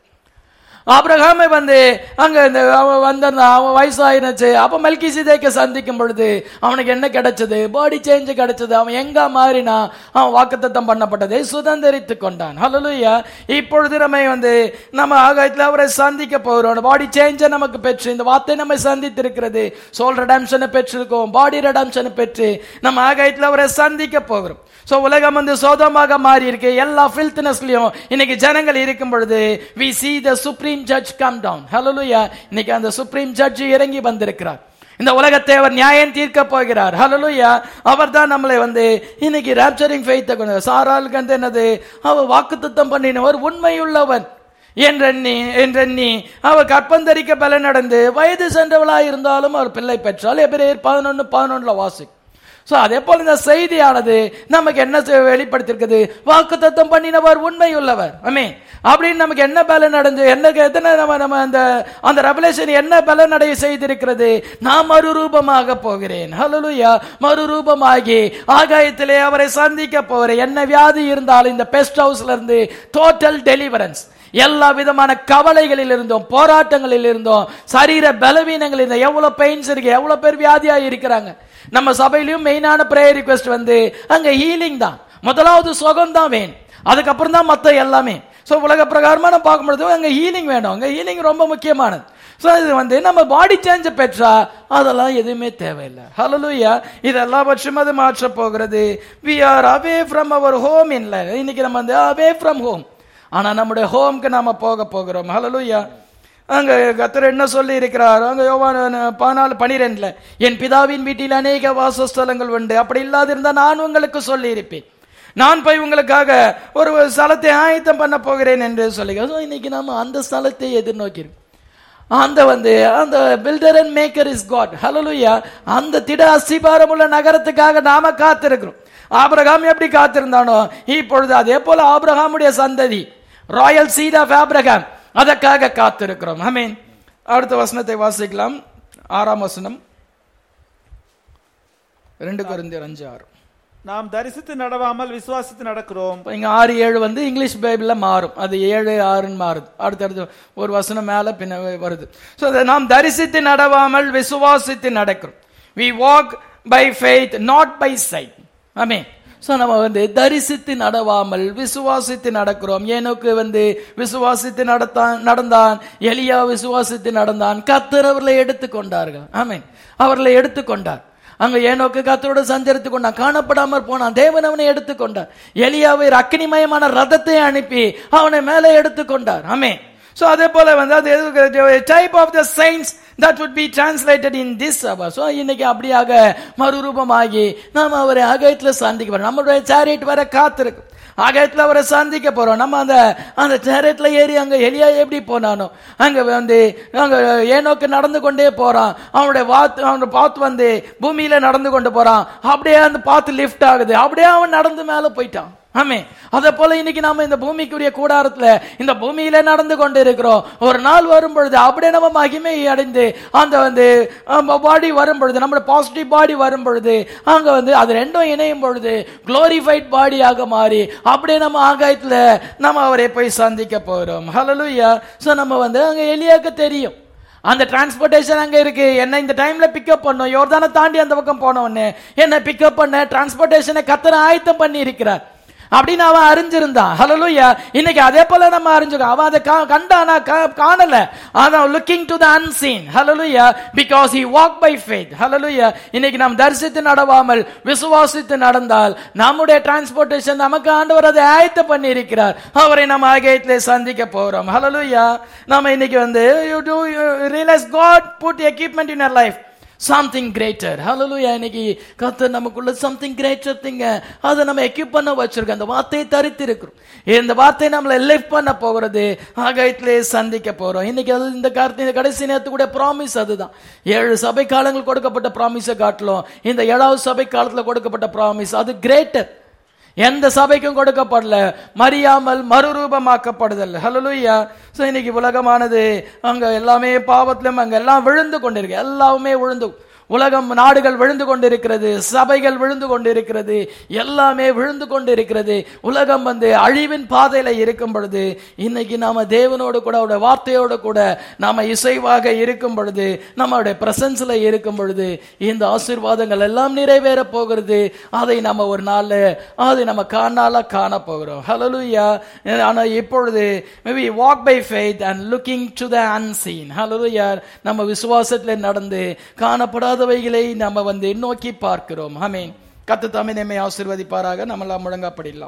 ஆபிரகாமை வந்து அங்க இந்த அவன் வந்திருந்தான் அவன் வயசாயிருச்சு அப்ப மெல்கி சிதேக்க சந்திக்கும் பொழுது அவனுக்கு என்ன கிடைச்சது பாடி சேஞ்ச் கிடைச்சது அவன் எங்க மாறினா அவன் வாக்குத்தத்தம் பண்ணப்பட்டதை சுதந்திரித்து கொண்டான் ஹalleluya இப்பொழுது நம்ம வந்து நம்ம ஆகாயத்தில் அவரை சந்திக்க போகிறோம் பாடி சேஞ்சை நமக்கு பெற்று இந்த வார்த்தை நம்மை சந்தித்திருக்கிறது சோல் ரெடம்ஷனை பெற்றிருக்கோம் பாடி ரெடம்ஷனை பெற்று நம்ம ஆகாயத்தில் அவரை சந்திக்க போகிறோம் சோ உலகம் வந்து சோதமாக மாறி இருக்கு எல்லா ஃபில்த்னஸ்லயும் இன்னைக்கு ஜனங்கள் இருக்கும் பொழுது we see the supreme judge come down hallelujah இன்னைக்கு அந்த சுப்ரீம் ஜட்ஜ் இறங்கி வந்திருக்கிறார் இந்த உலகத்தை அவர் நியாயம் தீர்க்க போகிறார் ஹalleluya அவர் தான் நம்மளை வந்து இன்னைக்கு ராப்சரிங் ஃபெய்த்தை கொண்டு சாராளுக்கு வந்து என்னது அவர் வாக்குத்தத்தம் பண்ணினவர் உண்மையுள்ளவன் என்றெண்ணி என்றெண்ணி அவர் கற்பந்தரிக்க பல நடந்து வயது சென்றவளாய் இருந்தாலும் அவர் பிள்ளை பெற்றால் எபிரேயர் பதினொன்னு பதினொன்னுல வாசி சோ அதே போல இந்த செய்தியானது நமக்கு என்ன செ- வெளிப்படுத்திருக்குது வாக்கு தத்தம் பண்ணினவர் உண்மையுள்ளவர் ஆமே அப்படின்னு நமக்கு என்ன பலன் அடைஞ்சு என்ன எத்தனை நம்ம நம்ம அந்த அந்த ரெவலேஷன் என்ன பலன் அடைய செய்திருக்கிறது நான் மறுரூபமாக போகிறேன் ஹalleluya மறுரூபமாகி ஆகாயத்திலே அவரை சந்திக்க போகிறேன் என்ன வியாதி இருந்தாலும் இந்த பெஸ்ட் ஹவுஸ்ல இருந்து டோட்டல் டெலிவரன்ஸ் எல்லா விதமான கவலைகளில் இருந்தோம் போராட்டங்களில் இருந்தோம் சரீர பலவீனங்கள் இருந்தோம் எவ்வளவு பெயின்ஸ் இருக்கு எவ்வளவு பேர் வியாதியா இருக்கிறாங்க நம்ம சபையிலயும் மெயினான பிரேயர் ரிக்வெஸ்ட் வந்து அங்க ஹீலிங் தான் முதலாவது சுகம் தான் வேணும் அதுக்கப்புறம் தான் மத்த எல்லாமே சோ உலக பிரகாரமா நம்ம பார்க்கும்பொழுது அங்க ஹீலிங் வேணும் அங்க ஹீலிங் ரொம்ப முக்கியமானது சோ இது வந்து நம்ம பாடி சேஞ்ச் பெற்றா அதெல்லாம் எதுவுமே தேவையில்லை ஹalleluya இதெல்லாம் பட்சம் அது மாற்ற போகிறது we are away from our home in life இன்னைக்கு நம்ம வந்து away from home ஆனா நம்முடைய ஹோம்க்கு நாம போக போகிறோம் ஹalleluya அங்க கத்தர் என்ன சொல்லி இருக்கிறார் அங்க யோவான் பதினாலு பனிரெண்டுல என் பிதாவின் வீட்டில் அநேக வாசஸ்தலங்கள் உண்டு அப்படி இல்லாதிருந்தா நான் உங்களுக்கு சொல்லி இருப்பேன் நான் போய் உங்களுக்காக ஒரு ஸ்தலத்தை ஆயத்தம் பண்ண போகிறேன் என்று சொல்லி So, இன்னைக்கு நாம அந்த ஸ்தலத்தை எதிர்நோக்கிறோம் அந்த வந்து அந்த builder and maker is God hallelujah அந்த திட அஸ்திபாரம் உள்ள நகரத்துக்காக நாம காத்திருக்கிறோம் ஆபிரகாம் எப்படி காத்திருந்தானோ இப்பொழுது அதே போல ஆபிரகாமுடைய சந்ததி ராயல் சீட் ஆஃப் ஆபிரகாம் அதற்காக காத்திருக்கிறோம் ஆமென் அடுத்த வசனத்தை வாசிக்கலாம் ஆறாம் வசனம் ரெண்டு குருந்தியர் அஞ்சு ஆறு நாம் தரிசித்து நடவாமல் விசுவாசித்து நடக்கிறோம் இப்ப இங்க ஆறு ஏழு வந்து இங்கிலீஷ் பைபிள்ல மாறும் அது ஏழு ஆறுன்னு மாறுது அடுத்தடுத்து ஒரு வசனம் மேல பின்ன வருது ஸோ நாம் தரிசித்து நடவாமல் விசுவாசித்து நடக்கிறோம் we walk by faith not by sight ஆமே ஸோ நம்ம வந்து தரிசித்து நடவாமல் விசுவாசித்து நடக்கிறோம் ஏனோக்கு வந்து விசுவாசித்து நடத்தான் நடந்தான் எலியா விசுவாசித்து நடந்தான் கத்தர் அவர்களை எடுத்துக்கொண்டார்கள் ஆமென் அவர்களை எடுத்துக்கொண்டார் அங்க ஏனோக்கு கத்தரோடு சஞ்சரித்து கொண்டான் காணப்படாமற் போனான் தேவன் அவனை எடுத்துக்கொண்டார் எலியாவை ஒரு அக்னிமயமான ரதத்தை அனுப்பி அவனை மேலே எடுத்துக்கொண்டார் ஆமே சோ அதே போல வந்து அது type of the science that would be translated in this hour so இன்னைக்கு அப்படியாக மறுரூபமாகி நாம் அவரை அகயத்துல சந்திக்க போறோம் நம்மளுடைய சேரியட் வர காத்திருக்கு ஆகாயத்துல அவரை சந்திக்க போறோம் நம்ம அந்த அந்த சேரட்ல ஏறி அங்க எலியா எப்படி போனானோ அங்க வந்து அங்க ஏனோக்கு நடந்து கொண்டே போறான் அவனுடைய வாத்து அவனுடைய பாத்து வந்து பூமியில நடந்து கொண்டு போறான் அப்படியே அந்த பாத்து லிஃப்ட் ஆகுது அப்படியே அவன் நடந்து மேல போயிட்டான் ஆமே அத போல இன்னைக்கு நாம இந்த பூமிக்குரிய கூடாரத்துல இந்த பூமியில நடந்து கொண்டு இருக்கிறோம் ஒரு நாள் வரும் பொழுது அப்படியே நம்ம மகிமை அடைந்து அந்த வந்து பாடி வரும் பொழுது நம்மளோட பாசிட்டிவ் பாடி வரும் பொழுது அங்க வந்து அது ரெண்டும் இணையும் பொழுது குளோரிஃபைட் பாடியாக மாறி அப்படியே நம்ம ஆகாயத்துல நம்ம அவரை போய் சந்திக்க போறோம் ஹalleluya சோ நம்ம வந்து அங்க எலியாக்கு தெரியும் அந்த டிரான்ஸ்போர்ட்டேஷன் அங்க இருக்கு என்ன இந்த டைம்ல பிக்கப் பண்ணும் யோர்தானை தாண்டி அந்த பக்கம் போனவொன்னு என்ன பிக்கப் பண்ண டிரான்ஸ்போர்ட்டேஷனை கத்தனை ஆயத்தம் பண்ணி இருக்கிறார் அப்படின்னு அவன் அறிஞ்சிருந்தான் ஹalleluya இன்னைக்கு அதே போல நம்ம அறிஞ்சுக்கோ அவன் அதை கா- கண்டானா கா- காணல அதான் looking to the unseen hallelujah because he walked by faith hallelujah இன்னைக்கு நாம் தரிசித்து நடவாமல் விசுவாசித்து நடந்தால் நம்முடைய டிரான்ஸ்போர்ட்டேஷன் நமக்கு ஆண்டவர் அதை ஆயத்தம் பண்ணி இருக்கிறார் அவரை நம்ம ஆகியத்திலே சந்திக்க போறோம் ஹalleluya நாம இன்னைக்கு வந்து you do you realize god put equipment in your life something greater hallelujah இன்னைக்கு கர்த்தர் நமக்குள்ள சம்திங் கிரேட்டர் திங்க அதை நம்ம எக்யூப் பண்ண வச்சிருக்கோம் அந்த வார்த்தையை தரித்து இருக்கிறோம் இந்த வார்த்தை நம்மளை லிஃப்ட் பண்ண போகிறது ஆகாயத்திலே சந்திக்க போறோம் இன்னைக்கு அது இந்த கார்த்தி இந்த கடைசி நேரத்து கூட ப்ராமிஸ் அதுதான் ஏழு சபை காலங்கள் கொடுக்கப்பட்ட ப்ராமிஸை காட்டிலும் இந்த ஏழாவது சபை காலத்துல கொடுக்கப்பட்ட ப்ராமிஸ் அது கிரேட்டர் எந்த சபைக்கும் கொடுக்கப்படல மறியாமல் மறுரூபமாக்கப்படுதல் ஹalleluya சோ இன்னைக்கு உலகமானது அங்க எல்லாமே பாவத்திலும் அங்க எல்லாம் விழுந்து கொண்டிருக்கு எல்லாமே விழுந்து உலகம் நாடுகள் விழுந்து கொண்டிருக்கிறது சபைகள் விழுந்து கொண்டிருக்கிறது எல்லாமே விழுந்து கொண்டிருக்கிறது உலகம் வந்து அழிவின் பாதையில இருக்கும் பொழுது இன்னைக்கு நாம தேவனோடு கூட அவருடைய வார்த்தையோடு கூட நாம இசைவாக இருக்கும் பொழுது நம்மளுடைய பிரசன்ஸ்ல இருக்கும் பொழுது இந்த ஆசீர்வாதங்கள் எல்லாம் நிறைவேற போகிறது அதை நம்ம ஒரு நாள்ல அதை நம்ம காணால காண போகிறோம் ஹalleluya ஆனா இப்பொழுது maybe walk by faith and looking to the unseen hallelujah நம்ம விசுவாசத்துல நடந்து காணப்படாதவைகளை நம்ம வந்து நோக்கி பார்க்கிறோம் ஆமென் கத்து தாமே நம்மை ஆசீர்வதிப்பாராக நம்மளாம் முழங்கப்படலாம்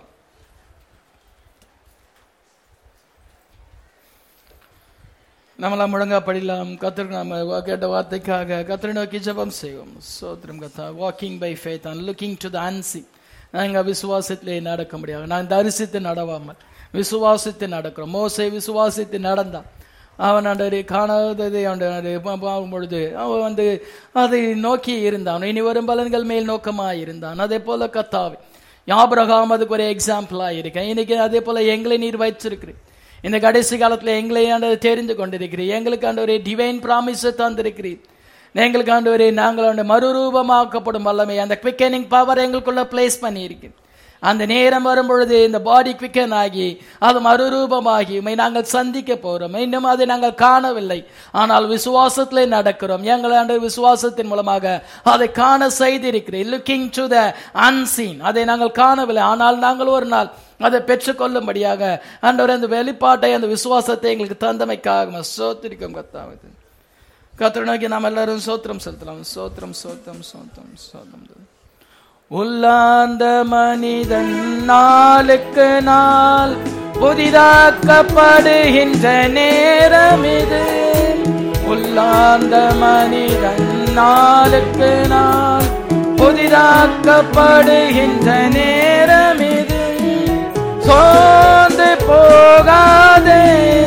நம்மளாம் முழங்கப்படலாம் கத்திர நம்ம கேட்ட வார்த்தைக்காக கத்திர நோக்கி ஜெபம் செய்வோம் சோத்திரம் கத்தா walking by faith and looking to the unseen நாங்க விசுவாசத்திலே நடக்க முடியாது நான் தரிசித்து நடவாமல் விசுவாசித்து நடக்கிறோம் மோசை விசுவாசித்து நடந்தான் அவன் அன்றரை காணாததை அவன் பார்க்கும் பொழுது அவன் வந்து அதை நோக்கி இருந்தான் இனி வரும் பலன்கள் மேல் நோக்கமா இருந்தான் அதே போல கத்தாவே யாபிரகாம் அதுக்கு ஒரு எக்ஸாம்பிளா இருக்கேன் இன்னைக்கு அதே போல எங்களை நீர் வச்சிருக்கிறேன் இந்த கடைசி காலத்துல எங்களை ஆண்டவர் தெரிந்து கொண்டிருக்கிறீர் எங்களுக்கு ஆண்டவரே டிவைன் ப்ராமிஸ் தந்திருக்கிறீர் எங்களுக்கு ஆண்டவரே நாங்கள் ஆண்டு மறுரூபமாக்கப்படும் வல்லமை அந்த குவிக்கனிங் பவர் எங்களுக்குள்ள பிளேஸ் பண்ணியிருக்கிறேன் அந்த நேரம் வரும் பொழுது இந்த பாடி குவிக்கன் ஆகி அது மறுரூபமாகி உம்மை நாங்கள் சந்திக்க போறோம் இன்னும் அதை நாங்கள் காணவில்லை ஆனால் விசுவாசத்திலே நடக்கிறோம் எங்கள் ஆண்டு விசுவாசத்தின் மூலமாக அதை காண செய்திருக்கிறேன் லுக்கிங் டு த unseen அதை நாங்கள் காணவில்லை ஆனால் நாங்கள் ஒரு நாள் அதை பெற்றுக்கொள்ளும்படியாக ஆண்டவர் அந்த வெளிப்பாட்டை அந்த விசுவாசத்தை எங்களுக்கு தந்தமைக்காக சோத்திரிக்கும் கத்தாவது கத்திர நோக்கி நாம் எல்லாரும் சோத்திரம் செலுத்தலாம் சோத்திரம் சோத்திரம் சோத்திரம் சோத்திரம் உள்ளாந்த மனிதன் நாளுக்கு நாள் புதிதாக்கப்படுகின்ற நேரம் இது உள்ளாந்த மனிதன் நாளுக்கு நாள் புதிதாக்கப்படுகின்ற நேரம் இது சோர்ந்து போகாதே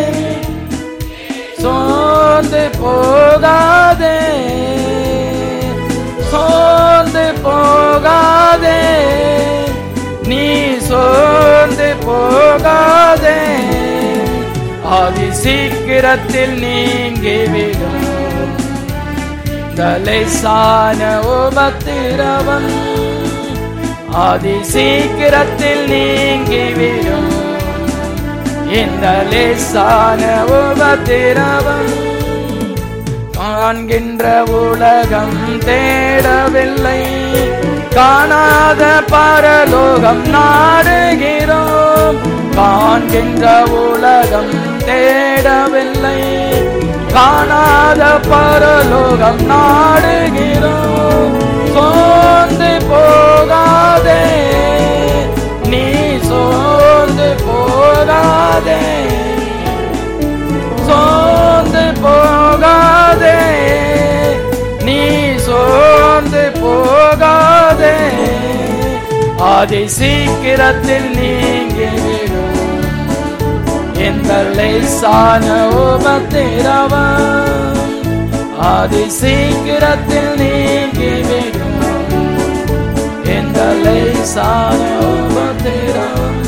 சோர்ந்து போகாதே சோர்ந்து போகாதே நீ சோர்ந்து போகாதே அதி சீக்கிரத்தில் நீங்கிவிடும் தலைசான உபத்திரவம் அதி சீக்கிரத்தில் நீங்கிவிடும் இந்த லேசான உபத்திரவம் காண்கின்ற உலகம் தேடவில்லை காணாத பரலோகம் நாடுகிறோம் காண்கின்ற உலகம் தேடவில்லை காணாத பரலோகம் நாடுகிறோம் சோர்ந்து போகாதே நீ சோர்ந்து போகாதே சோர்ந்து போகாதே நீ சோர்ந்து போகாதே அதி சீக்கிரத்தில் நீங்கிவிடும் இந்த லேசான உபத்திரவம் அதி சீக்கிரத்தில் நீங்கிவிடும் இந்த லேசான உபத்திரவம்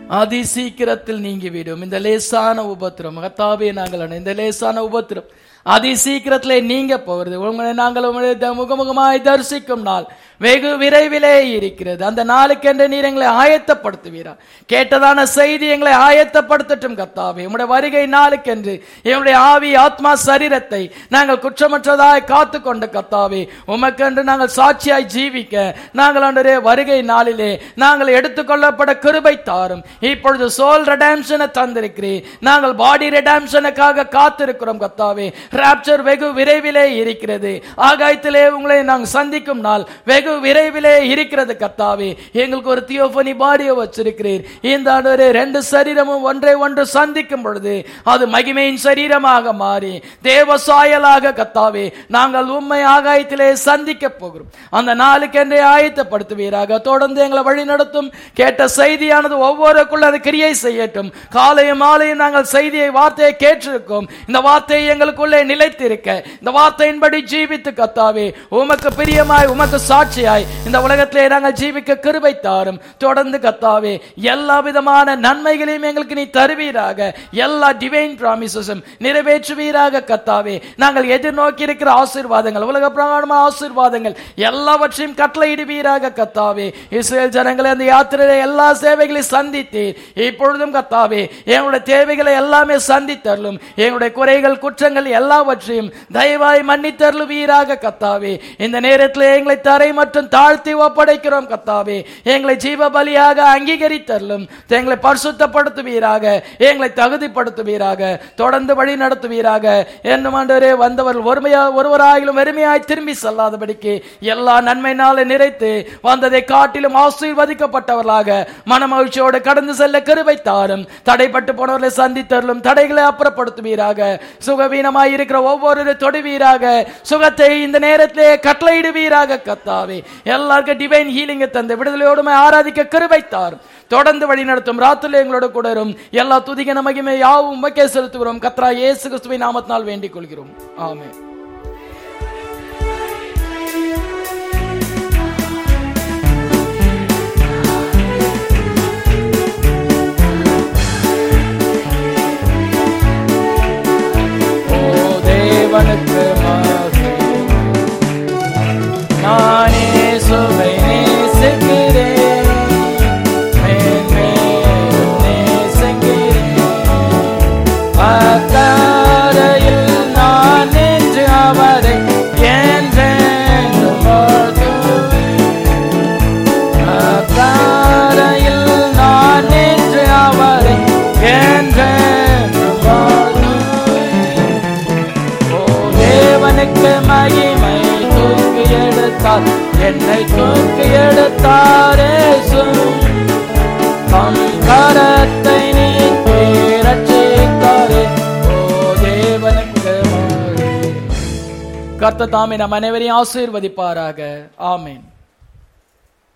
அதி சீக்கிரத்தில் நீங்கிவிடும் இந்த லேசான உபத்திரம் கத்தாவே நாங்கள் அணை- இந்த லேசான உபத்திரம் அதி சீக்கிரத்திலே நீங்க போகிறது உங்களை நாங்கள் உங்களை த- முகமுகமாய் தரிசிக்கும் நாள் வெகு விரைவிலே இருக்கிறது அந்த நாளுக்கென்று நீர் எங்களை ஆயத்தப்படுத்துவீரா கேட்டதான செய்தி எங்களை ஆயத்தப்படுத்தட்டும் கத்தாவே உம்முடைய வருகை நாளுக்கென்று எங்களுடைய ஆவி ஆத்மா சரீரத்தை நாங்கள் குற்றமற்றதாய் காத்து கொண்ட கத்தாவே உமக்கென்று நாங்கள் சாட்சியாய் ஜீவிக்க நாங்கள் அன்றே வருகை நாளிலே நாங்கள் எடுத்துக்கொள்ளப்பட கிருபை தாரும் இப்பொழுது சோல் ரெடாம்ஷனை தந்திருக்கிறீர் நாங்கள் பாடி ரெடாம்ஷனுக்காக காத்திருக்கிறோம் கத்தாவே ராப்சர் வெகு விரைவிலே இருக்கிறது ஆகாயத்திலே உங்களை நாங்கள் சந்திக்கும் நாள் வெகு விரைவிலே இருக்கிறது கத்தாவே எங்களுக்கு ஒரு தியோபனி பாடியை வச்சிருக்கிறீர் இந்த ஆண்டவரே ரெண்டு சரீரமும் ஒன்றை ஒன்று சந்திக்கும் பொழுது அது மகிமையின் சரீரமாக மாறி தேவ சாயலாக கத்தாவே நாங்கள் உண்மை ஆகாயத்திலே சந்திக்க போகிறோம் அந்த நாளுக்கென்றே ஆயத்தப்படுத்துவீராக தொடர்ந்து எங்களை வழி நடத்தும் கேட்ட செய்தியானது ஒவ்வொருக்குள்ள அது கிரியை செய்யட்டும் காலையும் மாலையும் நாங்கள் செய்தியை வார்த்தையை கேட்டிருக்கோம் இந்த வார்த்தை எங்களுக்குள்ளே நிலைத்திருக்க இந்த வார்த்தையின்படி ஜீவித்து கத்தாவே உமக்கு பிரியமாய் உமக்கு சாட்சியாய் இந்த உலகத்திலே நாங்கள் ஜீவிக்க கிருபை தாரும் தொடர்ந்து கத்தாவே எல்லா விதமான நன்மைகளையும் எங்களுக்கு நீ தருவீராக எல்லா டிவைன் ப்ராமிசஸும் நிறைவேற்றுவீராக கத்தாவே நாங்கள் எதிர்நோக்கி இருக்கிற ஆசீர்வாதங்கள் உலக பிரகாரமான ஆசீர்வாதங்கள் எல்லாவற்றையும் கட்டளையிடுவீராக கத்தாவே இஸ்ரேல் ஜனங்களை அந்த யாத்திரையில எல்லா சேவைகளையும் சந்தித்தீர் இப்பொழுதும் கத்தாவே எங்களுடைய தேவைகளை எல்லாமே சந்தித்தருளும் எங்களுடைய குறைகள் குற்றங்கள் எல்லாவற்றையும் தயவாய் மன்னித்தருளுவீராக கத்தாவே இந்த நேரத்தில் எங்களை தரை மற்றும் தாழ்த்தி ஒப்படைக்கிறோம் கத்தாவே எங்களை ஜீவ பலியாக அங்கீகரித்தருளும் எங்களை பரிசுத்தப்படுத்துவீராக எங்களை தகுதிப்படுத்துவீராக தொடர்ந்து வழி நடத்துவீராக என்னும் ஆண்டவரே வந்தவர்கள் ஒருமையா ஒருவராகிலும் வெறுமையாய் திரும்பி செல்லாதபடிக்கு எல்லா நன்மையினால நிறைத்து வந்ததை காட்டிலும் ஆசீர்வதிக்கப்பட்டவர்களாக மனமகிழ்ச்சியோடு கடந்து செல்ல கிருபை தாரும் தடைப்பட்டு போனவர்களை சந்தித்தருளும் தடைகளை அப்புறப்படுத்துவீராக சுகவீனமாய் இருக்கிற ஒவ்வொரு தொடுவீராக சுகத்தை இந்த நேரத்திலே கட்டளையிடுவீராக கத்தாவே எல்லாருக்கும் டிவைன் ஹீலிங்கை தந்து விடுதலையோடுமை ஆராதிக்க கிருபை தாரும் தொடர்ந்து வழி நடத்தும் ராத்துல எங்களோட கூட இரும். எல்லா துதிகன மகிமை யாவும் உமக்கே செலுத்துகிறோம் கத்ரா இயேசு கிறிஸ்துவின் நாமத்தினால் வேண்டிக் கொள்கிறோம் ஆமென் ஓ தேவனுக்கு மகிமை. நானே சுவை நேசிக்கிறேன் மேன்மேலும் நேசிக்கிறேன் அக்கரையில் நான் நின்று அவரை என்றென்றும் வாழ்த்துவேன். அக்கரையில் நான் நின்று அவரை என்றென்றும் வாழ்த்துவேன். ஓ தேவனுக்கு மகிமை தூக்கி எடுத்தார் என்னை தூக்கி எடுத்தாரே தம் கரத்தை நீட்டி ரட்சித்தாரே ஓ தேவனுக்கு மகிமை. கர்த்தர் தாமே நம் அனைவரையும் ஆசீர்வதிப்பாராக ஆமென்